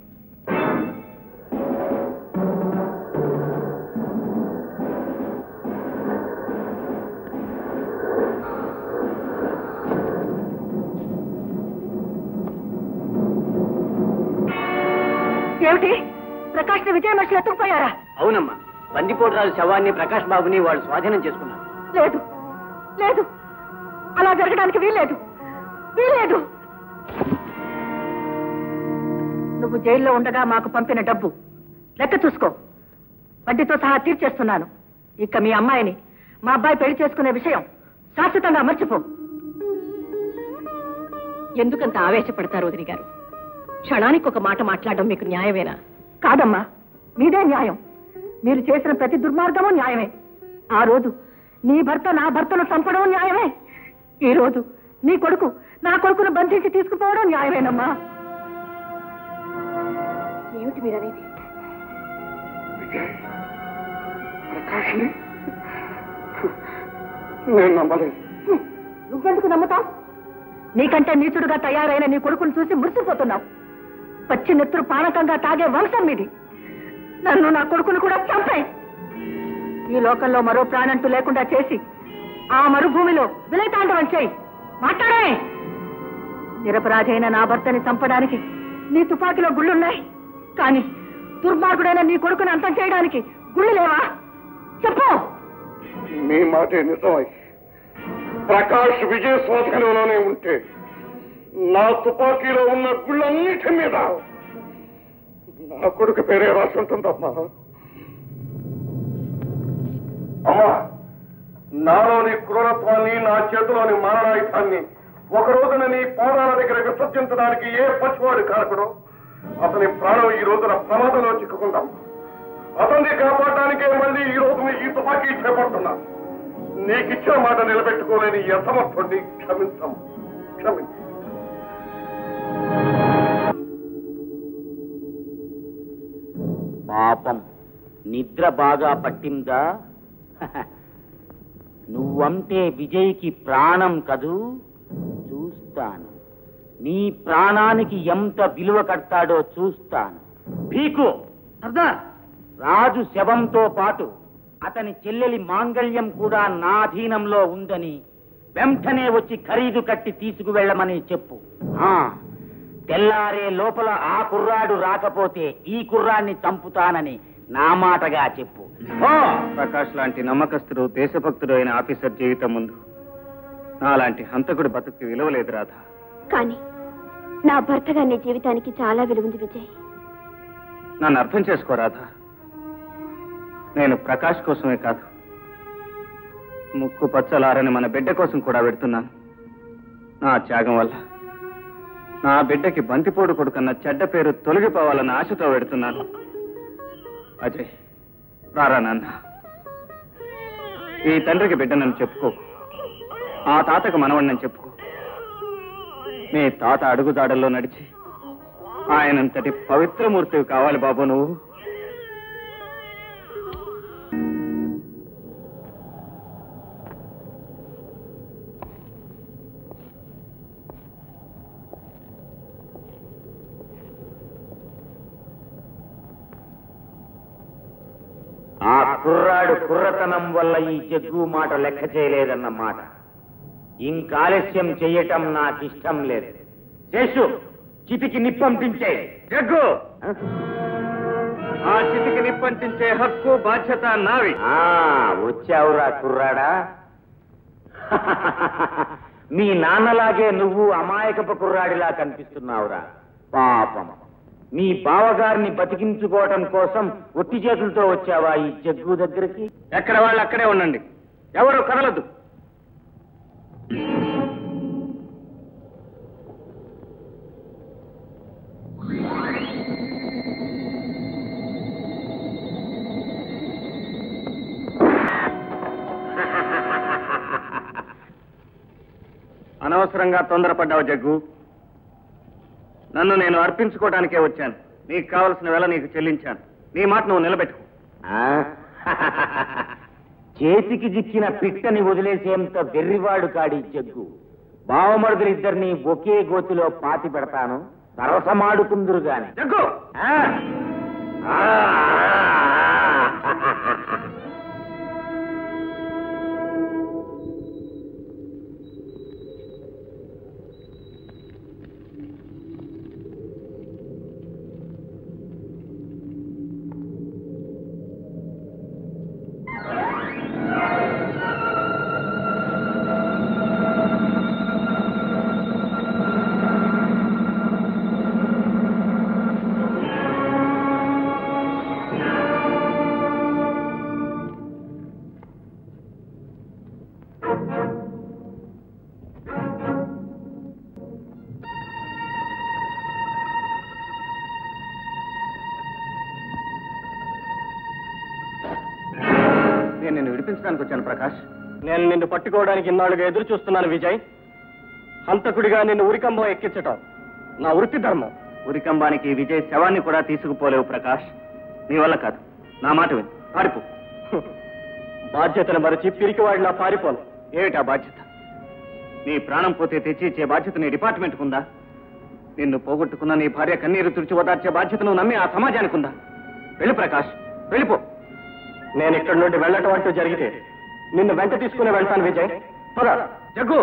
ఏమిటి ప్రకాష్ విజయ మనుషులు ఎత్తుకుపోయారా అవునమ్మా బందిపోటు రాజు శవాన్ని ప్రకాష్ బాబుని వాళ్ళు స్వాధీనం చేసుకున్నారు లేదు లేదు అలా జరగడానికి వీల్లేదు వీల్లేదు నువ్వు జైల్లో ఉండగా మాకు పంపిన డబ్బు లెక్క చూసుకో వడ్డీతో సహా తీర్చేస్తున్నాను ఇక మీ అమ్మాయిని మా అబ్బాయి పెళ్లి చేసుకునే విషయం శాశ్వతంగా మర్చిపో ఎందుకంత ఆవేశపడతారు వదిని గారు క్షణానికి ఒక మాట మాట్లాడడం మీకు న్యాయమేనా కాదమ్మా మీదే న్యాయం మీరు చేసిన ప్రతి దుర్మార్గము న్యాయమే ఆ రోజు నీ భర్త నా భర్తను చంపడం న్యాయమే ఈ రోజు నీ కొడుకు నా కొడుకును బంధించి తీసుకుపోవడం న్యాయమేనమ్మా ఏమిటి మీరనేది నేను నమ్మలేదు నువ్వెందుకు నమ్ముతావు నీకంటే నీచుడుగా తయారైన నీ కొడుకును చూసి మురిసిపోతున్నావు పచ్చి నెత్తురు పానకంగా తాగే వంశం మీది నన్ను నా కొడుకును కూడా చంపాయి ఈ లోకంలో మరో ప్రాణంటూ లేకుండా చేసి ఆ మరుభూమిలో విలయతాండవం చేయి మాట్లాడే నిరపరాధైన నా భర్తని చంపడానికి నీ తుపాకీలో గుళ్ళున్నాయి కానీ దుర్మార్గుడైన నీ కొడుకుని అంతం చేయడానికి గుళ్ళు లేవా చెప్పు మీ మాటే నిజమై ప్రకాష్ విజయ స్వాధీనంలోనే ఉంటే నా తుపాకీలో ఉన్న గుళ్ళన్నిటి మీద నా కొడుకు పేరే రాసి ఉంటుందమ్మా అమ్మా నాలోని క్రూరత్వాన్ని నా చేతిలోని మారణాయుధాన్ని ఒక రోజున నీ పాదాల దగ్గర విసర్జించడానికి ఏ పశువాడు కారకుడు అతని ప్రాణం ఈ రోజున ప్రమాదంలో చిక్కుకుంటాం అతన్ని కాపాడడానికే మళ్ళీ ఈ రోజున ఈ తుపాకీ చేపడుతున్నా నీకిచ్చిన మాట నిలబెట్టుకోలేని ఈ అసమర్థుడిని క్షమించం క్షమించం పాపం నిద్ర బాగా పట్టిందా నువ్వంటే విజయ్కి ప్రాణం కదూ చూస్తాను నీ ప్రాణానికి ఎంత విలువ కడతాడో చూస్తాను పీకు రాజు శవంతో పాటు అతని చెల్లెలి మాంగళ్యం కూడా నా అధీనంలో ఉందని వెంటనే వచ్చి ఖరీదు కట్టి తీసుకువెళ్ళమని చెప్పు ఆ తెల్లారే లోపల ఆ కుర్రాడు రాకపోతే ఈ కుర్రాన్ని చంపుతానని నా మాటగా చెప్పు ఓ ప్రకాష్ లాంటి నమ్మకస్తుడు దేశభక్తుడు అయిన ఆఫీసర్ జీవితం ముందు నాలాంటి హంతకుడి బతుకు విలువ లేదు రాధా కానీ నా భర్తగా నీ జీవితానికి చాలా విలువుంది విజయ్ నన్ను అర్థం చేసుకో రాధా నేను ప్రకాష్ కోసమే కాదు ముక్కు పచ్చలారని మన బిడ్డ కోసం కూడా పెడుతున్నాను నా త్యాగం వల్ల నా బిడ్డకి బంతిపోడు కొడుకన్న చెడ్డ పేరు తొలగిపోవాలన్న ఆశతో పెడుతున్నాను అజయ్ రారా నాన్న ఈ తండ్రికి బిడ్డనని చెప్పుకో ఆ తాతకు మనవణ్ణని చెప్పుకో మీ తాత అడుగుజాడల్లో నడిచి ఆయనంతటి పవిత్రమూర్తివి కావాలి బాబు నువ్వు ఆ కుర్రాడు కుర్రతనం వల్ల ఈ జగ్గు మాట లెక్క చేయలేదన్నమాట ఇంకాలస్యం చెయ్యటం నాకిష్టం లేదు శేషు చితికి నిప్పంపించే జగ్గు ఆ చితికి నిప్పంటించే హక్కు బాధ్యత నావి ఆ వచ్చావురా కుర్రాడా మీ నాన్నలాగే నువ్వు అమాయకపు కుర్రాడిలా కనిపిస్తున్నావురా పాపం మీ బావగారిని బతికించుకోవటం కోసం ఒట్టి చేతులతో వచ్చావా ఈ జగ్గు దగ్గరికి ఎక్కడ వాళ్ళు అక్కడే ఉండండి ఎవరు కదలదు అనవసరంగా తొందరపడ్డావు జగ్గు నన్ను నేను అర్పించుకోవడానికే వచ్చాను నీకు కావలసిన వేళ నీకు చెల్లించాను నీ మాట నువ్వు నిలబెట్టుకో ఆ? చేతికి జిక్కిన పిట్టని వదిలేసేంత వెర్రివాడు కాడి జగ్గు బావమరుదులిద్దరిని ఒకే గోతిలో పాతి పెడతాను సరసమాడుకుందురు గాని జగ్గు ఆ? ఆ! నేను నిన్ను విడిపించడానికి వచ్చాను ప్రకాష్ నేను నిన్ను పట్టుకోవడానికి ఇన్నాళ్ళుగా ఎదురు చూస్తున్నాను విజయ్ హంతకుడిగా నిన్ను ఉరికంబం ఎక్కించటం నా వృత్తి ధర్మం ఉరికంబానికి విజయ్ శవాన్ని కూడా తీసుకుపోలేవు ప్రకాష్ నీ వల్ల కాదు నా మాట విను పారిపో బాధ్యతను మరచి పిరికివాడిలా పారిపోను ఏమిటా బాధ్యత నీ ప్రాణం పోతే తెచ్చి ఇచ్చే బాధ్యత నీ డిపార్ట్మెంట్కు ఉందా నిన్ను పోగొట్టుకున్న నీ భార్య కన్నీరు తుడిచి ఓదార్చే బాధ్యత నువ్వు నమ్మి ఆ సమాజానికి ఉందా వెళ్ళు ప్రకాష్ వెళ్ళిపో నేను ఇక్కడి నుండి వెళ్ళటం అంటూ జరిగితే నిన్ను వెంట తీసుకుని వెళ్తాను విజయ్ పద జగ్గు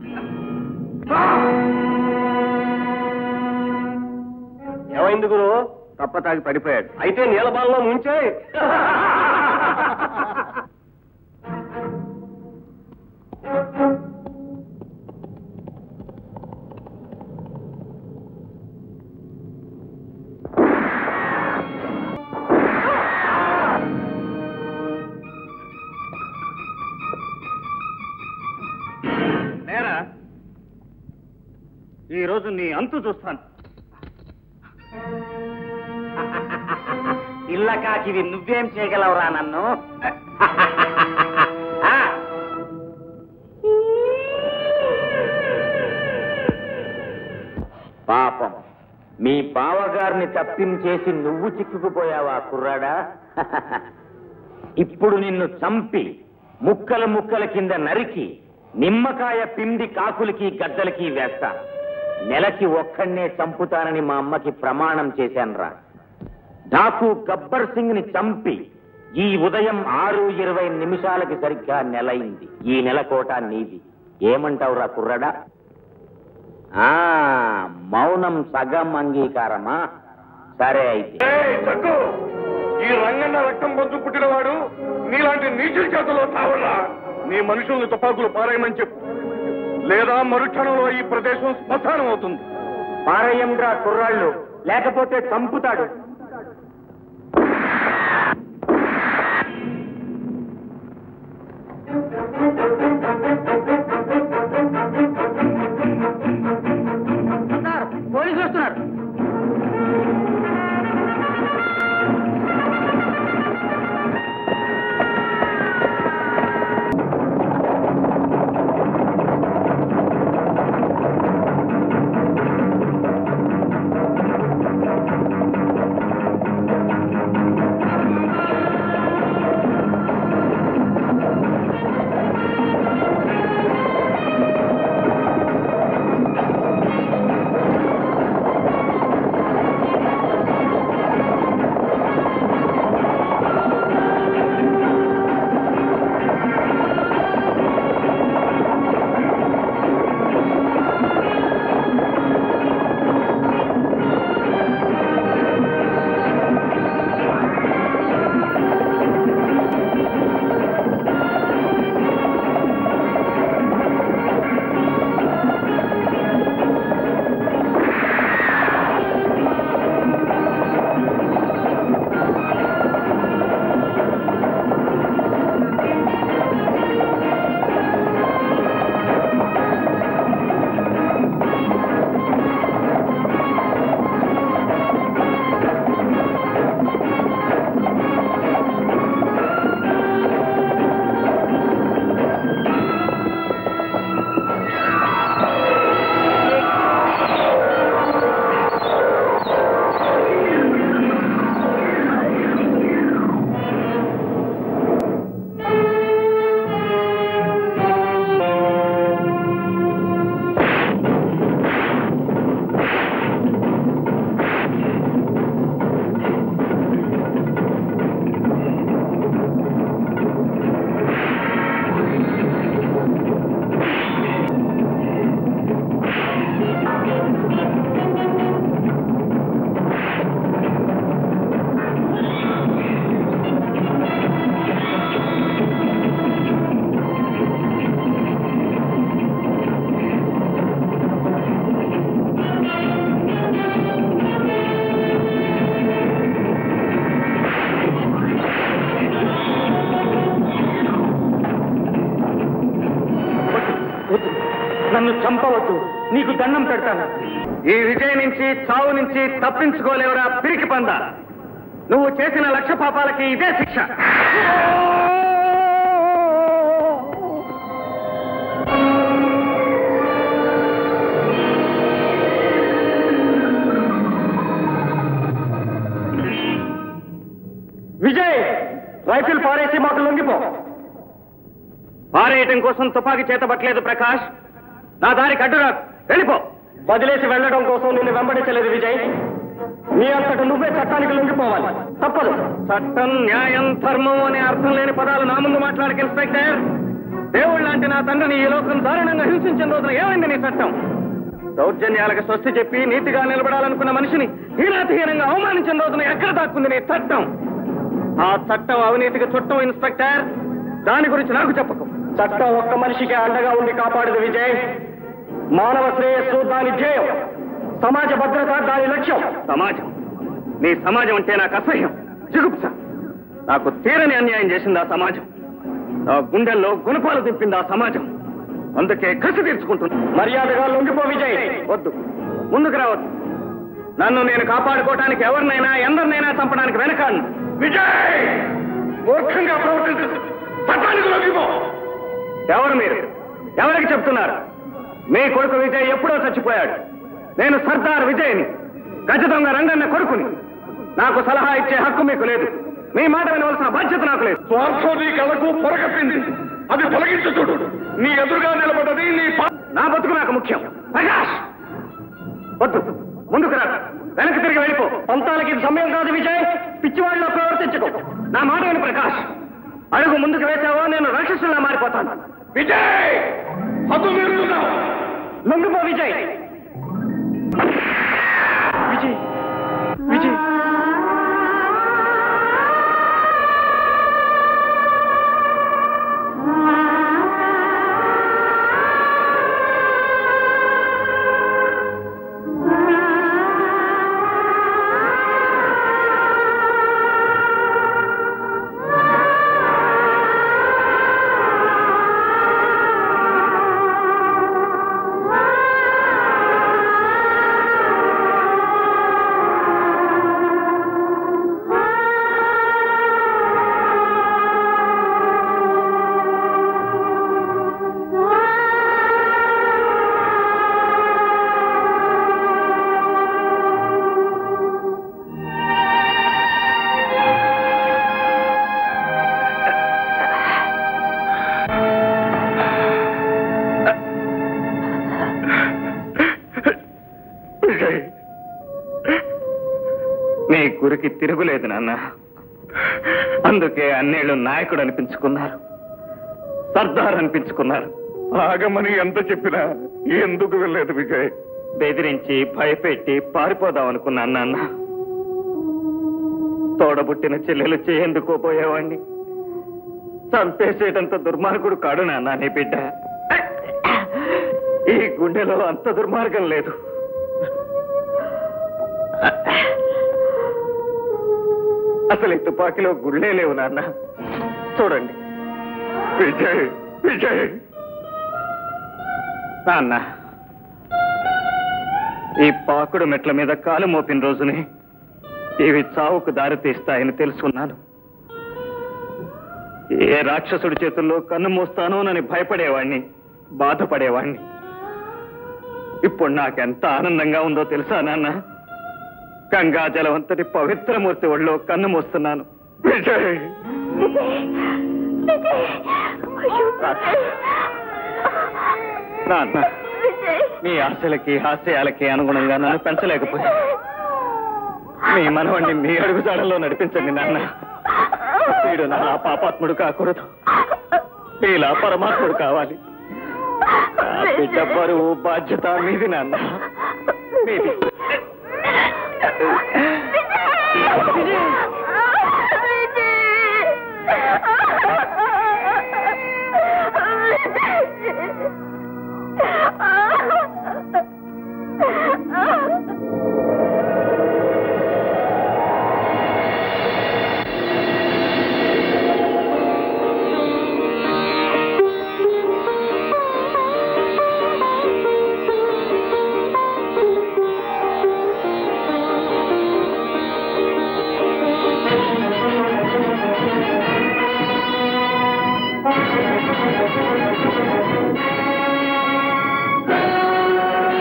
ఏమైంది గురు తప్ప తాగి పడిపోయాడు అయితే నీలబాల్లో ముంచే నేరా ఈ రోజు నీ అంతు చూస్తాను పిల్లకాకివి నువ్వేం చేయగలవురా నన్ను ఆ? పాపం మీ బావగారిని తప్పించేసి నువ్వు చిక్కుకుపోయావా కుర్రాడా ఇప్పుడు నిన్ను చంపి ముక్కల ముక్కల కింద నరికి నిమ్మకాయ పిండి కాకులకి గద్దలకి వేస్తా నెలకి ఒక్కడినే చంపుతానని మా అమ్మకి ప్రమాణం చేశానురా డాకు గబ్బర్ సింగ్ ని చంపి ఈ ఉదయం ఆరు ఇరవై నిమిషాలకి సరిగ్గా నెలయింది ఈ నెల కోట నీది ఏమంటావురా కుర్రడా ఆ మౌనం సగం అంగీకారమా సరే అయితే ఈ రంగన్న రక్తం పొందు పుట్టినవాడు నీలాంటి నీచుల చేతిలో తావరా నీ మనుషుల్ని తుపాకులు పారేయమని చెప్పు లేదా మరుక్షణంలో ఈ ప్రదేశం శ్మశానం అవుతుంది పారయ్యండ్రా కుర్రాళ్ళు లేకపోతే చంపుతాడు పోలీసులు వస్తున్నారు వద్దు నన్ను చంపవద్దు నీకు దండం పెడతాను ఈ విజయ నుంచి చావు నుంచి తప్పించుకోలేవురా పిరికి పంద నువ్వు చేసిన లక్ష పాపాలకి ఇదే శిక్ష విజయ్ రైఫిల్ పారేసి మాకు లొంగిపో పారేయటం కోసం తుపాకీ చేతబట్టలేదు ప్రకాష్ నా దారికి అడ్డురా వెళ్ళిపో వదిలేసి వెళ్ళడం కోసం నిన్ను వెంబడించలేదు విజయ్ నీ అంతట నువ్వే చట్టానికి లొంగిపోవాలి తప్పదు చట్టం న్యాయం ధర్మం అనే అర్థం లేని పదాలు నా ముందు మాట్లాడక ఇన్స్పెక్టర్ దేవుడు లాంటి నా తండ్రిని ఈ లోకం దారుణంగా హింసించిన రోజున ఏమైంది నీ చట్టం దౌర్జన్యాలకు స్వస్తి చెప్పి నీతిగా నిలబడాలనుకున్న మనిషిని హీనాతిహీనంగా అవమానించిన రోజున ఎక్కడ దాక్కుంది నీ చట్టం ఆ చట్టం అవినీతికి చుట్టం ఇన్స్పెక్టర్ దాని గురించి నాకు చెప్పకు చట్టం ఒక్క మనిషికి అండగా ఉండి కాపాడదు విజయ్ మానవ శ్రేయస్సు దాని ధ్యేయం సమాజ భద్రత దాని లక్ష్యం సమాజం నీ సమాజం అంటే నాకు అసహ్యం జిగుప్స నాకు తీరని అన్యాయం చేసింది ఆ సమాజం నా గుండెల్లో గుణపాలు దింపింది ఆ సమాజం అందుకే కసి తీర్చుకుంటున్నా మర్యాదగా లొంగిపో విజయ్ వద్దు ముందుకు రావద్దు నన్ను నేను కాపాడుకోవటానికి ఎవరినైనా ఎందరినైనా చంపడానికి వెనకాను విజయ్ మూర్ఖంగా ప్రవర్తించు చట్టానికి లొంగిపో ఎవరు మీరు ఎవరికి చెప్తున్నారు మీ కొడుకు విజయ్ ఎప్పుడో చచ్చిపోయాడు నేను సర్దార్ విజయ్ని గజ దొంగ రంగన్న కొడుకుని నాకు సలహా ఇచ్చే హక్కు మీకు లేదు మీ మాట వినవలసిన బాధ్యత నాకు లేదు స్వార్థం నీ కళకు పొరగప్పింది అది తొలగించు చూడు నీ ఎదురుగా నిలబడ్డది నీ పా- నా బతుకు నాకు ముఖ్యం ప్రకాష్ వద్దు ముందుకు రా వెనక్కి తిరిగి వెళ్ళిపో పంతాలకి ఇది సమయం కాదు విజయ్ పిచ్చివాడిలో ప్రవర్తించుకో నా మాట విను ప్రకాష్ అడుగు ముందుకు వేసావో నేను రాక్షసులా మారిపోతాను విజయ్ హద్దు మీరుతున్నావు లొంగిపో విజయ్ విజయ్ విజయ్ విజయ్ నీ గురికి తిరుగులేదు నాన్న అందుకే అన్నేళ్ళు నాయకుడు అనిపించుకున్నారు సర్దార్ అనిపించుకున్నారు ఆగమని ఎంత చెప్పినా ఎందుకు వెళ్ళలేదు విజయ్ బెదిరించి భయపెట్టి పారిపోదాం అనుకున్నాను నాన్న తోడబుట్టిన చెల్లెలు చేయందుకో పోయేవాణ్ణి చంపేసేటంత దుర్మార్గుడు కాడు నాన్న నీ బిడ్డ ఈ గుండెలో అంత దుర్మార్గం లేదు అసలు ఈ తుపాకీలో గుళ్ళే లేవు నాన్న చూడండి విజయ్ విజయ్ నాన్న ఈ పాకుడు మెట్ల మీద కాలు మోపిన రోజుని ఇవి చావుకు దారి తీస్తాయని తెలుసుకున్నాను ఏ రాక్షసుడి చేతుల్లో కన్ను మూస్తానోనని భయపడేవాణ్ణి బాధపడేవాణ్ణి ఇప్పుడు నాకెంత ఆనందంగా ఉందో తెలుసా నాన్న గంగా జలవంతటి పవిత్రమూర్తి ఒళ్ళో కన్ను మూస్తున్నాను విజయ్ నాన్న మీ ఆశలకి హాస్యాలకి అనుగుణంగా నన్ను పెంచలేకపోయా మీ మనవణ్ణి మీ అడుగుజాడల్లో నడిపించండి నాన్న వీడు నా పాపాత్ముడు కాకూడదు మీలా పరమాత్ముడు కావాలి నా బిడ్డ బరువు బాధ్యత మీది నాన్న మీది విజయ్